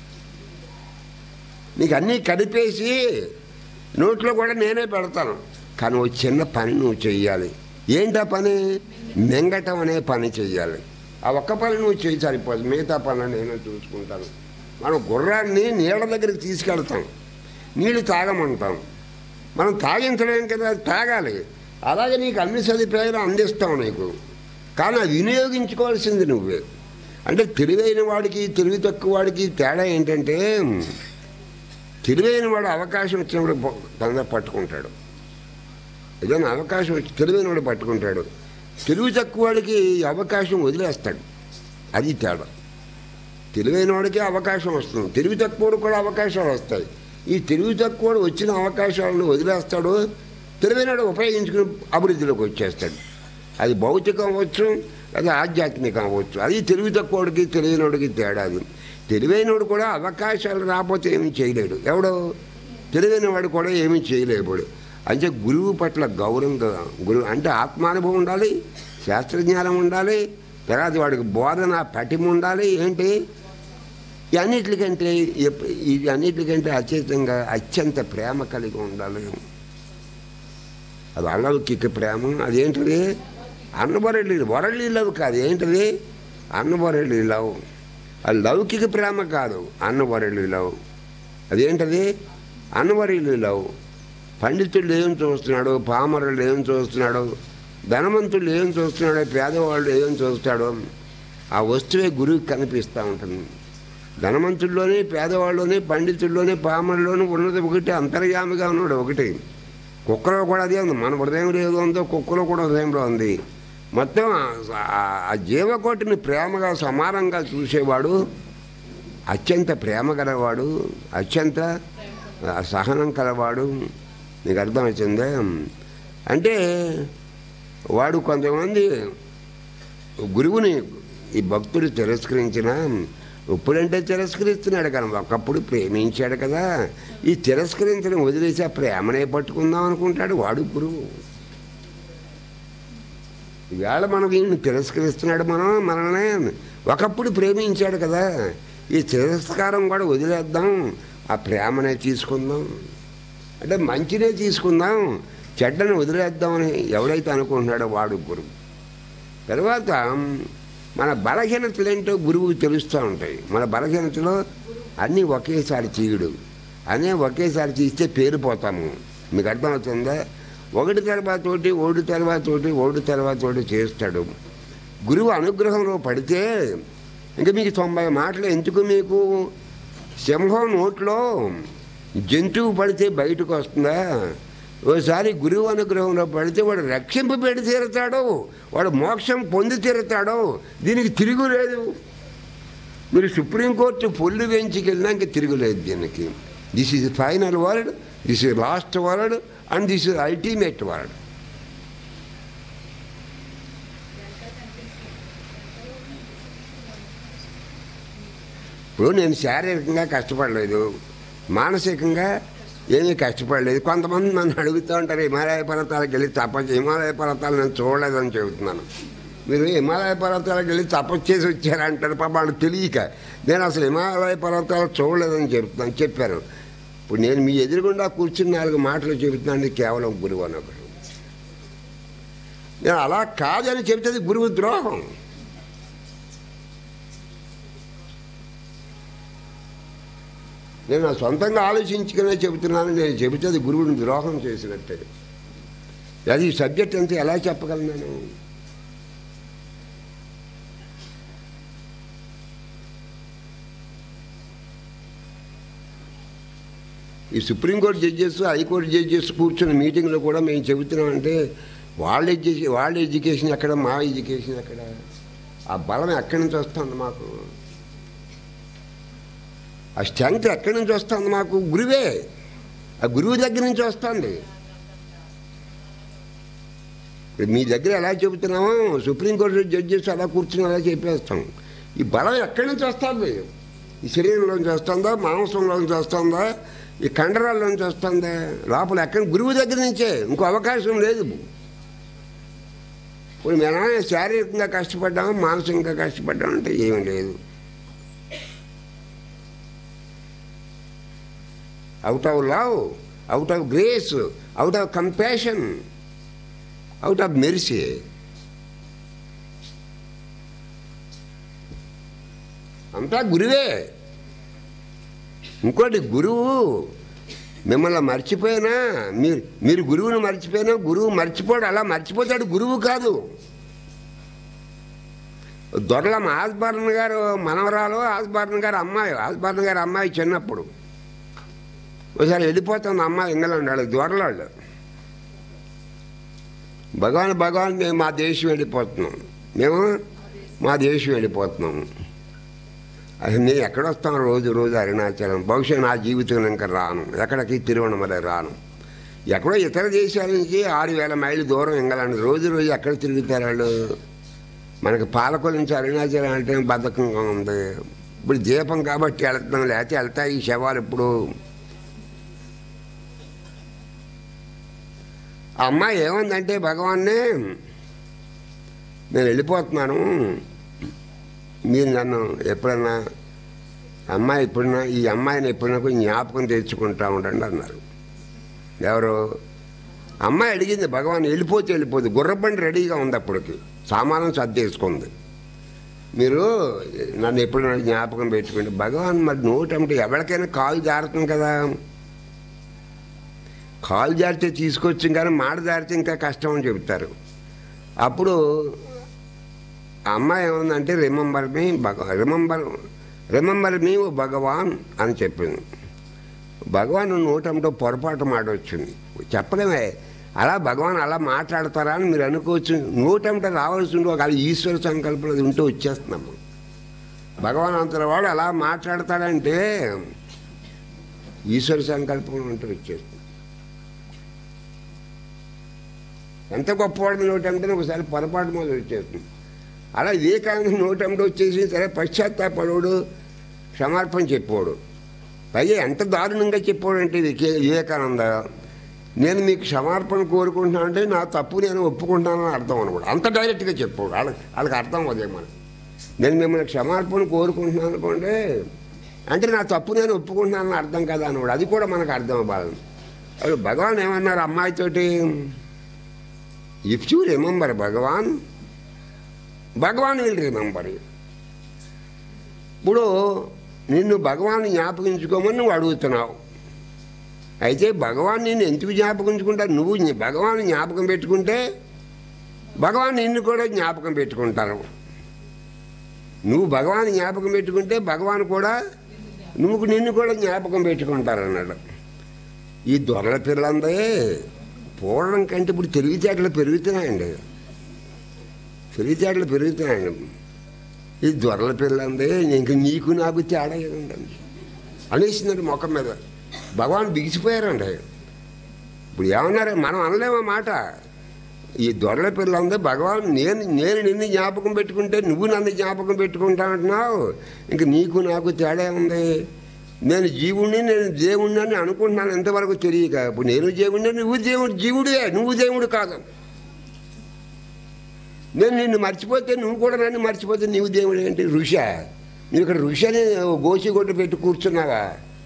నీకు అన్నీ కలిపేసి నోట్లో కూడా నేనే పెడతాను కానీ ఓ చిన్న పని నువ్వు చెయ్యాలి ఏంటా పని మింగటం అనే పని చెయ్యాలి ఆ ఒక్క పని నువ్వు చేయి సరిపోదు మిగతా పనులు నేను చూసుకుంటాను మనం గుర్రాన్ని నీళ్ళ దగ్గరికి తీసుకెళ్తాం నీళ్ళు తాగమంటాం మనం తాగించలేం కదా అది తాగాలి అలాగే నీకు అన్ని సదుపాయాలు అందిస్తాం నీకు కానీ అది వినియోగించుకోవాల్సింది నువ్వే అంటే తెలివైన వాడికి తెలివి తక్కువ వాడికి తేడా ఏంటంటే తెలివైన వాడు అవకాశం వచ్చినప్పుడు ప- తొందర పట్టుకుంటాడు ఏదైనా అవకాశం వచ్చి తెలివైన వాడు పట్టుకుంటాడు తెలివి తక్కువ వాడికి ఈ అవకాశం వదిలేస్తాడు అది తేడా తెలివైన వాడికి అవకాశం వస్తుంది తెలివి తక్కువడు కూడా అవకాశాలు వస్తాయి ఈ తెలివి తక్కువడు వచ్చిన అవకాశాలను వదిలేస్తాడు తెలివైనడు ఉపయోగించుకుని అభివృద్ధిలోకి వచ్చేస్తాడు అది భౌతికం అవ్వచ్చు అది ఆధ్యాత్మికం అవ్వచ్చు అది తెలివి తక్కువడికి తెలివైనడికి తేడా అది తెలివైనవాడు కూడా అవకాశాలు రాకపోతే ఏమీ చేయలేడు ఎవడో తెలివైన వాడు కూడా ఏమీ చేయలేడు అంటే గురువు పట్ల గౌరవంగా గురువు అంటే ఆత్మానుభవం ఉండాలి శాస్త్రజ్ఞానం ఉండాలి తర్వాత వాడికి బోధన పటిమ ఉండాలి ఏంటి ఈ అన్నిటికంటే ఎప్- ఈ అన్నిటికంటే అత్యంతంగా అత్యంత ప్రేమ కలిగి ఉండాలి అది అలౌకిక ప్రేమ అదేంటిది అన్నబొరళి వరళి లవ్ కాదు ఏంటిది అన్నబొరళి లవ్ అది లౌకిక ప్రేమ కాదు అన్నబొరళి లవ్ అదేంటది అన్నవరీలు లవ్ పండితుడు ఏం చూస్తున్నాడు పామరులు ఏం చూస్తున్నాడు ధనవంతుడు ఏం చూస్తున్నాడు పేదవాళ్ళు ఏం చూస్తాడో ఆ వస్తువే గురువుకి కనిపిస్తూ ఉంటుంది ధనవంతుల్లోనే పేదవాళ్ళలోనే పండితుల్లోనే పామరుల్లోనే ఉన్నది ఒకటి అంతర్యామిగా ఉన్నాడు ఒకటి కుక్కలో కూడా అదే ఉంది మన హృదయంలో ఏదో ఉందో కుక్కలో కూడా హృదయంలో ఉంది మొత్తం ఆ- ఆ- ఆ జీవకోటిని ప్రేమగా సమానంగా చూసేవాడు అత్యంత ప్రేమ గలవాడు అత్యంత ఆ, సహనం కలవాడు నీకు అర్థమవుతుందే అంటే వాడు కొంతమంది గురువుని ఈ భక్తుడు తిరస్కరించిన ఇప్పుడంటే తిరస్కరిస్తున్నాడు కానీ ఒకప్పుడు ప్రేమించాడు కదా ఈ తిరస్కరించడం వదిలేసి ఆ ప్రేమనే పట్టుకుందాం అనుకుంటాడు వాడు గురువు ఈవేళ మనం ఈయన్ని తిరస్కరిస్తున్నాడు మనం మనల్ని ఒకప్పుడు ప్రేమించాడు కదా ఈ తిరస్కారం కూడా వదిలేద్దాం ఆ ప్రేమనే తీసుకుందాం అంటే మంచినే తీసుకుందాం చెడ్డని వదిలేద్దామని ఎవడైతే అనుకుంటున్నాడో వాడు గురువు తర్వాత మన బలహీనతలు ఏంటో గురువుకి తెలుస్తూ ఉంటాయి మన బలహీనతలో అన్నీ ఒకేసారి చీయుడు అన్నీ ఒకేసారి తీస్తే పేరుపోతాము మీకు అర్థమవుతుందా ఒకటి తర్వాత ఒకటి ఓడి తర్వాత ఒకటి ఓడి తర్వాత ఒకటి చేస్తాడు గురువు అనుగ్రహంలో పడితే ఇంకా మీకు తొంభై మాటలు ఎందుకు మీకు సింహం నోట్లో జంతువు పడితే బయటకు వస్తుందా ఓసారి గురువు అనుగ్రహంలో పడితే వాడు రక్షింపు పెడి తీరుతాడు వాడు మోక్షం పొంది తీరుతాడు దీనికి తిరుగులేదు మీరు సుప్రీంకోర్టు పొల్లు వెంచికి వెళ్ళినాక తిరుగులేదు దీనికి this is final word this is last word and this is ultimate word ఇప్పుడు నేను శారీరకంగా కష్టపడలేదు మానసికంగా ఏమీ కష్టపడలేదు కొంతమంది నన్ను అడుగుతూ ఉంటారు హిమాలయ పర్వతాలకు వెళ్ళి తపస్సు హిమాలయ పర్వతాలు నేను చూడలేదని చెబుతున్నాను మీరు హిమాలయ పర్వతాలకు వెళ్ళి తపస్సు చేసి వచ్చారంటారు పాప వాళ్ళకి తెలియక నేను అసలు హిమాలయ పర్వతాలు చూడలేదని చెప్తున్నాను చెప్పాను ఇప్పుడు నేను మీ ఎదురుగుండా కూర్చుని నాలుగు మాటలు చెబుతున్నాను కేవలం గురువు అనుగ్రహం నేను అలా కాదని చెబితే అది గురువు ద్రోహం నేను నా సొంతంగా ఆలోచించుకునే చెబుతున్నాను నేను చెబితే అది గురువుని ద్రోహం చేసినట్టే అది ఈ సబ్జెక్ట్ అంతా ఎలా చెప్పగలను నేను ఈ సుప్రీంకోర్టు జడ్జెస్ హైకోర్టు జడ్జెస్ కూర్చున్న మీటింగ్లో కూడా మేము చెబుతున్నామంటే వాళ్ళ ఎడ్యుకేషన్ వాళ్ళ ఎడ్యుకేషన్ ఎక్కడ మా ఎడ్యుకేషన్ ఎక్కడ ఆ బలం ఎక్కడి నుంచి వస్తుంది మాకు ఆ స్ట్రెంగ్త్ ఎక్కడి నుంచి వస్తుంది మాకు గురువే ఆ గురువు దగ్గర నుంచి వస్తుంది ఇప్పుడు మీ దగ్గర ఎలా చెబుతున్నామో సుప్రీంకోర్టు జడ్జెస్ అలా కూర్చుని అలా చెప్పేస్తాం ఈ బలం ఎక్కడి నుంచి వస్తుంది ఈ శరీరంలోంచి వస్తుందా మాంసంలోంచి వస్తుందా ఈ కండరాల్లోంచి వస్తుందా లోపల ఎక్కడ గురువు దగ్గర నుంచే ఇంకో అవకాశం లేదు ఇప్పుడు మేము శారీరకంగా కష్టపడ్డాము మానసికంగా కష్టపడ్డామంటే ఏమీ లేదు out of love out of grace out of compassion out of mercy అంతా గురువే ఇంకోటి గురువు మిమ్మల్ని మర్చిపోయినా మీరు మీరు గురువుని మర్చిపోయినా గురువు మర్చిపోడు అలా మర్చిపోతాడు గురువు కాదు దొరలం ఆస్బార్న్ గారు మనవరాలు ఆస్బార్న్ గారు అమ్మాయి ఆస్బార్న్ గారు అమ్మాయి చిన్నప్పుడు ఒకసారి వెళ్ళిపోతుంది అమ్మాయి ఇంగ్లాండ్ వాళ్ళు దొరలాళ్ళు భగవాన్ భగవాన్ మేము మా దేశం వెళ్ళిపోతున్నాం మేము మా దేశం వెళ్ళిపోతున్నాము అసలు నేను ఎక్కడొస్తాం రోజు రోజు అరుణాచలం బహుశా నా జీవితం ఇంకా రాను ఎక్కడికి తిరువణమలై రాను ఎక్కడో ఇతర దేశాల నుంచి ఆరు వేల మైళ్ళు దూరం ఇంగ్లాండ్ రోజు రోజు ఎక్కడ తిరుగుతారు వాళ్ళు మనకి పాలకుల నుంచి అరుణాచలం అంటే బద్ధకంగా ఉంది ఇప్పుడు దీపం కాబట్టి వెళ్తున్నాం లేకపోతే వెళ్తాయి ఈ శవాలు ఇప్పుడు ఆ అమ్మాయి ఏముందంటే భగవాన్నే నేను వెళ్ళిపోతున్నాను మీరు నన్ను ఎప్పుడన్నా అమ్మాయి ఎప్పుడన్నా ఈ అమ్మాయిని ఎప్పుడన్నా కొంచెం జ్ఞాపకం తెచ్చుకుంటా ఉండండి అన్నారు ఎవరు అమ్మాయి అడిగింది భగవాన్ వెళ్ళిపోతే వెళ్ళిపోతుంది గుర్రబండి రెడీగా ఉంది అప్పటికి సామానం సర్దేసుకుంది మీరు నన్ను ఎప్పుడైనా జ్ఞాపకం పెట్టుకోండి భగవాన్ మరి నోటంటే ఎవరికైనా కాలు జారుతుంది కదా కాలు జారితే తీసుకొచ్చాం కానీ మాట జారితే ఇంకా కష్టం అని చెబుతారు అప్పుడు ఆ అమ్మాయి ఏముందంటే రిమెంబర్ మీ భగ రిమెంబర్ రిమెంబర్ మీ ఓ భగవాన్ అని చెప్పింది భగవాన్ నోటంతో పొరపాటు మాట వచ్చింది చెప్పడమే అలా భగవాన్ అలా మాట్లాడతారా అని మీరు అనుకోవచ్చు నోటంట రావాల్సి ఉండి ఒక ఈశ్వర సంకల్పం అది ఉంటే వచ్చేస్తున్నాము భగవాన్ అంతటి వాడు అలా మాట్లాడతాడంటే ఈశ్వర సంకల్పం ఉంటే వచ్చేస్తుంది ఎంత గొప్పవాడు నోటంటే ఒకసారి పొరపాటు మీద వచ్చేస్తుంది అలా వివేకానంద నోటంటే వచ్చేసి సరే పశ్చాత్తాపడు క్షమార్పణ చెప్పాడు పైగా ఎంత దారుణంగా చెప్పాడు అంటే వికే- వివేకానంద నేను మీకు క్షమార్పణ కోరుకుంటున్నాను అంటే నా తప్పు నేను ఒప్పుకుంటానని అర్థం అనమాట అంత డైరెక్ట్గా చెప్పాడు వాళ్ళకి వాళ్ళకి అర్థం అదే మనం నేను మిమ్మల్ని క్షమార్పణ కోరుకుంటున్నాను అనుకోండి అంటే నా తప్పు నేను ఒప్పుకుంటున్నానని అర్థం కదా అన్నవాడు అది కూడా మనకు అర్థం అవ్వాలి అప్పుడు భగవాన్ ఏమన్నారు అమ్మాయితోటి if you remember Bhagavan Bhagavan will remember ఇప్పుడు నిన్ను భగవాన్ జ్ఞాపకించుకోమని నువ్వు అడుగుతున్నావు అయితే భగవాన్ నిన్ను ఎందుకు జ్ఞాపకించుకుంటారు నువ్వు నీ- భగవాన్ జ్ఞాపకం పెట్టుకుంటే భగవాన్ నిన్ను కూడా జ్ఞాపకం పెట్టుకుంటారు నువ్వు భగవాన్ జ్ఞాపకం పెట్టుకుంటే భగవాన్ కూడా నువ్వు నిన్ను కూడా జ్ఞాపకం పెట్టుకుంటారు అన్నాడు ఈ దొరల పిల్లలందే పూర్వం కంటే ఇప్పుడు తెలివితేటలు పెరుగుతున్నాయండి తెలివితేటలు పెరుగుతున్నాయండి ఈ దొరల పిల్లందే ఇంక నీకు నాకు తేడా ఏముందండి అనేసిందండి మొఖం మీద భగవాన్ బిగిసిపోయారండి ఇప్పుడు ఏమన్నారు మనం అనలేమో మాట ఈ దొరల పిల్లందే భగవాన్ నేను నేను నిన్ను జ్ఞాపకం పెట్టుకుంటే నువ్వు నన్ను జ్ఞాపకం పెట్టుకుంటా అంటున్నావు ఇంక నీకు నాకు తేడా ఉంది నేను జీవుడిని నేను దేవుడిని అని అనుకుంటున్నాను ఎంతవరకు తెలియక ఇప్పుడు నేను దేవుడిని నువ్వు దేవుడు జీవుడే నువ్వు దేవుడు కాదు నేను నిన్ను మర్చిపోతే నువ్వు కూడా నన్ను మర్చిపోతే నీవు దేవుడు ఏంటి ఋష నువ్వు ఇక్కడ ఋషి అని గోసి కొట్టు పెట్టి కూర్చున్నావా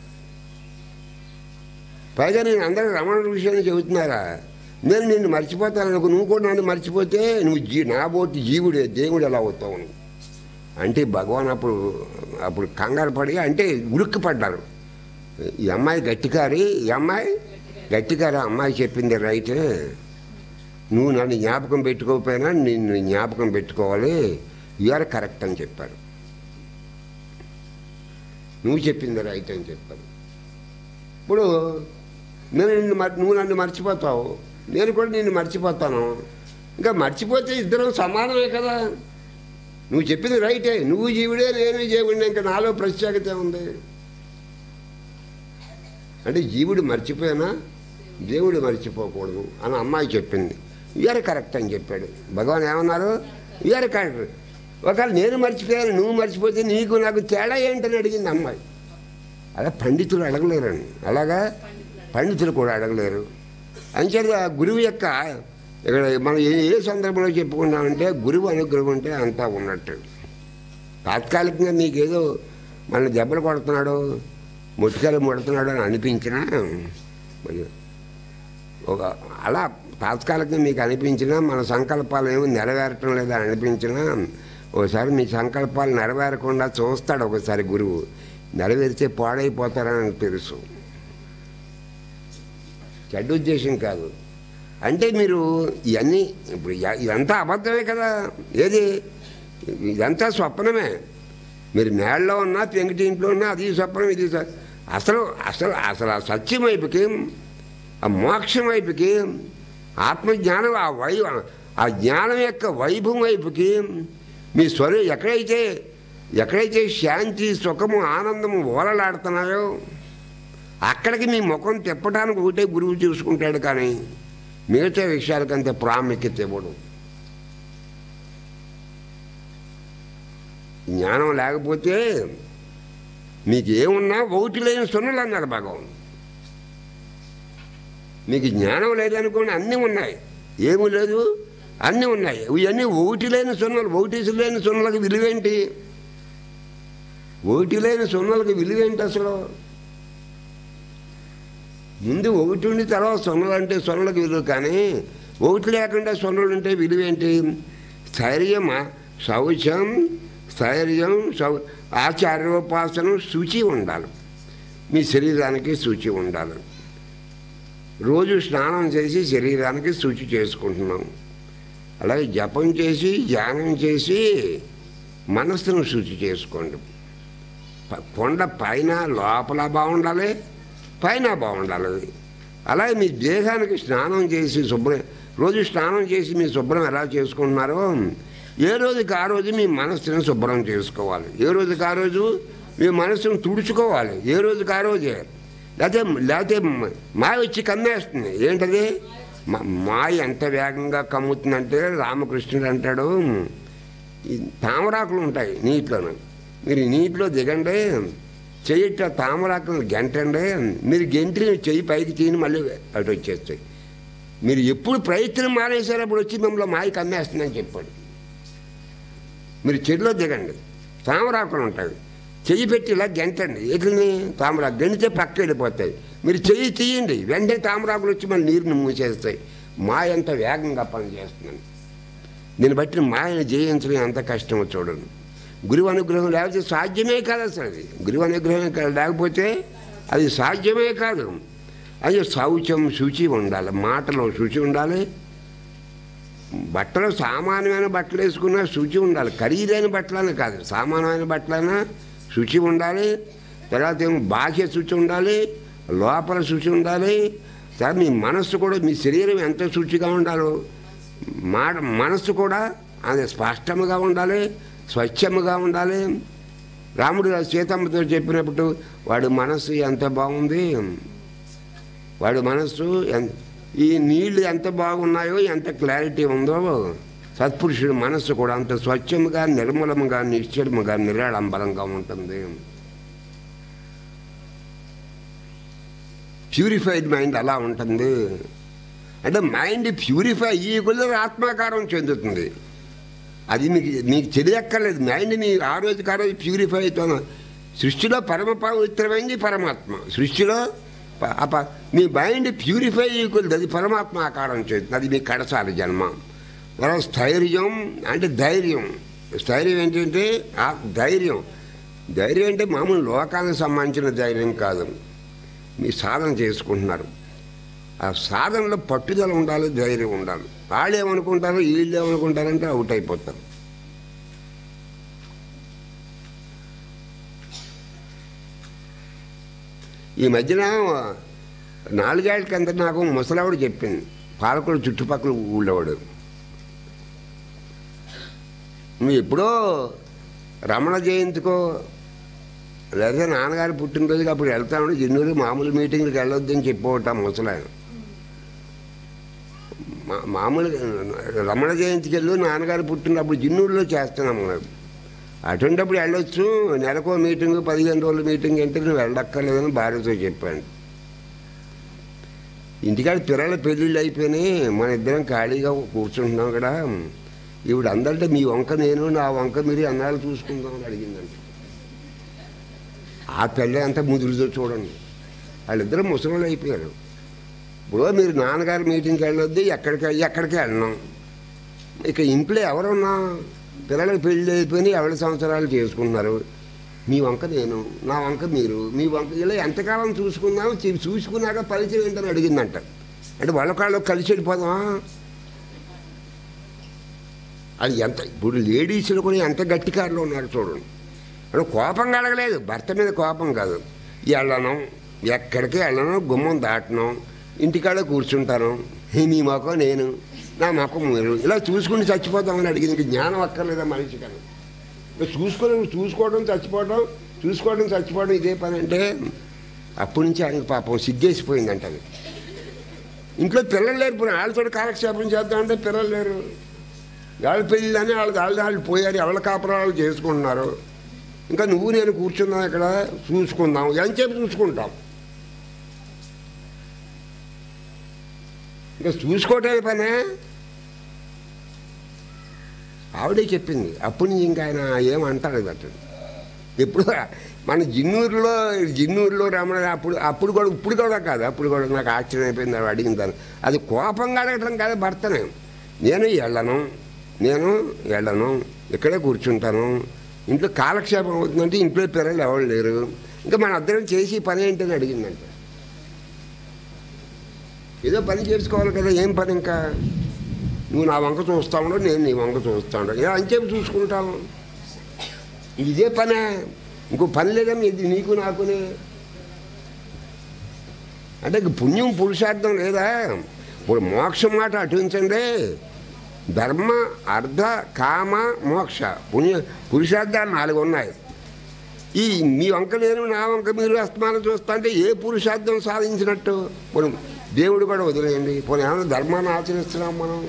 పైగా నేను అందరూ రమణ ఋషి అని చెబుతున్నారా నేను నిన్ను మర్చిపోతాను అనుకో నువ్వు కూడా నన్ను మర్చిపోతే నువ్వు జీ నా బోటి జీవుడే దేవుడు ఎలా అవుతావు నువ్వు అంటే భగవాన్ అప్పుడు అప్పుడు కంగారు పడి అంటే ఉలిక్కి పడ్డారు ఈ అమ్మాయి గట్టికారి ఈ అమ్మాయి గట్టికారి అమ్మాయి చెప్పింది రైట్ నువ్వు నన్ను జ్ఞాపకం పెట్టుకోకపోయినా నిన్ను జ్ఞాపకం పెట్టుకోవాలి యూఆర్ కరెక్ట్ అని చెప్పారు నువ్వు చెప్పింది రైట్ అని చెప్పారు ఇప్పుడు నేను నిన్ను మర్- నువ్వు నన్ను మర్చిపోతావు నేను కూడా నిన్ను మర్చిపోతాను ఇంకా మర్చిపోతే ఇద్దరం సమానమే కదా నువ్వు చెప్పింది రైటే నువ్వు జీవుడే నేను జీవుడిని ఇంకా నాలో ప్రత్యేకత ఉంది అంటే జీవుడు మర్చిపోయినా దేవుడు మర్చిపోకూడదు అని అమ్మాయి చెప్పింది ఇయర్ కరెక్ట్ అని చెప్పాడు భగవాన్ ఏమన్నారు ఇయర్ కరెక్ట్ ఒకవేళ నేను మర్చిపోయాను నువ్వు మర్చిపోతే నీకు నాకు తేడా ఏంటని అడిగింది అమ్మాయి అలా పండితులు అడగలేరండి అలాగా పండితులు కూడా అడగలేరు అంచేత గురువు యొక్క ఇక్కడ మనం ఏ ఏ సందర్భంలో చెప్పుకున్నామంటే గురువు అనుగ్రహం ఉంటే అంతా ఉన్నట్టు తాత్కాలికంగా నీకేదో మన దెబ్బలు కొడుతున్నాడు ముట్టుకాయలు ముడుతున్నాడు అని అనిపించినా మరి ఒక అలా తాత్కాలికంగా మీకు అనిపించినా మన సంకల్పాలు ఏమి నెరవేరటం లేదని అనిపించినా ఒకసారి మీ సంకల్పాలు నెరవేరకుండా చూస్తాడు ఒకసారి గురువు నెరవేరితే పాడైపోతారని తెలుసు చెడ్డ ఉద్దేశం కాదు అంటే మీరు ఇవన్నీ ఇప్పుడు ఇ- ఇదంతా అబద్ధమే కదా ఏది ఇదంతా స్వప్నమే మీరు నేలలో ఉన్నా పెంకిటి ఇంట్లో ఉన్నా అది స్వప్నం ఇది స్వ- అసలు అసలు అసలు ఆ సత్యం వైపుకి ఆ మోక్షం వైపుకి ఆత్మజ్ఞానం ఆ వై ఆ జ్ఞానం యొక్క వైభవం వైపుకి మీ స్వరూ ఎక్కడైతే ఎక్కడైతే శాంతి సుఖము ఆనందము ఓలలాడుతున్నాయో అక్కడికి మీ ముఖం తిప్పడానికి ఒకటే గురువు చూసుకుంటాడు కానీ మిగతా విషయాలకంత ప్రాముఖ్యత ఇవ్వడు జ్ఞానం లేకపోతే మీకు ఏమున్నా ఒకటి లేని సున్నలు అన్నాడు భగవాన్ మీకు జ్ఞానం లేదనుకోండి అన్నీ ఉన్నాయి ఏమీ లేదు అన్నీ ఉన్నాయి ఇవన్నీ ఒకటి లేని సున్నలు ఒకటి లేని సున్నలకు విలువేంటి ఒకటి లేని సున్నలకు విలువేంటి అసలు ముందు ఒకటి ఉండి తర్వాత సొన్నలు అంటే సొన్నలకు విలువ కానీ ఒకటి లేకుండా సొన్నలు ఉంటే విలువ ఏంటి స్థైర్యమా శౌచం స్థైర్యం శౌ ఆచార్యోపాసనం శుచి ఉండాలి మీ శరీరానికి శుచి ఉండాలి రోజు స్నానం చేసి శరీరానికి శుచి చేసుకుంటున్నాం అలాగే జపం చేసి ధ్యానం చేసి మనస్సును శుచి చేసుకోండి ప- కొండ పైన లోపల బాగుండాలి పైన బాగుండాలి అలాగే మీ దేహానికి స్నానం చేసి శుభ్రం రోజు స్నానం చేసి మీ శుభ్రం ఎలా చేసుకుంటున్నారో ఏ రోజుకి ఆ రోజు మీ మనస్సును శుభ్రం చేసుకోవాలి ఏ రోజుకి ఆ రోజు మీ మనస్సును తుడుచుకోవాలి ఏ రోజుకి ఆ రోజే లేకపోతే లేకపోతే మాయ వచ్చి కమ్మేస్తుంది ఏంటది మా- మాయ ఎంత వేగంగా కమ్ముతుందంటే రామకృష్ణుడు అంటాడు ఈ తామరాకులు ఉంటాయి నీటిలోను మీరు ఈ నీటిలో దిగండి చెయ్యట తామరాకులు గెంటండి మీరు గెంటి చెయ్యి పైకి తీని మళ్ళీ అటు వచ్చేస్తాయి మీరు ఎప్పుడు ప్రయత్నం మానేశారో అప్పుడు వచ్చి మిమ్మల్ని మాయ కమ్మేస్తుందని చెప్పాడు మీరు చెరులో దిగండి తామరాకులు ఉంటాయి చెయ్యి పెట్టి ఇలా గెంటండి ఎట్లని తామరాకు గెంటితే పక్క వెళ్ళిపోతాయి మీరు చెయ్యి తీయండి వెంటనే తామరాకులు వచ్చి మన నీరుని మూసేస్తాయి మాయ ఎంత వేగంగా పనిచేస్తుందని దీన్ని బట్టి మాయను జయించడం ఎంత కష్టమో చూడండి గురువు అనుగ్రహం లేకపోతే సాధ్యమే కాదు అసలు అది గురువు అనుగ్రహం ఇక్కడ లేకపోతే అది సాధ్యమే కాదు అది శౌచం శుచి ఉండాలి మాటలో శుచి ఉండాలి బట్టలు సామాన్యమైన బట్టలు వేసుకున్నా శుచి ఉండాలి ఖరీదైన బట్టలని కాదు సామాన్యమైన బట్టలైనా శుచి ఉండాలి తర్వాత ఏమో బాహ్య శుచి ఉండాలి లోపల శుచి ఉండాలి సార్ మీ మనస్సు కూడా మీ శరీరం ఎంత శుచిగా ఉండాలో మాట మనస్సు కూడా అది స్పష్టముగా ఉండాలి స్వచ్ఛముగా ఉండాలి రాముడు సీతమ్మతో చెప్పినప్పుడు వాడి మనస్సు ఎంత బాగుంది వాడి మనస్సు ఎన్- ఈ నీళ్లు ఎంత బాగున్నాయో ఎంత క్లారిటీ ఉందో సత్పురుషుడి మనస్సు కూడా అంత స్వచ్ఛముగా నిర్మలముగా నిశ్చలముగా నిరాడంబరంగా ఉంటుంది ప్యూరిఫైడ్ మైండ్ అలా ఉంటుంది అంటే మైండ్ ప్యూరిఫై ఈ కొద్ది ఆత్మాకారం చెందుతుంది అది మీకు మీకు తెలియక్కర్లేదు మైండ్ మీ ఆ రోజుకి ఆ రోజు ప్యూరిఫై అవుతాను సృష్టిలో పరమ పవిత్రమైంది పరమాత్మ సృష్టిలో ప- ఆ ప- మీ మైండ్ ప్యూరిఫై కొద్ది అది పరమాత్మ ఆకారం చేస్తుంది అది మీ కడసారి జన్మ తర్వాత స్థైర్యం అంటే ధైర్యం స్థైర్యం ఏంటంటే ఆ ధైర్యం ధైర్యం అంటే మామూలు లోకానికి సంబంధించిన ధైర్యం కాదు మీ సాధన చేసుకుంటున్నారు ఆ సాధనలో పట్టుదల ఉండాలి ధైర్యం ఉండాలి వాళ్ళు ఏమనుకుంటారు వీళ్ళు ఏమనుకుంటారంటే అవుట్ అయిపోతారు ఈ మధ్యన నాలుగేళ్ల కింద నాకు ముసలావిడ చెప్పింది పాలకుడు చుట్టుపక్కల ఊళ్ళోవాడు నువ్వు ఎప్పుడో రమణ జయంతికో లేదా నాన్నగారు పుట్టినరోజుకి అప్పుడు వెళ్తామని జిన్నూరు మామూలు మీటింగ్కి వెళ్ళొద్దని చెప్పవటం ముసలాయన మా- మామూలుగా రమణ జయంతికి వెళ్ళు నాన్నగారు పుట్టినప్పుడు జిన్నూరులో చేస్తున్నాం మనం అటువంటిప్పుడు వెళ్ళొచ్చు నెలకో మీటింగ్ పదిహేను రోజుల మీటింగ్ అంటే నువ్వు వెళ్ళక్కర్లేదని భార్యతో చెప్పాను ఇంటికాడ పిల్లల పెళ్ళిళ్ళు అయిపోయినాయి మన ఇద్దరం ఖాళీగా కూర్చుంటున్నాం కదా ఈవిడ అందరితో మీ వంక నేను నా వంక మీరు అన్నాళ్ళు చూసుకుందామని అడిగిందంట ఆ పిల్ల ఎంత ముదురుతో చూడండి వాళ్ళిద్దరూ ముసలోళ్ళు అయిపోయారు ఇప్పుడు మీరు నాన్నగారి మీటింగ్కి వెళ్ళొద్దు ఎక్కడికి ఎక్కడికి వెళ్ళను ఇక ఇంట్లో ఎవరున్నా పిల్లలకి పెళ్ళి అయిపోయినాయి ఎవరి సంవత్సరాలు చేసుకున్నారు మీ వంక నేను నా వంక మీరు మీ వంక ఇలా ఎంతకాలం చూసుకుందాం చూ- చూసుకున్నాక పరిచయం ఏంటని అడిగిందంట అంటే వాళ్ళ కాళ్ళు కలిసి వెళ్ళిపోదామా అది ఎంత ఇప్పుడు లేడీస్లు కూడా ఎంత గట్టికారులు ఉన్నారు చూడండి అంటే కోపంగా అడగలేదు భర్త మీద కోపం కాదు వెళ్ళను ఎక్కడికి వెళ్ళను గుమ్మం దాటను ఇంటికాడ కూర్చుంటాను హే, నీ మొఖం నేను నా మొఖం మీరు ఇలా చూసుకుని చచ్చిపోతామని అడిగింది ఇంక జ్ఞానం అక్కర్లేదా మనిషి కానీ ఇక చూసుకొని చూసుకోవడం చచ్చిపోవడం చూసుకోవడం చచ్చిపోవడం ఇదే పని అంటే అప్పటి నుంచి ఆయనకి పాపం సిగ్గేసిపోయిందంట అది ఇంట్లో పిల్లలు లేరు పోనీ వాళ్ళతో కాలక్షేపం చేద్దామంటే పిల్లలు లేరు వాళ్ళ పెళ్ళని వాళ్ళు వాళ్ళు వాళ్ళు పోయారు ఎవరి కాపురాలు చేసుకుంటున్నారు ఇంకా నువ్వు నేను కూర్చున్నాం ఇక్కడ చూసుకుందాం ఎంతసేపు చూసుకుంటాం ఇంకా చూసుకోవటమే పనే ఆవిడే చెప్పింది అప్పటి నుంచి ఇంకా ఆయన ఏమంటారు అతను ఎప్పుడు మన జిన్నూరులో జిన్నూరులో రమణ అప్పుడు అప్పుడు కూడా ఇప్పుడు కూడా కాదు అప్పుడు కూడా నాకు ఆశ్చర్యం అయిపోయింది ఆవిడ అడిగిన దాన్ని అది కోపంగా అడగటం కాదు భర్తనే నేను వెళ్ళను నేను వెళ్ళను ఇక్కడే కూర్చుంటాను ఇంట్లో కాలక్షేపం అవుతుందంటే ఇంట్లో పిల్లలు ఎవరు లేరు ఇంకా మన అద్దరం చేసి పని ఏంటని అడిగిందంట ఏదో పని చేసుకోవాలి కదా ఏం పని ఇంకా నువ్వు నా వంక చూస్తా ఉండవు నేను నీ వంక చూస్తా ఉండవు ఇలా అంచేపు చూసుకుంటాను ఇదే పనే ఇంకో పని లేదని ఇది నీకు నాకునే అంటే ఇంక పుణ్యం పురుషార్థం లేదా ఇప్పుడు మోక్షం మాట అటుంచండి ధర్మ అర్ధ కామ మోక్ష పుణ్య పురుషార్థాలు నాలుగు ఉన్నాయి ఈ మీ వంక నేను నా వంక మీరు అస్తమానం చూస్తా అంటే ఏ పురుషార్థం సాధించినట్టు మనం దేవుడు కూడా వదిలేయండి పోనీ ఏమైనా ధర్మాన్ని ఆచరిస్తున్నాం మనం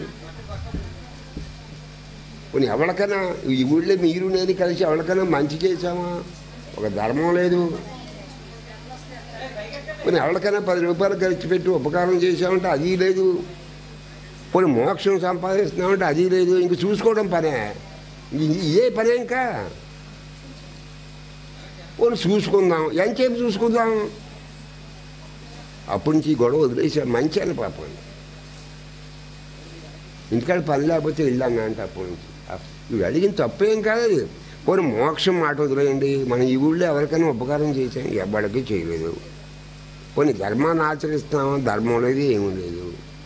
పోనీ ఎవరికైనా ఈ ఊళ్ళో మీరు నేను కలిసి ఎవరికైనా మంచి చేశామా ఒక ధర్మం లేదు పోనీ ఎవరికైనా పది రూపాయలు ఖర్చు పెట్టి ఉపకారం చేసామంటే అది లేదు పోనీ మోక్షం సంపాదిస్తున్నామంటే అది లేదు ఇంక చూసుకోవడం పనే ఇది ఇదే పనే ఇంకా పోనీ చూసుకుందాం ఎంతసేపు చూసుకుందాం అప్పటి నుంచి ఈ గొడవ వదిలేసాం మంచి అని పాపం ఇంటికాడ పని లేకపోతే వెళ్ళాను అంటే అప్పటి నుంచి అప్- నువ్వు అడిగిన తప్పేం కాదు అది పోనీ మోక్షం మాట వదిలేయండి మనం ఈ ఊళ్ళో ఎవరికైనా ఉపకారం చేసాం ఎవ్వడికి చేయలేదు పోనీ ధర్మాన్ని ఆచరిస్తున్నామా ధర్మం లేదు ఏమీ లేదు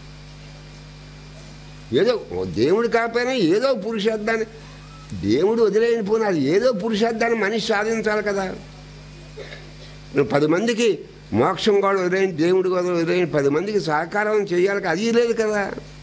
ఏదో ఓ దేవుడు కాకపోయినా ఏదో పురుషార్థాన్ని దేవుడు వదిలేయని పోనీ అది ఏదో పురుషార్థాన్ని మనిషి సాధించాలి కదా నువ్వు పది మందికి మోక్షం కూడా వదిలేని దేవుడి కూడా వదిలేని పది మందికి సహకారం చేయాలి కదా, అది లేదు కదా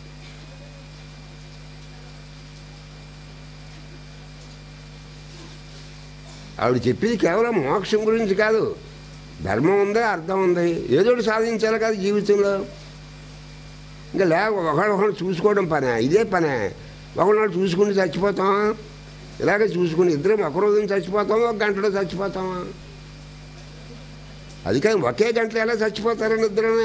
ఆవిడ చెప్పింది కేవలం మోక్షం గురించి కాదు ధర్మం ఉందా అర్థం ఉంది ఏదో ఒకటి సాధించాలి కదా జీవితంలో ఇంకా లేక ఒకళ్ళు ఒకళ్ళు చూసుకోవడం పనే ఇదే పనే ఒకళ్ళు చూసుకుని చచ్చిపోతాం ఇలాగే చూసుకుని ఇద్దరం ఒక రోజున చచ్చిపోతామా ఒక గంటలో చచ్చిపోతామా అది కానీ ఒకే గంటలో ఎలా చచ్చిపోతారని ఇద్దరమే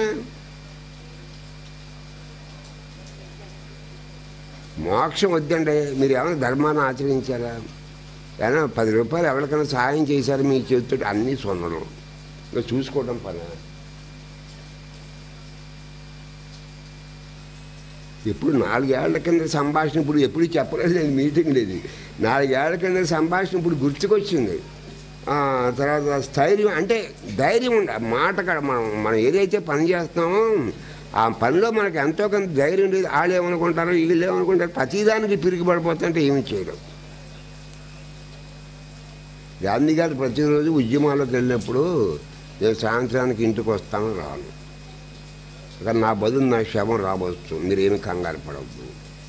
మోక్షం వద్దండి మీరు ఏమైనా ధర్మాన్ని ఆచరించారా ఏమైనా పది రూపాయలు ఎవరికైనా సహాయం చేశారు మీ చేతితో అన్నీ సొన్నలు ఇంకా చూసుకోవడం పని ఎప్పుడు నాలుగేళ్ల కింద సంభాషణ ఇప్పుడు ఎప్పుడు చెప్పలేదు నేను మీటింగ్ లేదు నాలుగేళ్ల కింద సంభాషణ ఇప్పుడు గుర్తుకొచ్చింది ఆ, తర్వాత స్థైర్యం అంటే ధైర్యం ఉండ మాట కాడ మనం మనం ఏదైతే పని చేస్తున్నామో ఆ పనిలో మనకి ఎంతో కొంత ధైర్యం లేదు వాళ్ళు ఏమనుకుంటారో వీళ్ళు ఏమనుకుంటారు ప్రతిదానికి పిరిగి పడిపోతుంటే ఏమి చేయడం గాంధీ గారు ప్రతిరోజు ఉద్యమాల్లోకి వెళ్ళినప్పుడు నేను సాయంత్రానికి ఇంటికి వస్తాను రాను కానీ నా బదులు నా శవం రావచ్చు మీరేమి కంగారు పడవద్దు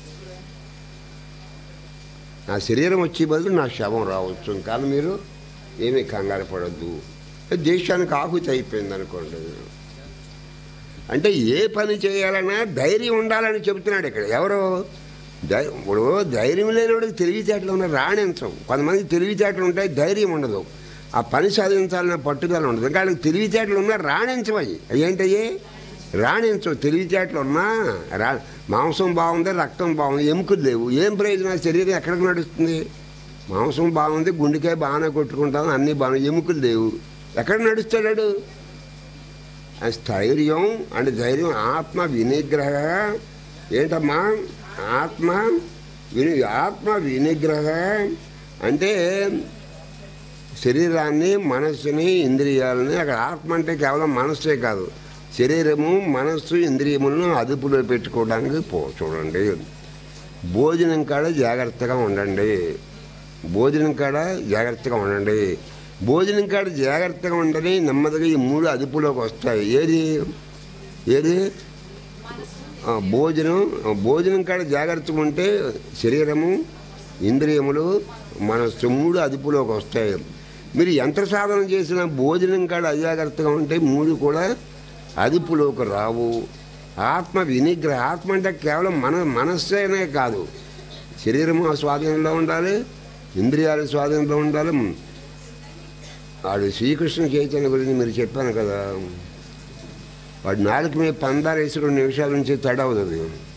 నా శరీరం వచ్చే బదులు నా శవం రావచ్చు కానీ మీరు ఏమీ కంగారు పడద్దు దేశానికి ఆహుతి అయిపోయింది అనుకోండి అంటే ఏ పని చేయాలన్నా ధైర్యం ఉండాలని చెబుతున్నాడు ఇక్కడ ఎవరు ధై ఇప్పుడు ధైర్యం లేనివాడికి తెలివితేటలు ఉన్న రాణించవు కొంతమంది తెలివితేటలు ఉంటాయి ధైర్యం ఉండదు ఆ పని సాధించాలన్న పట్టుదల ఉండదు ఇంకా వాళ్ళకి తెలివితేటలు ఉన్నా రాణించవయి ఏంటయ్యి రాణించవు తెలివితేటలు ఉన్నా రా మాంసం బాగుంది రక్తం బాగుంది ఎముకలు లేవు ఏం ప్రయోజనం శరీరం ఎక్కడికి నడుస్తుంది మాంసం బాగుంది గుండెకాయ బాగానే కొట్టుకుంటాం అన్నీ బాగున్నాయి ఎముకలు లేవు ఎక్కడ నడుస్తాడు ఆ స్థైర్యం అంటే ధైర్యం ఆత్మ వినిగ్రహ ఏంటమ్మా ఆత్మ విని ఆత్మ వినిగ్రహ అంటే శరీరాన్ని మనస్సుని ఇంద్రియాలని అక్కడ ఆత్మ అంటే కేవలం మనస్సే కాదు శరీరము మనస్సు ఇంద్రియములను అదుపులో పెట్టుకోవడానికి పో చూడండి భోజనం కాడ జాగ్రత్తగా ఉండండి భోజనం కాడ జాగ్రత్తగా ఉండండి భోజనం కాడ జాగ్రత్తగా ఉండని నెమ్మదిగా ఈ మూడు అదుపులోకి వస్తాయి ఏది ఏది ఆ, భోజనం ఆ, భోజనం కాడ జాగ్రత్తగా ఉంటే శరీరము ఇంద్రియములు మనస్సు మూడు అదుపులోకి వస్తాయి మీరు యంత్ర సాధన చేసిన భోజనం కాడ అజాగ్రత్తగా ఉంటే మూడు కూడా అదుపులోకి రావు ఆత్మ వినిగ్రహ ఆత్మ అంటే కేవలం మన మనస్సేనే కాదు శరీరము ఆ స్వాధీనంలో ఉండాలి ఇంద్రియాల స్వాధీనంలో ఉండాలి వాడు శ్రీకృష్ణ చైతన్య గురించి మీరు చెప్పాను కదా వాడు నాలుగు మీద పందారేసి రెండు నిమిషాల నుంచి తడవుతుంది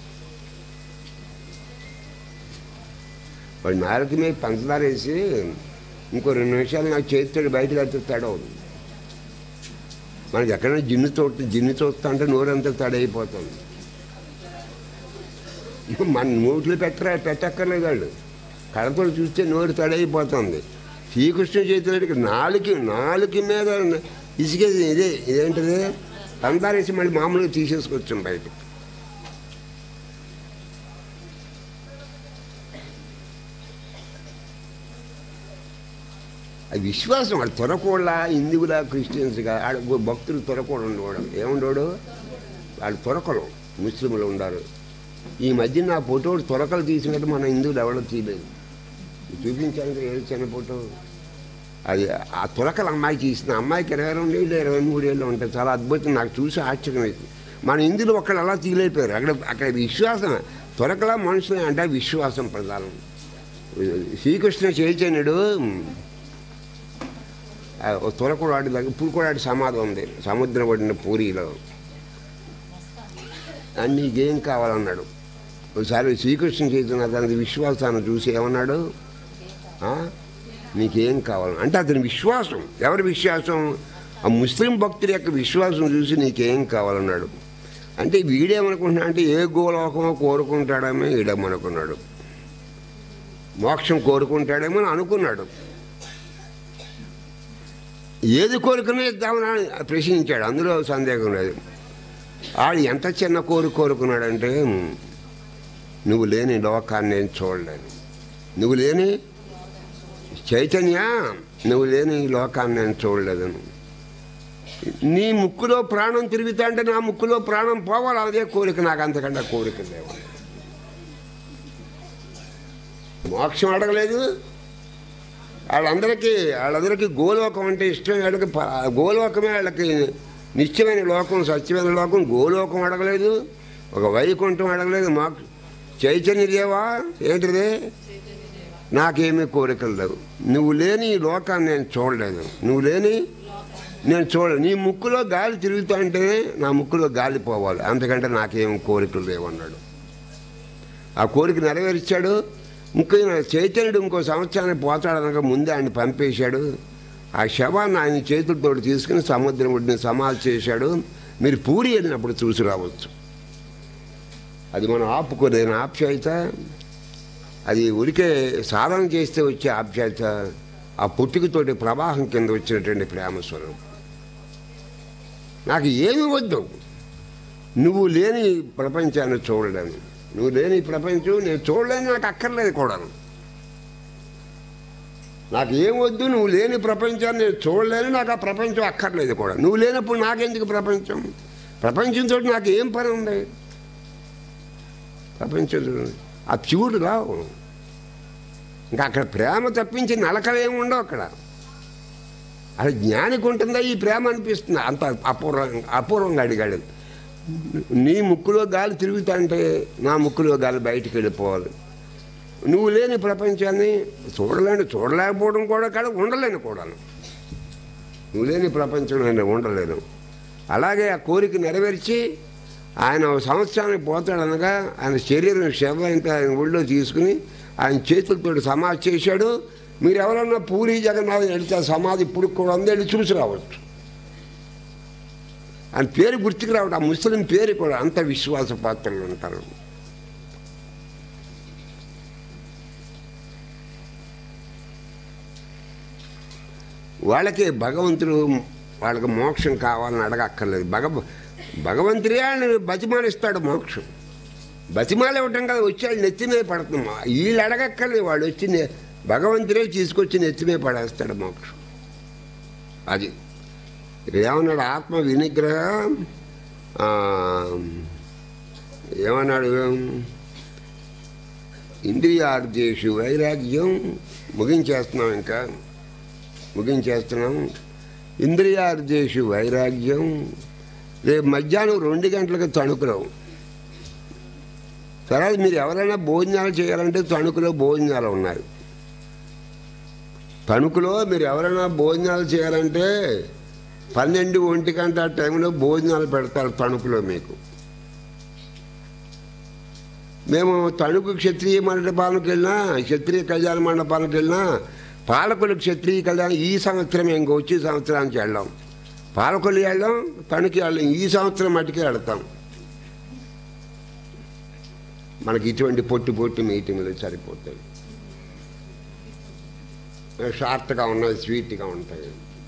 వాడు నాలుగు మీద పంచదార వేసి ఇంకో రెండు నిమిషాలు నాకు చేతితో బయటకు వెళ్తే తడవదు మనకి ఎక్కడైనా జిన్ను తోట జిన్ను చూస్తా అంటే నోరంతా తడైపోతుంది మన నోట్లు పెట్టరా పెట్టక్కర్లేదు వాళ్ళు కడపలు చూస్తే నోరు తడైపోతుంది శ్రీకృష్ణ చేతులకి నాలుగు నాలుగు మీద ఇసుకేది ఇదే ఇదేంటిది పందారేసి మళ్ళీ మామూలుగా తీసేసుకొచ్చాం బయట అది విశ్వాసం వాడు త్వరకూడలా హిందువులా క్రిస్టియన్స్గా ఆడ భక్తులు త్వరకూడ ఉండేవాడు ఏముండేవాడు వాళ్ళు త్వరకలు ముస్లింలు ఉండారు ఈ మధ్య నా ఫోటో త్వరకలు తీసినట్టు మన హిందువులు ఎవరో తీయలేదు చూపించాను కదా ఏడు చిన్న ఫోటో అది ఆ తులకల అమ్మాయి తీసిన అమ్మాయికి ఇరవై రెండు ఏళ్ళు ఇరవై మూడు ఏళ్ళు ఉంటాయి చాలా అద్భుతం నాకు చూసి ఆశ్చర్యం అవుతుంది మన ఇందులో ఒకళ్ళు అలా తీయలేకపోయారు అక్కడ అక్కడ విశ్వాసం త్వరకలా మనుషులు అంటే విశ్వాసం ప్రధానం శ్రీకృష్ణ చైతన్యుడు ఆ, ఓ తులకూడాడి దగ్గర పురుకోడాడి సమాధి ఉంది సముద్రం పడిన పూరిలో ఆ, నీకేం కావాలన్నాడు ఒకసారి శ్రీకృష్ణ చైతన్య అతని విశ్వాసాన్ని చూసి ఏమన్నాడు ఆ? నీకేం కావాలి అంటే అతని విశ్వాసం ఎవరి విశ్వాసం ఆ ముస్లిం భక్తుడి యొక్క విశ్వాసం చూసి నీకేం కావాలన్నాడు అంటే వీడేమనుకుంటున్నా అంటే ఏ గోలోకమో కోరుకుంటాడేమో ఈడమనుకున్నాడు మోక్షం కోరుకుంటాడేమో అని అనుకున్నాడు ఏది కోరుకునే ఇద్దామని ప్రశ్నించాడు అందులో సందేహం లేదు ఆడు ఎంత చిన్న కోరు కోరుకున్నాడంటే నువ్వు లేని లోకాన్ని నేను చూడలేను నువ్వు లేని చైతన్య నువ్వు లేని ఈ లోకాన్ని నేను చూడలేదను నీ ముక్కులో ప్రాణం తిరుగుతా అంటే నా ముక్కులో ప్రాణం పోవాలి అదే కోరిక నాకు అంతకంటే కోరిక లేవు మోక్షం అడగలేదు వాళ్ళందరికీ వాళ్ళందరికీ గోలోకం అంటే ఇష్టం వాళ్ళకి ప- గోలోకమే వాళ్ళకి నిత్యమైన లోకం సత్యమైన లోకం గోలోకం అడగలేదు ఒక వైకుంఠం అడగలేదు మాకు చైతన్య దేవా ఏంటిది నాకేమీ కోరికలు లేవు నువ్వు లేని ఈ లోకాన్ని నేను చూడలేదు నువ్వు లేని నేను చూడ నీ ముక్కులో గాలి తిరుగుతా అంటేనే నా ముక్కులో గాలి పోవాలి అంతకంటే నాకేం కోరికలు లేవన్నాడు ఆ కోరిక నెరవేర్చాడు ఇంకో ఈయన చైతన్యుడు ఇంకో సంవత్సరానికి పోతాడనగా ముందే ఆయన పంపేశాడు ఆ శవాన్ని ఆయన చేతులతో తీసుకుని సముద్రం ఒడ్డుని సమాధి చేశాడు మీరు పూరి వెళ్ళినప్పుడు చూసి రావచ్చు అది మనం ఆపుకోలేని ఆప్యాయత అది ఉరికే సాధన చేస్తే వచ్చే ఆప్యాయత ఆ పుట్టుకతోటి ప్రవాహం కింద వచ్చినటువంటి ప్రేమ స్వరం నాకు ఏమి వద్దు నువ్వు లేని ప్రపంచాన్ని చూడలేను నువ్వు లేని ప్రపంచం నేను చూడలేను నాకు అక్కర్లేదు కూడా నాకు ఏం వద్దు నువ్వు లేని ప్రపంచాన్ని నేను చూడలేను నాకు ఆ ప్రపంచం అక్కర్లేదు కూడా నువ్వు లేనప్పుడు నాకెందుకు ప్రపంచం ప్రపంచంతో నాకు ఏం పని ఉంది ప్రపంచంతో ఆ ప్యూర్ రావు ఇంకా అక్కడ ప్రేమ తప్పించి నలకలు ఏమి ఉండవు అక్కడ అది జ్ఞానికి ఉంటుందా ఈ ప్రేమ అనిపిస్తుంది అంత అపూర్వం అపూర్వంగా అడిగాడు నీ ముక్కులో గాలి తిరుగుతుంటే నా ముక్కులో గాలి బయటికి వెళ్ళిపోవాలి నువ్వు లేని ప్రపంచాన్ని చూడలేను చూడలేకపోవడం కూడా కాదు ఉండలేను కూడా నువ్వు లేని ప్రపంచంలో నేను ఉండలేను అలాగే ఆ కోరిక నెరవేర్చి ఆయన ఒక సంవత్సరానికి పోతాడనగా ఆయన శరీరం శవంతా ఆయన ఒళ్ళో తీసుకుని ఆయన చేతులతో సమాధి చేశాడు మీరు ఎవరన్నా పూరి జగన్నాథ్ వెళ్తే ఆ సమాధి ఇప్పుడు కూడా ఉంది వెళ్ళి చూసి రావచ్చు ఆయన పేరు గుర్తుకు రావడం ఆ ముస్లిం పేరు కూడా అంత విశ్వాస పాత్రలు ఉంటారు వాళ్ళకి భగవంతుడు వాళ్ళకి మోక్షం కావాలని అడగక్కర్లేదు భగ భగవంతుడే వాళ్ళని బతిమాలిస్తాడు మోక్షం బతిమాలు ఇవ్వటం కదా వచ్చి వాళ్ళు నెత్తిమే పడుతున్నాం వీళ్ళు అడగక్కర్లేదు వాళ్ళు వచ్చి నే- భగవంతుడే తీసుకొచ్చి నెత్తిమే పడేస్తాడు మోక్షం అది ఇక్కడ ఏమన్నాడు ఆత్మ వినిగ్రహ ఆ, ఏమన్నాడు ఇంద్రియార్జేషు వైరాగ్యం ముగించేస్తున్నాం ఇంకా ముగించేస్తున్నాం ఇంద్రియార్జేషు వైరాగ్యం రేపు మధ్యాహ్నం రెండు గంటలకు తణుకురావు తర్వాత మీరు ఎవరైనా భోజనాలు చేయాలంటే తణుకులో భోజనాలు ఉన్నాయి తణుకులో మీరు ఎవరైనా భోజనాలు చేయాలంటే పన్నెండు ఒంటి గంట ఆ టైంలో భోజనాలు పెడతారు తణుకులో మీకు మేము తణుకు క్షత్రియ మండపానికి వెళ్ళినా క్షత్రియ కళ్యాణ మండపానికి వెళ్ళినా పాలకులు క్షత్రియ కళ్యాణం ఈ సంవత్సరం ఇంక వచ్చే సంవత్సరానికి వెళ్ళాం పాలకులు వెళ్ళాం తణుకు వెళ్ళాం ఈ సంవత్సరం మటుకే వెళ్తాం మనకి ఇటువంటి పొట్టి పొట్టి మీటింగ్లు సరిపోతాయి షార్ట్గా ఉన్నాయి స్వీట్గా ఉంటాయి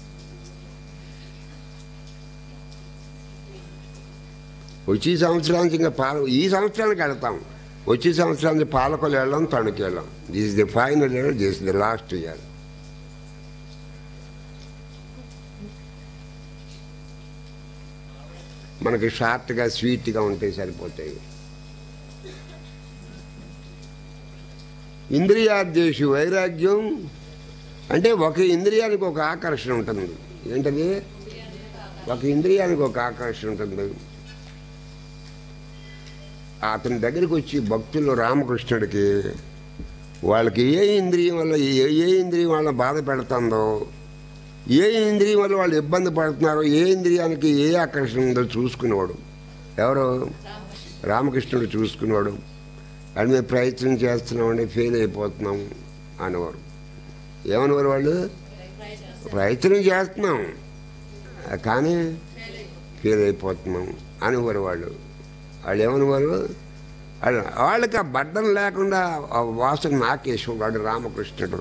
వచ్చే సంవత్సరానికి ఇంకా పాల ఈ సంవత్సరానికి వెళ్తాం వచ్చే సంవత్సరానికి పాలకులు వెళ్ళాం తణుకు వెళ్ళాం this is the final year this the last year మనకి షార్ట్గా స్వీట్గా ఉంటే సరిపోతాయి ఇంద్రియార్జేషు వైరాగ్యం అంటే ఒక ఇంద్రియానికి ఒక ఆకర్షణ ఉంటుంది ఏంటది ఒక ఇంద్రియానికి ఒక ఆకర్షణ ఉంటుంది అతని దగ్గరికి వచ్చి భక్తులు రామకృష్ణుడికి వాళ్ళకి ఏ ఇంద్రియం వల్ల ఏ ఏ ఇంద్రియం వల్ల బాధ పెడుతుందో ఏ ఇంద్రియం వల్ల వాళ్ళు ఇబ్బంది పడుతున్నారో ఏ ఇంద్రియానికి ఏ ఆకర్షణ ఉందో చూసుకునేవాడు ఎవరు రామకృష్ణుడు చూసుకునేవాడు అది మేము ప్రయత్నం చేస్తున్నామండి ఫెయిల్ అయిపోతున్నాం అనేవారు ఏమనేవారు వాళ్ళు ప్రయత్నం చేస్తున్నాం కానీ ఫెయిల్ అయిపోతున్నాం అనేవారు వాళ్ళు వాళ్ళు ఏమనేవారు వాళ్ళు వాళ్ళకి ఆ బడ్డం లేకుండా ఆ వాసన నాకేసేవాడు రామకృష్ణుడు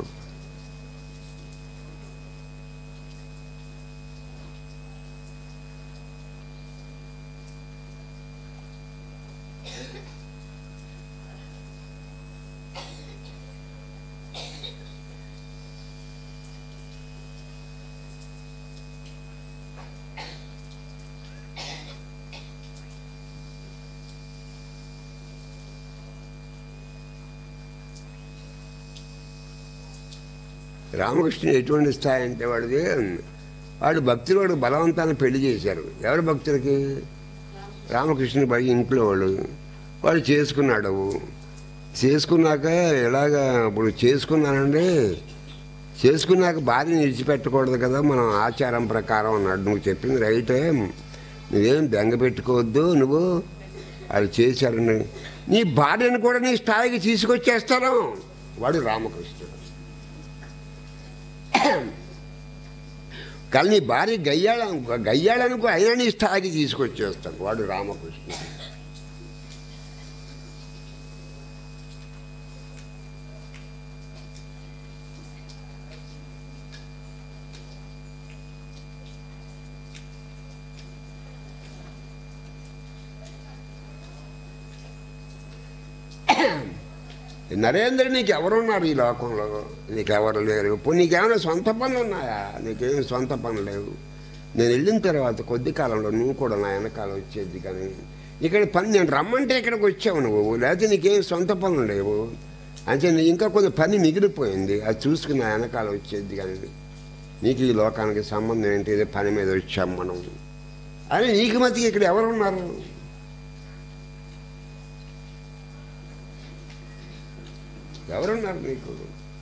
రామకృష్ణుడు ఎటువంటి స్థాయి అంటే వాడిది వాడు భక్తులు వాడు బలవంతాన్ని పెళ్లి చేశారు ఎవరు భక్తులకి రామకృష్ణుడు బడి ఇంట్లో వాళ్ళు వాడు చేసుకున్నాడు చేసుకున్నాక ఎలాగా ఇప్పుడు చేసుకున్నానండి చేసుకున్నాక భార్యని విడిచిపెట్టకూడదు కదా మనం ఆచారం ప్రకారం అన్నాడు నువ్వు చెప్పింది రైటే నువ్వేం బెంగ పెట్టుకోవద్దు నువ్వు వాళ్ళు చేశారని నీ భార్యను కూడా నీ స్థాయికి తీసుకొచ్చేస్తాను వాడు రామకృష్ణుడు కానీ నీ భార్య గయ్యాళ గయ్యాళనుకో అయినా నీ స్థాయికి తీసుకొచ్చేస్తాను వాడు రామకృష్ణుడు నరేంద్ర నీకు ఎవరున్నారు ఈ లోకంలో నీకు ఎవరు లేరు ఇప్పుడు నీకేమైనా సొంత పనులు ఉన్నాయా నీకేం సొంత పనులు లేవు నేను వెళ్ళిన తర్వాత కొద్ది కాలంలో నువ్వు కూడా నా వెనకాల వచ్చేది కానీ ఇక్కడ పని నేను రమ్మంటే ఇక్కడికి వచ్చావు నువ్వు లేకపోతే నీకేం సొంత పనులు లేవు అంటే నీ ఇంకా కొంత పని మిగిలిపోయింది అది చూసుకుని నా వెనకాల వచ్చేది కానీ నీకు ఈ లోకానికి సంబంధం ఏంటి ఇదే పని మీద వచ్చాం మనం అని నీకు మధ్య ఇక్కడ ఎవరున్నారు ఎవరున్నారు నీకు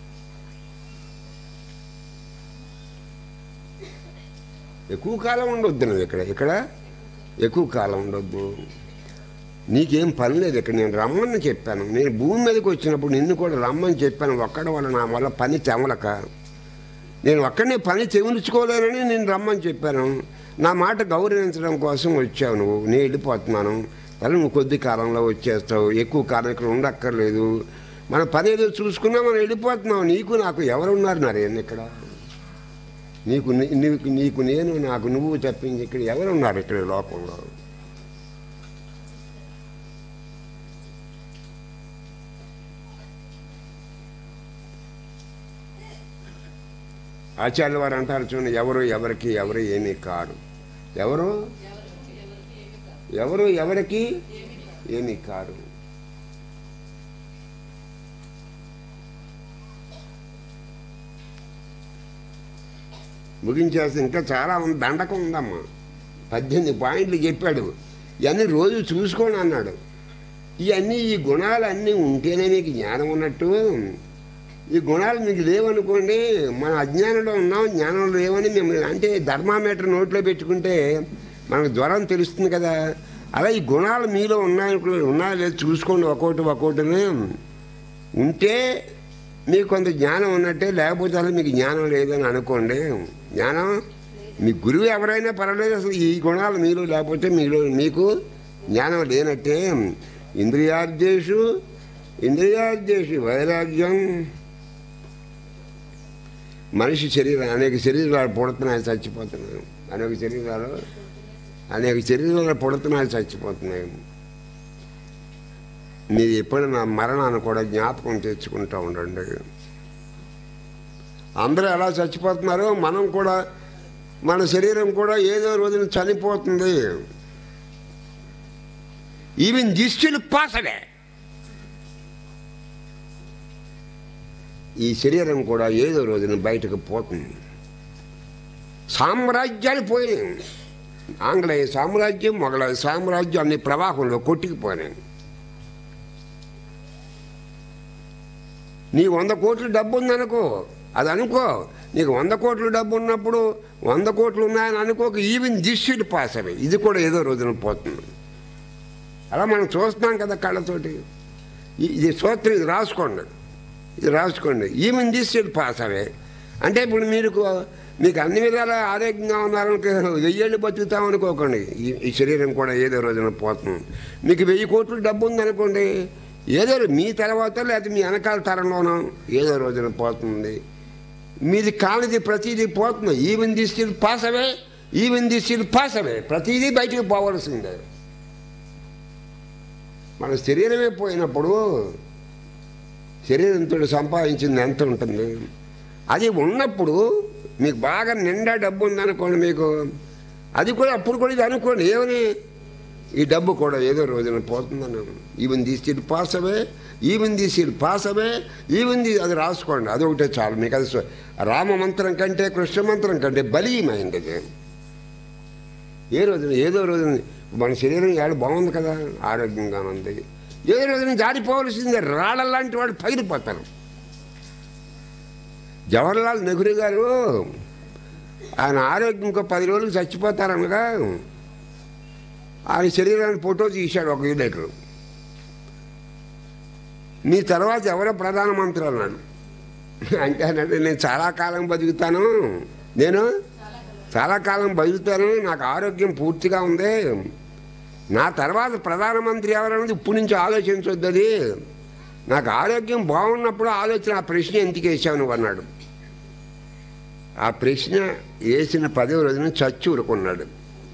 ఎక్కువ కాలం ఉండొద్దు నువ్వు ఇక్కడ ఇక్కడ ఎక్కువ కాలం ఉండొద్దు నీకేం పని లేదు ఇక్కడ నేను రమ్మని చెప్పాను నేను భూమి మీదకి వచ్చినప్పుడు నిన్ను కూడా రమ్మని చెప్పాను ఒక్కడ వల్ల నా వల్ల పని తెమలక నేను ఒక్కడనే పని చెవులుచుకోలేనని నేను రమ్మని చెప్పాను నా మాట గౌరవించడం కోసం వచ్చావు నువ్వు నేను వెళ్ళిపోతున్నాను కానీ నువ్వు కొద్ది కాలంలో వచ్చేస్తావు ఎక్కువ కాలం ఇక్కడ ఉండక్కర్లేదు మన పని ఏదో చూసుకున్నా మనం వెళ్ళిపోతున్నాం నీకు నాకు ఎవరున్నారు నరేన్ ఇక్కడ నీకు నీ- నీకు నీకు నేను నాకు నువ్వు చెప్పింది ఇక్కడ ఎవరున్నారు ఇక్కడ ఈ లోకంలో ఆచార్య వారు అంటారు చూడండి ఎవరు ఎవరికి ఎవరు ఏమీ కారు ఎవరు ఎవరు ఎవరికి ఏమీ కారు ముగించేస్తే ఇంకా చాలా ఉంది దండకం ఉందమ్మా పద్దెనిమిది పాయింట్లు చెప్పాడు ఇవన్నీ రోజు చూసుకోండి అన్నాడు ఇవన్నీ ఈ గుణాలు అన్నీ ఉంటేనే మీకు జ్ఞానం ఉన్నట్టు ఈ గుణాలు మీకు లేవనుకోండి మన అజ్ఞానంలో ఉన్నాం జ్ఞానం లేవని మేము అంటే ధర్మామీటర్ నోట్లో పెట్టుకుంటే మనకు జ్వరం తెలుస్తుంది కదా అలా ఈ గుణాలు మీలో ఉన్నాయనుకో ఉన్నాయో లేదు చూసుకోండి ఒక్కోటి ఒక్కోటిని ఉంటే మీకు కొంత జ్ఞానం ఉన్నట్టే లేకపోతే అసలు మీకు జ్ఞానం లేదని అనుకోండి జ్ఞానం మీ గురువు ఎవరైనా పర్వాలేదు అసలు ఈ గుణాలు మీరు లేకపోతే మీలో మీకు జ్ఞానం లేనట్టే ఇంద్రియార్థేషు ఇంద్రియార్థేషు వైరాగ్యం మనిషి శరీరం అనేక శరీరాలు పుడుతున్నాయి చచ్చిపోతున్నాయి అనేక శరీరాలు అనేక శరీరాలు పుడుతున్నాయి చచ్చిపోతున్నాయి మీరు ఎప్పుడైనా మరణాన్ని కూడా జ్ఞాపకం తెచ్చుకుంటూ ఉండండి అందరూ ఎలా చచ్చిపోతున్నారో మనం కూడా మన శరీరం కూడా ఏదో రోజున చనిపోతుంది ఈవెన్ దిష్టిలు పాసలే ఈ శరీరం కూడా ఏదో రోజున బయటకు పోతుంది సామ్రాజ్యాలు పోయినాయి ఆంగ్లేయ సామ్రాజ్యం మొఘలాయ సామ్రాజ్యం అన్ని ప్రవాహంలో కొట్టుకుపోయినాయి నీ వంద కోట్ల డబ్బు ఉందనుకో అది అనుకో నీకు వంద కోట్ల డబ్బు ఉన్నప్పుడు వంద కోట్లు ఉన్నాయని అనుకోక ఈవెన్ దిష్యుడు పాస్ అవి ఇది కూడా ఏదో రోజున పోతుంది అలా మనం చూస్తున్నాం కదా కళ్ళతోటి ఇ- ఇది సూత్రం ఇది రాసుకోండి ఇది రాసుకోండి ఈవెన్ దిష్యుడు పాస్ అవే అంటే ఇప్పుడు మీరు మీకు అన్ని విధాలా ఆరోగ్యంగా ఉన్నారనుకో వెయ్యేళ్ళు బతుకుతాం అనుకోకండి ఈ- ఈ శరీరం కూడా ఏదో రోజున పోతుంది మీకు వెయ్యి కోట్లు డబ్బు ఉందనుకోండి ఏదో రో- మీ తర్వాత లేకపోతే మీ వెనకాల తరంలోనో ఏదో రోజున పోతుంది మీది కానిది ప్రతిదీ పోతుంది even this will pass away even this will pass away ప్రతిదీ బయటికి పోవలసిందే మన శరీరమే పోయినప్పుడు శరీరంతో సంపాదించింది ఎంత ఉంటుంది అది ఉన్నప్పుడు మీకు బాగా నిండా డబ్బు ఉందనుకోండి మీకు అది కూడా అప్పుడు కూడా ఇది అనుకోండి ఏమని ఈ డబ్బు కూడా ఏదో రోజున పోతుందని even the still pass away even the still pass away even the అది రాసుకోండి అదొకటే చాలు మీకు అది స్వ- రామ మంత్రం కంటే కృష్ణ మంత్రం కంటే బలీయమైంది అది ఏ రోజున ఏదో రోజున మన శరీరం ఏడు బాగుంది కదా ఆరోగ్యంగా ఉంది ఏదో రోజున జారిపోవలసిందే రాళ్ళలాంటి వాడు పగిలిపోతారు జవహర్లాల్ నెహ్రూ గారు ఆయన ఆరోగ్యం ఇంకో పది రోజులు చచ్చిపోతారనగా ఆయన శరీరాన్ని ఫోటో తీశాడు ఒక విలేకరు మీ తర్వాత ఎవరో ప్రధానమంత్రి అన్నాడు అంటే అన్నాడు నేను చాలా కాలం బతుకుతాను నేను చాలా కాలం బతుకుతాను నాకు ఆరోగ్యం పూర్తిగా ఉంది నా తర్వాత ప్రధానమంత్రి ఎవరన్నది ఇప్పటి నుంచి ఆలోచించొద్దు అది నాకు ఆరోగ్యం బాగున్నప్పుడు ఆలోచన ఆ ప్రశ్న ఎందుకు వేసావు నువ్వు అన్నాడు ఆ ప్రశ్న వేసిన పదవ రోజున చచ్చి ఊరుకున్నాడు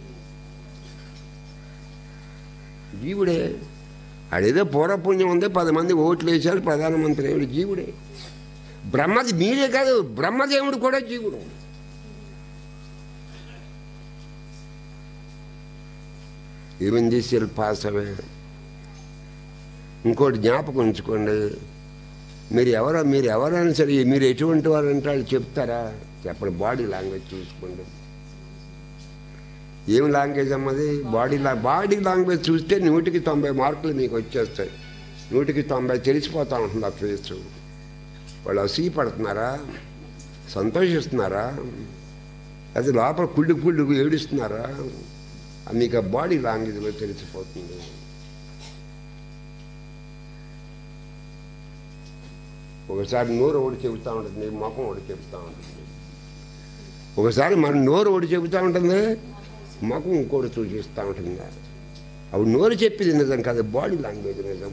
జీవుడే అదేదో పూర్వపుణ్యం ఉంది పది మంది ఓట్లు వేశారు ప్రధానమంత్రి దేవుడు జీవుడే బ్రహ్మది మీరే కాదు బ్రహ్మదేవుడు కూడా జీవుడు even this will pass away ఇంకోటి జ్ఞాపకం ఉంచుకోండి మీరు ఎవరో మీరు ఎవరైనా సరే మీరు ఎటువంటి వారు అంటే వాళ్ళు చెప్తారా చెప్పండి బాడీ లాంగ్వేజ్ చూసుకోండి ఏం లాంగ్వేజ్ అమ్మది బాడీ లా బాడీ లాంగ్వేజ్ చూస్తే నూటికి తొంభై మార్కులు మీకు వచ్చేస్తాయి నూటికి తొంభై తెలిసిపోతా ఉంటుంది ఆ ఫేస్ వాళ్ళు అసూయ పడుతున్నారా సంతోషిస్తున్నారా అది లోపల కుళ్ళు కుళ్ళు ఏడుస్తున్నారా అది మీకు ఆ బాడీ లాంగ్వేజ్లో తెలిసిపోతుంది ఒకసారి నోరు ఒకటి చెబుతూ ఉంటుంది ముఖం ఒకటి చెబుతూ ఉంటుంది ఒకసారి మన నోరు ఒకటి చెబుతూ ఉంటుంది ముఖం ఇంకోటి సూచిస్తూ ఉంటుంది అప్పుడు నోరు చెప్పింది నిజం కాదు బాడీ లాంగ్వేజ్ నిజం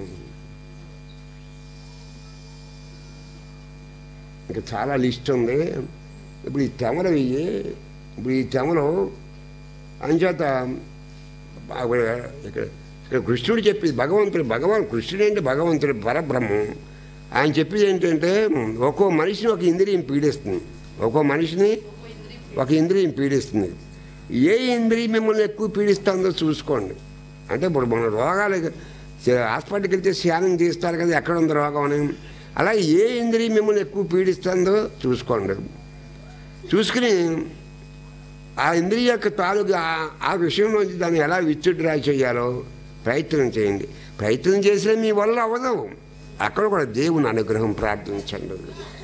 ఇంకా చాలా లిస్ట్ ఉంది ఇప్పుడు ఈ తెమలు వెయ్యి ఇప్పుడు ఈ తెమలు అంచేత బాగా ఇక్కడ ఇక్కడ కృష్ణుడు చెప్పింది భగవంతుడు భగవాన్ కృష్ణుడు అంటే భగవంతుడు పరబ్రహ్మం ఆయన చెప్పేది ఏంటంటే ఒక్కో మనిషిని ఒక ఇంద్రియం పీడిస్తుంది ఒక్కో మనిషిని ఒక ఇంద్రియం పీడిస్తుంది ఏ ఇంద్రియం మిమ్మల్ని ఎక్కువ పీడిస్తుందో చూసుకోండి అంటే ఇప్పుడు మన రోగాలు హాస్పిటల్కి వెళ్తే స్కానింగ్ తీస్తారు కదా ఎక్కడ ఉంది రోగం అని అలా ఏ ఇంద్రియం మిమ్మల్ని ఎక్కువ పీడిస్తుందో చూసుకోండి చూసుకుని ఆ ఇంద్రియ యొక్క తాలూకు ఆ- ఆ విషయంలోంచి దాన్ని ఎలా విత్డ్రా చేయాలో ప్రయత్నం చేయండి ప్రయత్నం చేసినా మీ వల్ల అవ్వదు అక్కడ కూడా దేవుని అనుగ్రహం ప్రార్థించండి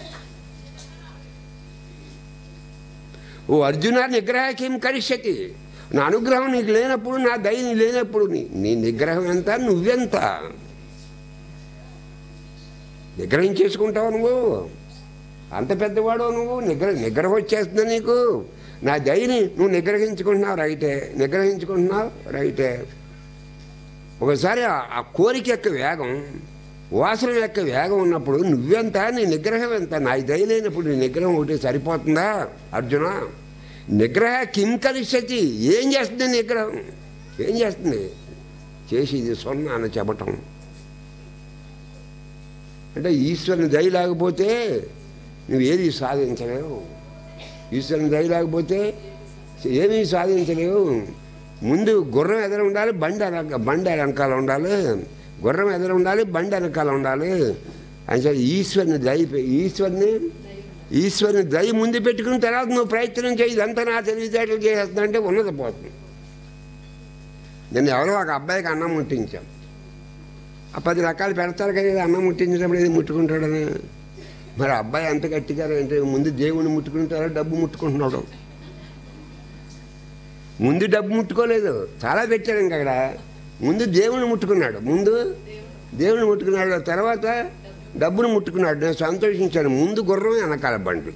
ఓ అర్జున నిగ్రహకేం కరిష్యతి నా అనుగ్రహం నీకు లేనప్పుడు నా దయ నీకు లేనప్పుడు నీ నీ నిగ్రహం ఎంత నువ్వెంత నిగ్రహం చేసుకుంటావు నువ్వు అంత పెద్దవాడు నువ్వు నిగ్రహ నిగ్రహం వచ్చేస్తుంది నీకు నా దయని నువ్వు నిగ్రహించుకుంటున్నావు రైటే నిగ్రహించుకుంటున్నావు రైటే ఒకసారి ఆ- ఆ కోరిక యొక్క వేగం వాసన యొక్క వేగం ఉన్నప్పుడు నువ్వెంత నీ నిగ్రహం ఎంత నా దయ లేనప్పుడు నీ నిగ్రహం ఒకటి సరిపోతుందా అర్జున నిగ్రహ కిం కలిసతి ఏం చేస్తుంది నిగ్రహం ఏం చేస్తుంది చేసి ఇది సొన్న అని చెప్పటం అంటే ఈశ్వరుని దయ లేకపోతే నువ్వేది సాధించలేవు ఈశ్వరుని దయ లేకపోతే ఏమీ సాధించలేవు ముందు గుర్రం ఎదురు ఉండాలి బండి వెనక బండి వెనకాల ఉండాలి గుర్రం ఎదురు ఉండాలి బండి వెనకాల ఉండాలి అంటే ఈశ్వరుని దయ పె- ఈశ్వరుని ఈశ్వరుని దయ ముందు పెట్టుకున్న తర్వాత నువ్వు ప్రయత్నం చేయి ఇదంతా నా తెలివితేటలు చేస్తున్నా అంటే ఉన్నది పోతుంది నేను ఎవరో ఒక అబ్బాయికి అన్నం ముట్టించాం ఆ పది రకాలు పెడతారు కదా ఇది అన్నం ముట్టించినప్పుడు ఏది ముట్టుకుంటాడని మరి ఆ అబ్బాయి అంత గట్టిగా అంటే ముందు దేవుని ముట్టుకుంటారా డబ్బు ముట్టుకుంటున్నాడు ముందు డబ్బు ముట్టుకోలేదు చాలా పెట్టాడు ఇంక అక్కడ ముందు దేవుని ముట్టుకున్నాడు ముందు దేవుని ముట్టుకున్నాడు తర్వాత డబ్బును ముట్టుకున్నాడు నేను సంతోషించాను ముందు గుర్రం వెనకాల బండి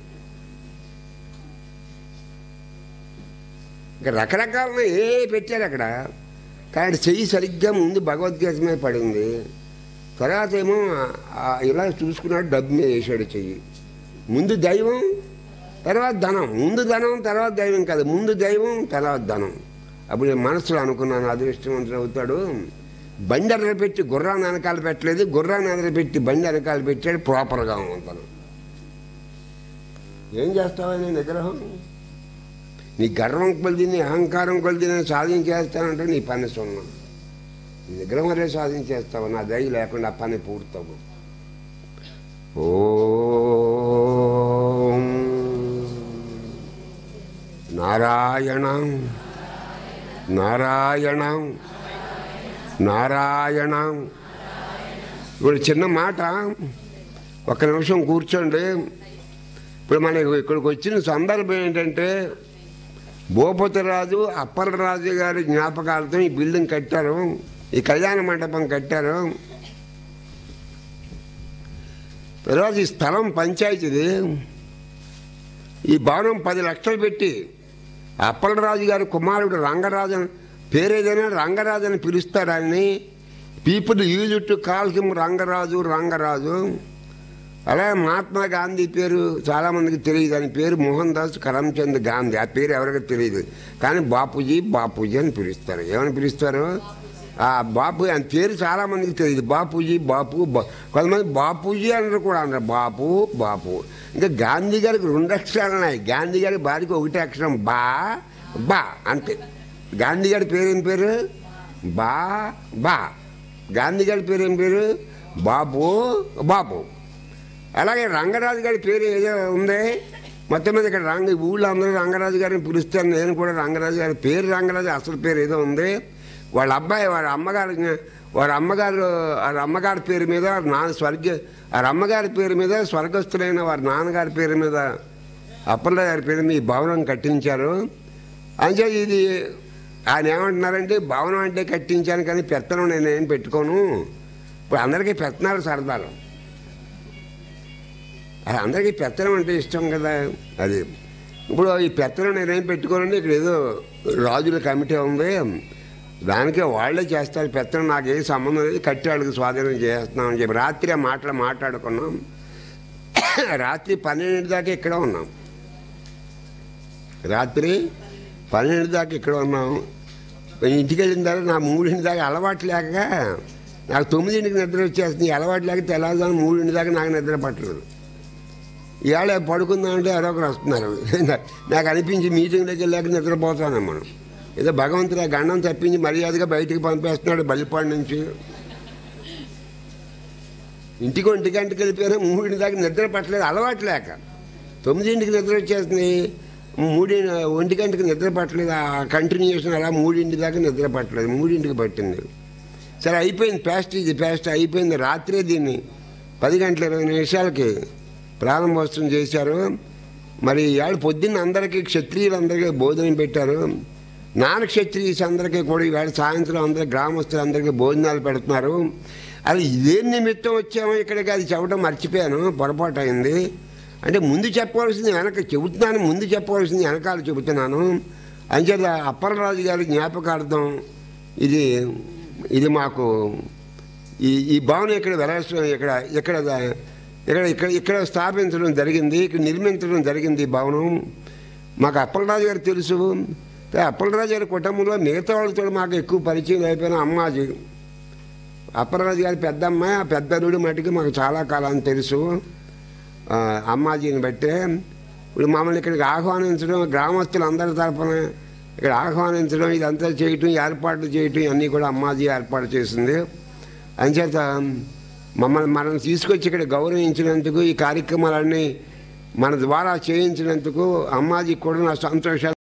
ఇంకా రకరకాల ఏ పెట్టారు అక్కడ కానీ చెయ్యి సరిగ్గా ముందు భగవద్గీత మీద పడింది తర్వాత ఏమో ఆ- ఇలా చూసుకున్నాడు డబ్బు మీద వేసాడు చెయ్యి ముందు దైవం తర్వాత ధనం ముందు ధనం తర్వాత దైవం కాదు ముందు దైవం తర్వాత ధనం అప్పుడు నేను మనసులో అనుకున్నాను అదృష్టవంతుడు అవుతాడు బండి వెనకాల పెట్టి గుర్రాన్ని వెనకాల పెట్టలేదు గుర్రాన్ని వెనకాల పెట్టి బండి వెనకాల పెట్టాడు ప్రాపర్గా ఉంటాను ఏం చేస్తావని నిగ్రహం నీ గర్వం కొలిది నీ అహంకారం కొలిది నేను సాధించేస్తానంటే నీ పని సున్నా నీ విగ్రహం వరే సాధించేస్తావు నా దయ లేకుండా ఆ పని పూర్తవు ఓం నారాయణ నారాయణ నారాయణ ఇప్పుడు చిన్న మాట ఒక్క నిమిషం కూర్చోండి ఇప్పుడు మనకి ఇక్కడికి వచ్చిన సందర్భం ఏంటంటే భూపతిరాజు అప్పలరాజు గారి జ్ఞాపకాలతో ఈ బిల్డింగ్ కట్టారు ఈ కళ్యాణ మండపం కట్టారు తర్వాత ఈ స్థలం పంచాయతీది ఈ భవనం పది లక్షలు పెట్టి అప్పలరాజు గారి కుమారుడు రంగరాజు అని- పేరేదైనా రంగరాజు అని పిలుస్తారు ఆయన్ని people used to call him Rangaraju Rangaraju అలాగే మహాత్మా గాంధీ పేరు చాలామందికి తెలియదు ఆయన పేరు మోహన్ దాస్ కరమ్చంద్ గాంధీ ఆ పేరు ఎవరికి తెలియదు కానీ బాపూజీ బాపూజీ అని పిలుస్తారు ఏమని పిలుస్తారు ఆ బాపు ఆయన పేరు చాలామందికి తెలియదు బాపూజీ బాపు బా- కొంతమంది బాపూజీ అన్నారు కూడా అన్నారు బాపు బాపు ఇంకా గాంధీ గారికి రెండు అక్షరాలు ఉన్నాయి గాంధీ గారి భార్యకి ఒకటే అక్షరం బా బా అంతే గాంధీ గారి పేరు ఏం పేరు బా బా గాంధీ గారి పేరు ఏం పేరు బాపు బాపు అలాగే రంగరాజు గారి పేరు ఏదో ఉంది మొత్తం మీద ఇక్కడ రంగ ఊళ్ళో అందరూ రంగరాజు గారిని పిలుస్తాను నేను కూడా రంగరాజు గారి పేరు రంగరాజు అసలు పేరు ఏదో ఉంది వాళ్ళ అబ్బాయి వారి అమ్మగారు వారి అమ్మగారు వారి అమ్మగారి పేరు మీద వారి నాన్న స్వర్గ వారి అమ్మగారి పేరు మీద స్వర్గస్థులైన వారి నాన్నగారి పేరు మీద అప్పలరాజు గారి పేరు మీద ఈ భవనం కట్టించారు అంతే ఇది ఆయన ఏమంటున్నారంటే భవనం అంటే కట్టించాను కానీ పెత్తనం నేనేం పెట్టుకోను ఇప్పుడు అందరికీ పెత్తనాలు సరదాలు అది అందరికీ పెత్తనం అంటే ఇష్టం కదా అది ఇప్పుడు ఈ పెత్తనం నేనేం పెట్టుకోనండి ఇక్కడ ఏదో రాజుల కమిటీ ఉంది దానికే వాళ్ళే చేస్తారు పెత్తనం నాకు ఏ సంబంధం లేదు కట్టి వాళ్ళకి స్వాధీనం చేస్తున్నామని చెప్పి రాత్రి ఆ మాటలు మాట్లాడుకున్నాం రాత్రి పన్నెండు దాకా ఇక్కడ ఉన్నాం రాత్రి పన్నెండు దాకా ఇక్కడ ఉన్నాం ఇంటికి వెళ్ళిన తర్వాత నా మూడింటి దాకా అలవాటు లేక నాకు తొమ్మిదింటికి నిద్ర వచ్చేస్తుంది ఈ అలవాటు లేక తెల్లవారుజాము మూడింటి దాకా నాకు నిద్ర పట్టలేదు ఇవాళ పడుకుందామంటే ఎవరొకరు వస్తున్నారు నాకు అనిపించి మీటింగ్లోకి వెళ్ళాక నిద్రపోతాను మనం ఏదో భగవంతుడు ఆ గండం తప్పించి మర్యాదగా బయటికి పంపేస్తున్నాడు బల్లిపాడు నుంచి ఇంటికి ఒంటి గంటకి వెళ్ళిపోయారు మూడింటి దాకా నిద్ర పట్టలేదు అలవాటు లేక తొమ్మిదింటికి నిద్ర వచ్చేస్తుంది మూడి ఒంటి గంటకి నిద్ర పట్టలేదు ఆ కంటిన్యూషన్ అలా మూడింటి దాకా నిద్ర పట్టలేదు మూడింటికి పట్టింది సరే అయిపోయింది పేస్ట్ ఇది పేస్ట్ అయిపోయింది రాత్రే దీన్ని పది గంటల ఇరవై నిమిషాలకి ప్రారంభోత్సవం చేశారు మరి ఇవాళ పొద్దున్న అందరికీ క్షత్రియులందరికీ భోజనం పెట్టారు నాన్ క్షత్రియస్ అందరికీ కూడా ఇవాళ సాయంత్రం అందరి గ్రామస్తులందరికీ భోజనాలు పెడుతున్నారు అది ఇదే నిమిత్తం వచ్చామో ఇక్కడికి అది చెప్పడం మర్చిపోయాను పొరపాటు అయింది అంటే ముందు చెప్పవలసింది వెనక చెబుతున్నాను ముందు చెప్పవలసింది వెనకాల చెబుతున్నాను అంచేత అప్పలరాజు గారి జ్ఞాపకార్థం ఇది ఇది మాకు ఈ ఈ భవనం ఇక్కడ వెలసిన ఇక్కడ ఇక్కడ ఇక్కడ ఇక్కడ ఇక్కడ స్థాపించడం జరిగింది ఇక్కడ నిర్మించడం జరిగింది ఈ భవనం మాకు అప్పలరాజు గారు తెలుసు అప్పలరాజు గారి కుటుంబంలో మిగతా వాళ్ళతో మాకు ఎక్కువ పరిచయం అయిపోయిన అమ్మాజీ అప్పలరాజు గారి పెద్ద అమ్మాయి ఆ పెద్ద అల్లుడి మటుకు మాకు చాలా కాలం తెలుసు ఆ, అమ్మాజీని బట్టే ఇప్పుడు మమ్మల్ని ఇక్కడికి ఆహ్వానించడం గ్రామస్తులు అందరి తరఫున ఇక్కడ ఆహ్వానించడం ఇదంతా చేయటం ఏర్పాట్లు చేయటం అన్నీ కూడా అమ్మాజీ ఏర్పాటు చేసింది అంచేత మమ్మల్ని మనం తీసుకొచ్చి ఇక్కడ గౌరవించినందుకు ఈ కార్యక్రమాలన్నీ మన ద్వారా చేయించినందుకు అమ్మాజీకి కూడా నా సంతోషాలు